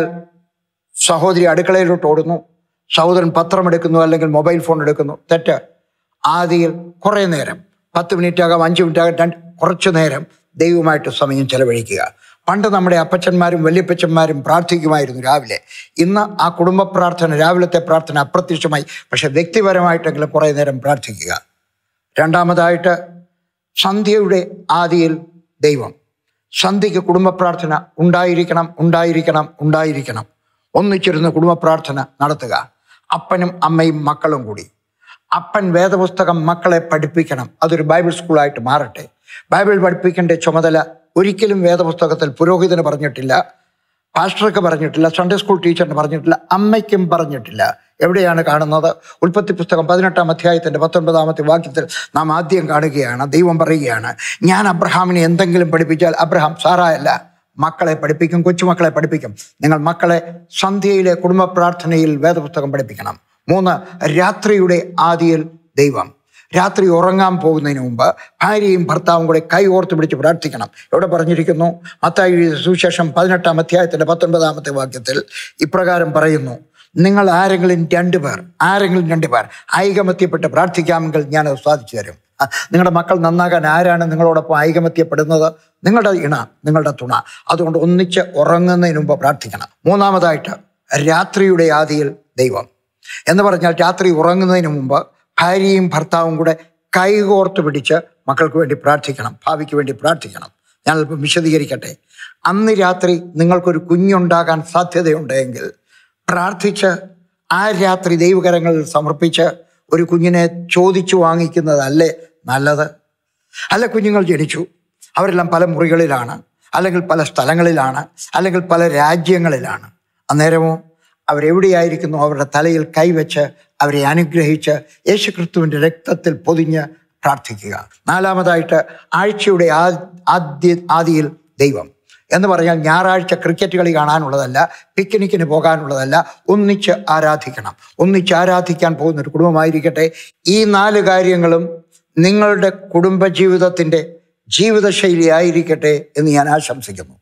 സഹോദരി അടുക്കളയിലോട്ട് ഓടുന്നു സഹോദരൻ പത്രം എടുക്കുന്നു അല്ലെങ്കിൽ മൊബൈൽ ഫോൺ എടുക്കുന്നു തെറ്റ് ആദിയിൽ കുറേ നേരം പത്ത് മിനിറ്റ് ആകാം അഞ്ച് മിനിറ്റ് ആകാം രണ്ട് കുറച്ച് നേരം ദൈവമായിട്ട് സമയം ചെലവഴിക്കുക പണ്ട് നമ്മുടെ അപ്പച്ചന്മാരും വല്യപ്പച്ചന്മാരും പ്രാർത്ഥിക്കുമായിരുന്നു രാവിലെ ഇന്ന് ആ കുടുംബ പ്രാർത്ഥന രാവിലത്തെ പ്രാർത്ഥന അപ്രത്യക്ഷമായി പക്ഷെ വ്യക്തിപരമായിട്ടെങ്കിലും കുറേ നേരം പ്രാർത്ഥിക്കുക രണ്ടാമതായിട്ട് സന്ധ്യയുടെ ആദിയിൽ ദൈവം സന്ധ്യയ്ക്ക് കുടുംബ പ്രാർത്ഥന ഉണ്ടായിരിക്കണം ഉണ്ടായിരിക്കണം ഉണ്ടായിരിക്കണം ഒന്നിച്ചിരുന്ന് കുടുംബ പ്രാർത്ഥന നടത്തുക അപ്പനും അമ്മയും മക്കളും കൂടി അപ്പൻ വേദപുസ്തകം മക്കളെ പഠിപ്പിക്കണം അതൊരു ബൈബിൾ സ്കൂളായിട്ട് മാറട്ടെ ബൈബിൾ പഠിപ്പിക്കേണ്ട ചുമതല ഒരിക്കലും വേദപുസ്തകത്തിൽ പുരോഹിതന് പറഞ്ഞിട്ടില്ല പാസ്റ്റർക്ക് പറഞ്ഞിട്ടില്ല സൺഡേ സ്കൂൾ ടീച്ചറിന് പറഞ്ഞിട്ടില്ല അമ്മയ്ക്കും പറഞ്ഞിട്ടില്ല എവിടെയാണ് കാണുന്നത് ഉൽപ്പത്തി പുസ്തകം പതിനെട്ടാം അധ്യായത്തിന്റെ പത്തൊൻപതാമത്തെ വാക്യത്തിൽ നാം ആദ്യം കാണുകയാണ് ദൈവം പറയുകയാണ് ഞാൻ അബ്രഹാമിനെ എന്തെങ്കിലും പഠിപ്പിച്ചാൽ അബ്രഹാം സാറായല്ല മക്കളെ പഠിപ്പിക്കും കൊച്ചുമക്കളെ പഠിപ്പിക്കും നിങ്ങൾ മക്കളെ സന്ധ്യയിലെ കുടുംബ പ്രാർത്ഥനയിൽ വേദപുസ്തകം പഠിപ്പിക്കണം മൂന്ന് രാത്രിയുടെ ആദിയിൽ ദൈവം രാത്രി ഉറങ്ങാൻ പോകുന്നതിന് മുമ്പ് ഭാര്യയും ഭർത്താവും കൂടെ കൈ ഓർത്ത് പിടിച്ച് പ്രാർത്ഥിക്കണം എവിടെ പറഞ്ഞിരിക്കുന്നു മത്തായി എഴുതിയ സുവിശേഷം പതിനെട്ടാം അധ്യായത്തിന്റെ പത്തൊൻപതാമത്തെ വാക്യത്തിൽ ഇപ്രകാരം പറയുന്നു നിങ്ങൾ ആരെങ്കിലും രണ്ടു പേർ ആരെങ്കിലും രണ്ടു പേർ ഐകമത്യപ്പെട്ട് പ്രാർത്ഥിക്കാമെങ്കിൽ ഞാനത് സാധിച്ചു തരും ആ, നിങ്ങളുടെ മക്കൾ നന്നാകാൻ ആരാണ് നിങ്ങളോടൊപ്പം ഐകമത്യപ്പെടുന്നത് നിങ്ങളുടെ ഇണ നിങ്ങളുടെ തുണ അതുകൊണ്ട് ഒന്നിച്ച് ഉറങ്ങുന്നതിന് മുമ്പ് പ്രാർത്ഥിക്കണം മൂന്നാമതായിട്ട് രാത്രിയുടെ ആദിയിൽ ദൈവം എന്ന് പറഞ്ഞാൽ രാത്രി ഉറങ്ങുന്നതിന് മുമ്പ് ഭാര്യയും ഭർത്താവും കൂടെ കൈകോർത്ത് പിടിച്ച് മക്കൾക്ക് വേണ്ടി പ്രാർത്ഥിക്കണം ഭാവിക്ക് വേണ്ടി പ്രാർത്ഥിക്കണം ഞാൻ അല്പം വിശദീകരിക്കട്ടെ അന്ന് രാത്രി നിങ്ങൾക്കൊരു കുഞ്ഞുണ്ടാകാൻ സാധ്യതയുണ്ടെങ്കിൽ പ്രാർത്ഥിച്ച് ആ രാത്രി ദൈവകരങ്ങളിൽ സമർപ്പിച്ച് ഒരു കുഞ്ഞിനെ ചോദിച്ചു വാങ്ങിക്കുന്നതല്ലേ നല്ലത് അല്ല കുഞ്ഞുങ്ങൾ ജനിച്ചു അവരെല്ലാം പല മുറികളിലാണ് അല്ലെങ്കിൽ പല സ്ഥലങ്ങളിലാണ് അല്ലെങ്കിൽ പല രാജ്യങ്ങളിലാണ് അന്നേരമോ അവരെവിടെയായിരിക്കുന്നു അവരുടെ തലയിൽ കൈവച്ച് അവരെ അനുഗ്രഹിച്ച് യേശുക്രിസ്തുവിൻ്റെ രക്തത്തിൽ പൊതിഞ്ഞ് പ്രാർത്ഥിക്കുക നാലാമതായിട്ട് ആഴ്ചയുടെ ആ- ആദ്യ ആദിയിൽ ദൈവം എന്ന് പറഞ്ഞാൽ ഞായറാഴ്ച ക്രിക്കറ്റ് കളി കാണാനുള്ളതല്ല പിക്നിക്കിന് പോകാനുള്ളതല്ല ഒന്നിച്ച് ആരാധിക്കണം ഒന്നിച്ച് ആരാധിക്കാൻ പോകുന്ന ഒരു കുടുംബമായിരിക്കട്ടെ ഈ നാല് കാര്യങ്ങളും നിങ്ങളുടെ കുടുംബജീവിതത്തിൻ്റെ ജീവിതശൈലി ആയിരിക്കട്ടെ എന്ന് ഞാൻ ആശംസിക്കുന്നു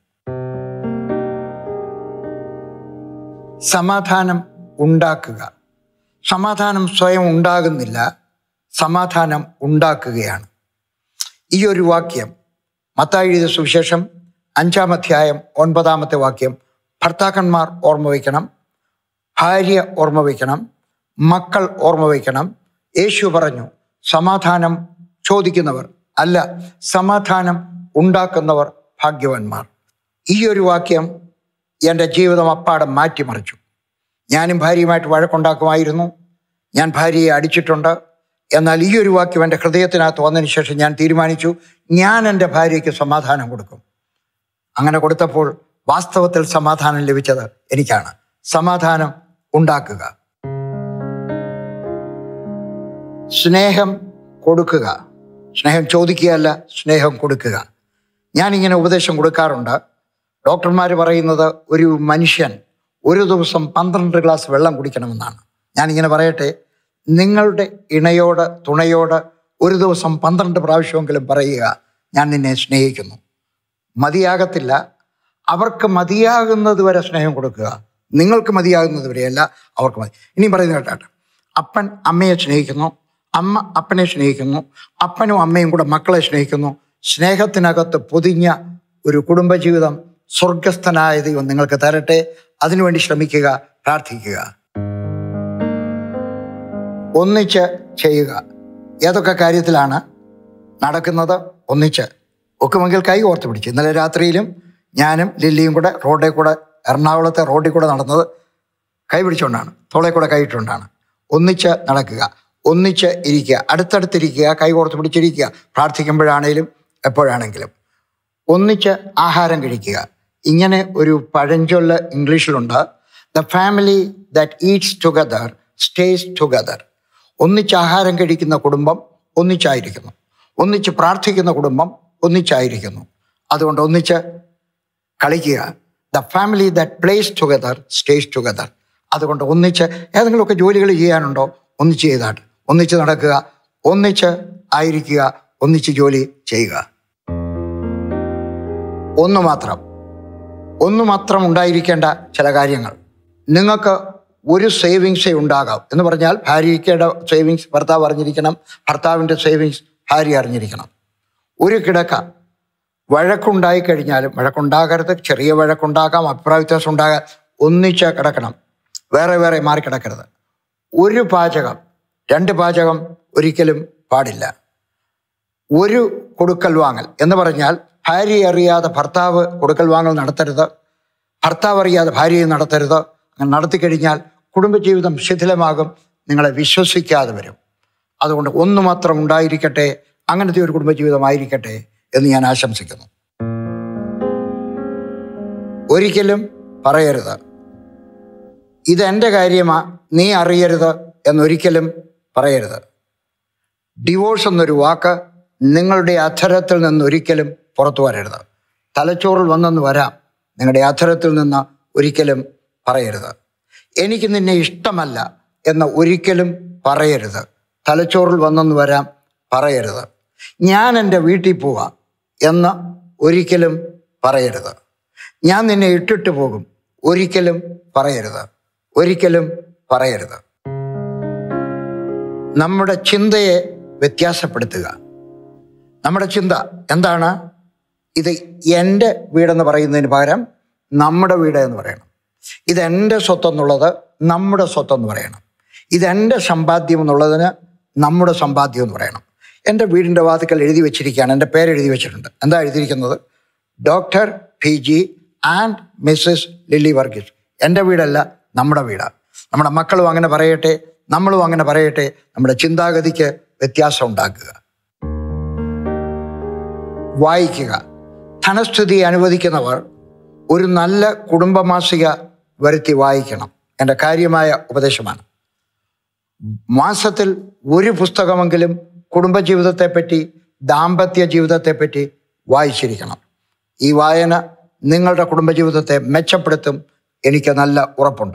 സമാധാനം ഉണ്ടാക്കുക സമാധാനം സ്വയം ഉണ്ടാകുന്നില്ല സമാധാനം ഉണ്ടാക്കുകയാണ് ഈ ഒരു വാക്യം മത്തായി എഴുതിയ സുവിശേഷം അഞ്ചാം അധ്യായം ഒൻപതാമത്തെ വാക്യം ഭർത്താക്കന്മാർ ഓർമ്മ വയ്ക്കണം ഭാര്യ ഓർമ്മ വയ്ക്കണം മക്കൾ ഓർമ്മ വയ്ക്കണം യേശു പറഞ്ഞു സമാധാനം ചോദിക്കുന്നവർ അല്ല സമാധാനം ഉണ്ടാക്കുന്നവർ ഭാഗ്യവാന്മാർ ഈ ഒരു വാക്യം എൻ്റെ ജീവിതം അപ്പാടെ മാറ്റിമറിച്ചു ഞാനും ഭാര്യയുമായിട്ട് വഴക്കുണ്ടാക്കുമായിരുന്നു ഞാൻ ഭാര്യയെ അടിച്ചിട്ടുണ്ട് എന്നാൽ ഈ ഒരു വാക്യം എൻ്റെ ഹൃദയത്തിനകത്ത് വന്നതിന് ശേഷം ഞാൻ തീരുമാനിച്ചു ഞാൻ എൻ്റെ ഭാര്യയ്ക്ക് സമാധാനം കൊടുക്കും അങ്ങനെ കൊടുത്തപ്പോൾ വാസ്തവത്തിൽ സമാധാനം ലഭിച്ചത് എനിക്കാണ് സമാധാനം ഉണ്ടാക്കുക സ്നേഹം കൊടുക്കുക സ്നേഹം ചോദിക്കുകയല്ല സ്നേഹം കൊടുക്കുക ഞാനിങ്ങനെ ഉപദേശം കൊടുക്കാറുണ്ട് ഡോക്ടർമാർ പറയുന്നത് ഒരു മനുഷ്യൻ ഒരു ദിവസം പന്ത്രണ്ട് ഗ്ലാസ് വെള്ളം കുടിക്കണമെന്നാണ് ഞാനിങ്ങനെ പറയട്ടെ നിങ്ങളുടെ ഇണയോട് തുണയോട് ഒരു ദിവസം പന്ത്രണ്ട് പ്രാവശ്യമെങ്കിലും പറയുക ഞാൻ നിന്നെ സ്നേഹിക്കുന്നു മതിയാകത്തില്ല അവർക്ക് മതിയാകുന്നത് വരെ സ്നേഹം കൊടുക്കുക നിങ്ങൾക്ക് മതിയാകുന്നത് വരെയല്ല അവർക്ക് മതി ഇനി പറയുന്നത് കേട്ടാട്ടെ അപ്പൻ അമ്മയെ സ്നേഹിക്കുന്നു അമ്മ അപ്പനെ സ്നേഹിക്കുന്നു അപ്പനും അമ്മയും കൂടെ മക്കളെ സ്നേഹിക്കുന്നു സ്നേഹത്തിനകത്ത് പൊതിഞ്ഞ ഒരു കുടുംബജീവിതം സ്വർഗസ്ഥനായ ദൈവം നിങ്ങൾക്ക് തരട്ടെ അതിനുവേണ്ടി ശ്രമിക്കുക പ്രാർത്ഥിക്കുക ഒന്നിച്ച് ചെയ്യുക ഏതൊക്കെ കാര്യത്തിലാണ് നടക്കുന്നത് ഒന്നിച്ച് ഒക്കുമെങ്കിൽ കൈ ഓർത്ത് പിടിച്ചു ഇന്നലെ രാത്രിയിലും ഞാനും ലില്ലിയും കൂടെ റോഡിൽ കൂടെ എറണാകുളത്തെ റോഡിൽ കൂടെ നടന്നത് കൈ പിടിച്ചുകൊണ്ടാണ് തോളെ കൂടെ കൈയിട്ടുകൊണ്ടാണ് ഒന്നിച്ച് നടക്കുക ഒന്നിച്ച് ഇരിക്കുക അടുത്തടുത്തിരിക്കുക കൈ കോർത്ത് പിടിച്ചിരിക്കുക പ്രാർത്ഥിക്കുമ്പോഴാണേലും എപ്പോഴാണെങ്കിലും ഒന്നിച്ച് ആഹാരം കഴിക്കുക ഇങ്ങനെ ഒരു പഴഞ്ചൊല്ല് ഇംഗ്ലീഷിലുണ്ട് the family that eats together stays together ഒന്നിച്ച് ആഹാരം കഴിക്കുന്ന കുടുംബം ഒന്നിച്ചായിരിക്കുന്നു ഒന്നിച്ച് പ്രാർത്ഥിക്കുന്ന കുടുംബം ഒന്നിച്ചായിരിക്കുന്നു അതുകൊണ്ട് ഒന്നിച്ച് കളിക്കുക the family that plays together stays together അതുകൊണ്ട് ഒന്നിച്ച് ഏതെങ്കിലുമൊക്കെ ജോലികൾ ചെയ്യാനുണ്ടോ ഒന്നിച്ച് ചെയ്താട്ട് ഒന്നിച്ച് നടക്കുക ഒന്നിച്ച് ആയിരിക്കുക ഒന്നിച്ച് ജോലി ചെയ്യുക ഒന്ന് മാത്രം ഒന്ന് മാത്രം ഉണ്ടായിരിക്കേണ്ട ചില കാര്യങ്ങൾ നിങ്ങൾക്ക് ഒരു സേവിങ്സേ ഉണ്ടാകാം എന്ന് പറഞ്ഞാൽ ഭാര്യയ്ക്കയുടെ സേവിങ്സ് ഭർത്താവ് അറിഞ്ഞിരിക്കണം ഭർത്താവിൻ്റെ സേവിങ്സ് ഭാര്യ അറിഞ്ഞിരിക്കണം ഒരു കിടക്ക വഴക്കുണ്ടായി കഴിഞ്ഞാലും വഴക്കുണ്ടാകരുത് ചെറിയ വഴക്കുണ്ടാകാം അഭിപ്രായ വ്യത്യാസം ഉണ്ടാകാം ഒന്നിച്ച് കിടക്കണം വേറെ വേറെ മാറി കിടക്കരുത് ഒരു പാചകം രണ്ട് പാചകം ഒരിക്കലും പാടില്ല ഒരു കൊടുക്കൽ വാങ്ങൽ എന്ന് പറഞ്ഞാൽ ഭാര്യ അറിയാതെ ഭർത്താവ് കൊടുക്കൽ വാങ്ങൽ നടത്തരുത് ഭർത്താവ് അറിയാതെ ഭാര്യയെ നടത്തരുത് അങ്ങനെ നടത്തിക്കഴിഞ്ഞാൽ കുടുംബജീവിതം ശിഥിലമാകും നിങ്ങളെ വിശ്വസിക്കാതെ വരും അതുകൊണ്ട് ഒന്ന് മാത്രം ഉണ്ടായിരിക്കട്ടെ അങ്ങനത്തെ ഒരു കുടുംബജീവിതമായിരിക്കട്ടെ എന്ന് ഞാൻ ആശംസിക്കുന്നു ഒരിക്കലും പറയരുത് ഇതെൻ്റെ കാര്യമാ നീ അറിയരുത് എന്നൊരിക്കലും പറയരുത് ഡിവോഴ്സ് എന്നൊരു വാക്ക് നിങ്ങളുടെ അധരത്തിൽ നിന്ന് ഒരിക്കലും പുറത്തു വരരുത് തലച്ചോറിൽ വന്നെന്ന് വരാം നിങ്ങളുടെ അധരത്തിൽ നിന്ന് ഒരിക്കലും പറയരുത് എനിക്ക് നിന്നെ ഇഷ്ടമല്ല എന്ന് ഒരിക്കലും പറയരുത് തലച്ചോറിൽ വന്നെന്ന് വരാം പറയരുത് ഞാൻ എൻ്റെ വീട്ടിൽ പോവാം എന്ന് ഒരിക്കലും പറയരുത് ഞാൻ നിന്നെ ഇട്ടിട്ട് പോകും ഒരിക്കലും പറയരുത് ഒരിക്കലും പറയരുത് നമ്മുടെ ചിന്തയെ വ്യത്യാസപ്പെടുത്തുക നമ്മുടെ ചിന്ത എന്താണ് ഇത് എൻ്റെ വീടെന്ന് പറയുന്നതിന് പകരം നമ്മുടെ വീട് എന്ന് പറയണം ഇതെൻ്റെ സ്വത്തെന്നുള്ളത് നമ്മുടെ സ്വത്തെന്ന് പറയണം ഇതെൻ്റെ സമ്പാദ്യം എന്നുള്ളതിന് നമ്മുടെ സമ്പാദ്യം എന്ന് പറയണം എൻ്റെ വീടിൻ്റെ വാതിക്കൽ എഴുതി വെച്ചിരിക്കുകയാണ് എൻ്റെ പേര് എഴുതി വെച്ചിട്ടുണ്ട് എന്താ എഴുതിയിരിക്കുന്നത് doctor P G and Mrs Lily Varghese എൻ്റെ വീടല്ല നമ്മുടെ വീടാണ് നമ്മുടെ മക്കളും അങ്ങനെ പറയട്ടെ നമ്മളും അങ്ങനെ പറയട്ടെ നമ്മുടെ ചിന്താഗതിക്ക് വ്യത്യാസം ഉണ്ടാക്കുക വായിക്കുക ധനസ്ഥിതി അനുവദിക്കുന്നവർ ഒരു നല്ല കുടുംബമാസിക വരുത്തി വായിക്കണം എൻ്റെ കാര്യമായ ഉപദേശമാണ് മാസത്തിൽ ഒരു പുസ്തകമെങ്കിലും കുടുംബജീവിതത്തെപ്പറ്റി ദാമ്പത്യ ജീവിതത്തെപ്പറ്റി വായിച്ചിരിക്കണം ഈ വായന നിങ്ങളുടെ കുടുംബജീവിതത്തെ മെച്ചപ്പെടുത്തും എനിക്ക് നല്ല ഉറപ്പുണ്ട്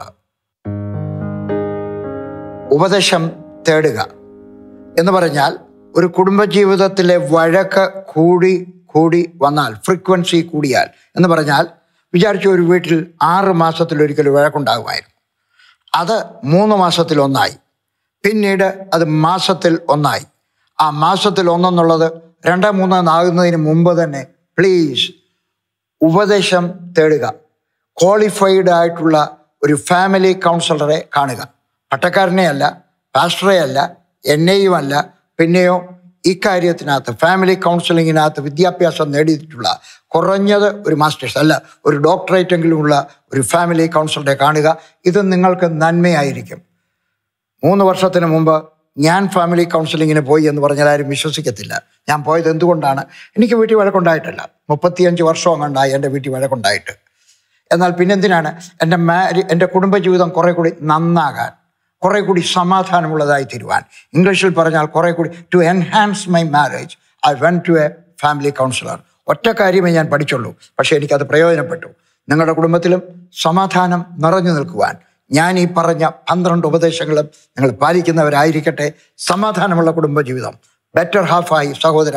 ഉപദേശം തേടുക എന്ന് പറഞ്ഞാൽ ഒരു കുടുംബജീവിതത്തിലെ വഴക്ക് കൂടി കൂടി വന്നാൽ ഫ്രീക്വൻസി കൂടിയാൽ എന്ന് പറഞ്ഞാൽ വിചാരിച്ച ഒരു വീട്ടിൽ ആറ് മാസത്തിലൊരിക്കൽ വഴക്കുണ്ടാകുമായിരുന്നു അത് മൂന്ന് മാസത്തിൽ ഒന്നായി പിന്നീട് അത് മാസത്തിൽ ഒന്നായി ആ മാസത്തിൽ ഒന്നെന്നുള്ളത് രണ്ട് മൂന്നെന്നാകുന്നതിന് മുമ്പ് തന്നെ പ്ലീസ് ഉപദേശം തേടുക ക്വാളിഫൈഡ് ആയിട്ടുള്ള ഒരു ഫാമിലി കൗൺസിലറെ കാണുക പട്ടക്കാരനെ അല്ല പാസ്റ്ററെ അല്ല എന്നെയും അല്ല പിന്നെയോ ഇക്കാര്യത്തിനകത്ത് ഫാമിലി കൗൺസിലിങ്ങിനകത്ത് വിദ്യാഭ്യാസം നേടിയിട്ടുള്ള കുറഞ്ഞത് ഒരു മാസ്റ്റേഴ്സ് അല്ല ഒരു ഡോക്ടറേറ്റ് എങ്കിലും ഉള്ള ഒരു ഫാമിലി കൗൺസിലറെ കാണുക ഇത് നിങ്ങൾക്ക് നന്മയായിരിക്കും മൂന്ന് വർഷത്തിന് മുമ്പ് ഞാൻ ഫാമിലി കൗൺസിലിങ്ങിന് പോയി എന്ന് പറഞ്ഞാൽ ആരും വിശ്വസിക്കത്തില്ല ഞാൻ പോയത് എന്തുകൊണ്ടാണ് എനിക്ക് വീട്ടിൽ വഴക്കുണ്ടായിട്ടില്ല മുപ്പത്തിയഞ്ച് വർഷം അങ്ങണ്ടായി എൻ്റെ വീട്ടിൽ വഴക്കുണ്ടായിട്ട് എന്നാൽ പിന്നെന്തിനാണ് എൻ്റെ മാരി എൻ്റെ കുടുംബജീവിതം കുറേ കൂടി നന്നാകാൻ കുറേ കൂടി സമാധാനമുള്ളതായി തീരുവാൻ ഇംഗ്ലീഷിൽ പറഞ്ഞാൽ കുറേ കൂടി to enhance my marriage I went to a family counsellor ഒറ്റ കാര്യമേ ഞാൻ പഠിച്ചുള്ളൂ പക്ഷേ എനിക്കത് പ്രയോജനപ്പെട്ടു നിങ്ങളുടെ കുടുംബത്തിലും സമാധാനം നിറഞ്ഞു നിൽക്കുവാൻ ഞാൻ ഈ പറഞ്ഞ പന്ത്രണ്ട് ഉപദേശങ്ങളും നിങ്ങൾ പാലിക്കുന്നവരായിരിക്കട്ടെ സമാധാനമുള്ള കുടുംബജീവിതം ബെറ്റർ ഹാഫായി സഹോദര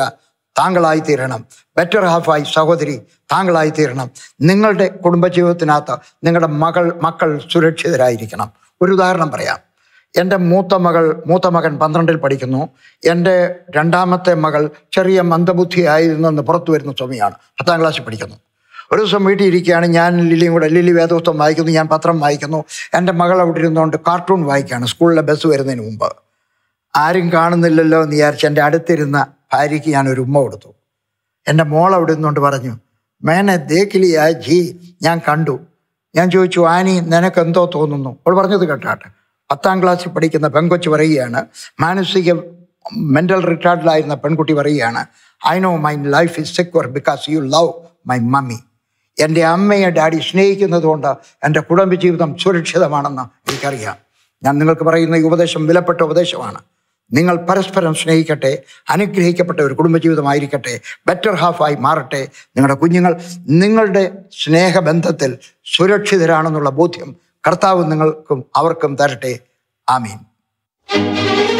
താങ്കളായി തീരണം ബെറ്റർ ഹാഫായി സഹോദരി താങ്കളായി തീരണം നിങ്ങളുടെ കുടുംബജീവിതത്തിനകത്ത് നിങ്ങളുടെ മകൾ മക്കൾ സുരക്ഷിതരായിരിക്കണം ഒരു ഉദാഹരണം പറയാം എൻ്റെ മൂത്ത മകൾ മൂത്ത മകൻ പന്ത്രണ്ടിൽ പഠിക്കുന്നു എൻ്റെ രണ്ടാമത്തെ മകൾ ചെറിയ മന്ദബുദ്ധിയായിരുന്നു എന്ന് പുറത്തു വരുന്ന സമയമാണ് പത്താം ക്ലാസ്സിൽ പഠിക്കുന്നു ഒരു ദിവസം വീട്ടിൽ ഇരിക്കുകയാണ് ഞാൻ ലില്ലിയും കൂടെ ലില്ലി വേദോത്വം വായിക്കുന്നു ഞാൻ പത്രം വായിക്കുന്നു എൻ്റെ മകൾ അവിടെ ഇരുന്നുകൊണ്ട് കാർട്ടൂൺ വായിക്കുകയാണ് സ്കൂളിലെ ബസ് വരുന്നതിന് മുമ്പ് ആരും കാണുന്നില്ലല്ലോ എന്ന് വിചാരിച്ച് എൻ്റെ അടുത്തിരുന്ന ഭാര്യയ്ക്ക് ഞാൻ ഒരു ഉമ്മ കൊടുത്തു എൻ്റെ മോൾ അവിടെ നിന്നുകൊണ്ട് പറഞ്ഞു മേനെ ദേക്കിലിയാ ജി ഞാൻ കണ്ടു ഞാൻ ചോദിച്ചു ആനി നിനക്ക് എന്തോ തോന്നുന്നു അവൾ പറഞ്ഞത് കേട്ടാട്ടെ പത്താം ക്ലാസ്സിൽ പഠിക്കുന്ന പെൺകൊച്ച് പറയുകയാണ് മാനസിക മെൻ്റൽ റിട്ടാർഡിലായിരുന്ന പെൺകുട്ടി പറയുകയാണ് I know my life is secure because you love my mummy എൻ്റെ അമ്മയെ ഡാഡി സ്നേഹിക്കുന്നത് കൊണ്ട് എൻ്റെ കുടുംബജീവിതം സുരക്ഷിതമാണെന്ന് എനിക്കറിയാം ഞാൻ നിങ്ങൾക്ക് പറയുന്ന ഈ ഉപദേശം വിലപ്പെട്ട ഉപദേശമാണ് നിങ്ങൾ പരസ്പരം സ്നേഹിക്കട്ടെ അനുഗ്രഹിക്കപ്പെട്ട ഒരു കുടുംബജീവിതമായിരിക്കട്ടെ ബെറ്റർ ഹാഫായി മാറട്ടെ നിങ്ങളുടെ കുഞ്ഞുങ്ങൾ നിങ്ങളുടെ സ്നേഹബന്ധത്തിൽ സുരക്ഷിതരാണെന്നുള്ള ബോധ്യം കർത്താവ് നിങ്ങൾക്കും അവർക്കും തരട്ടെ ആമീൻ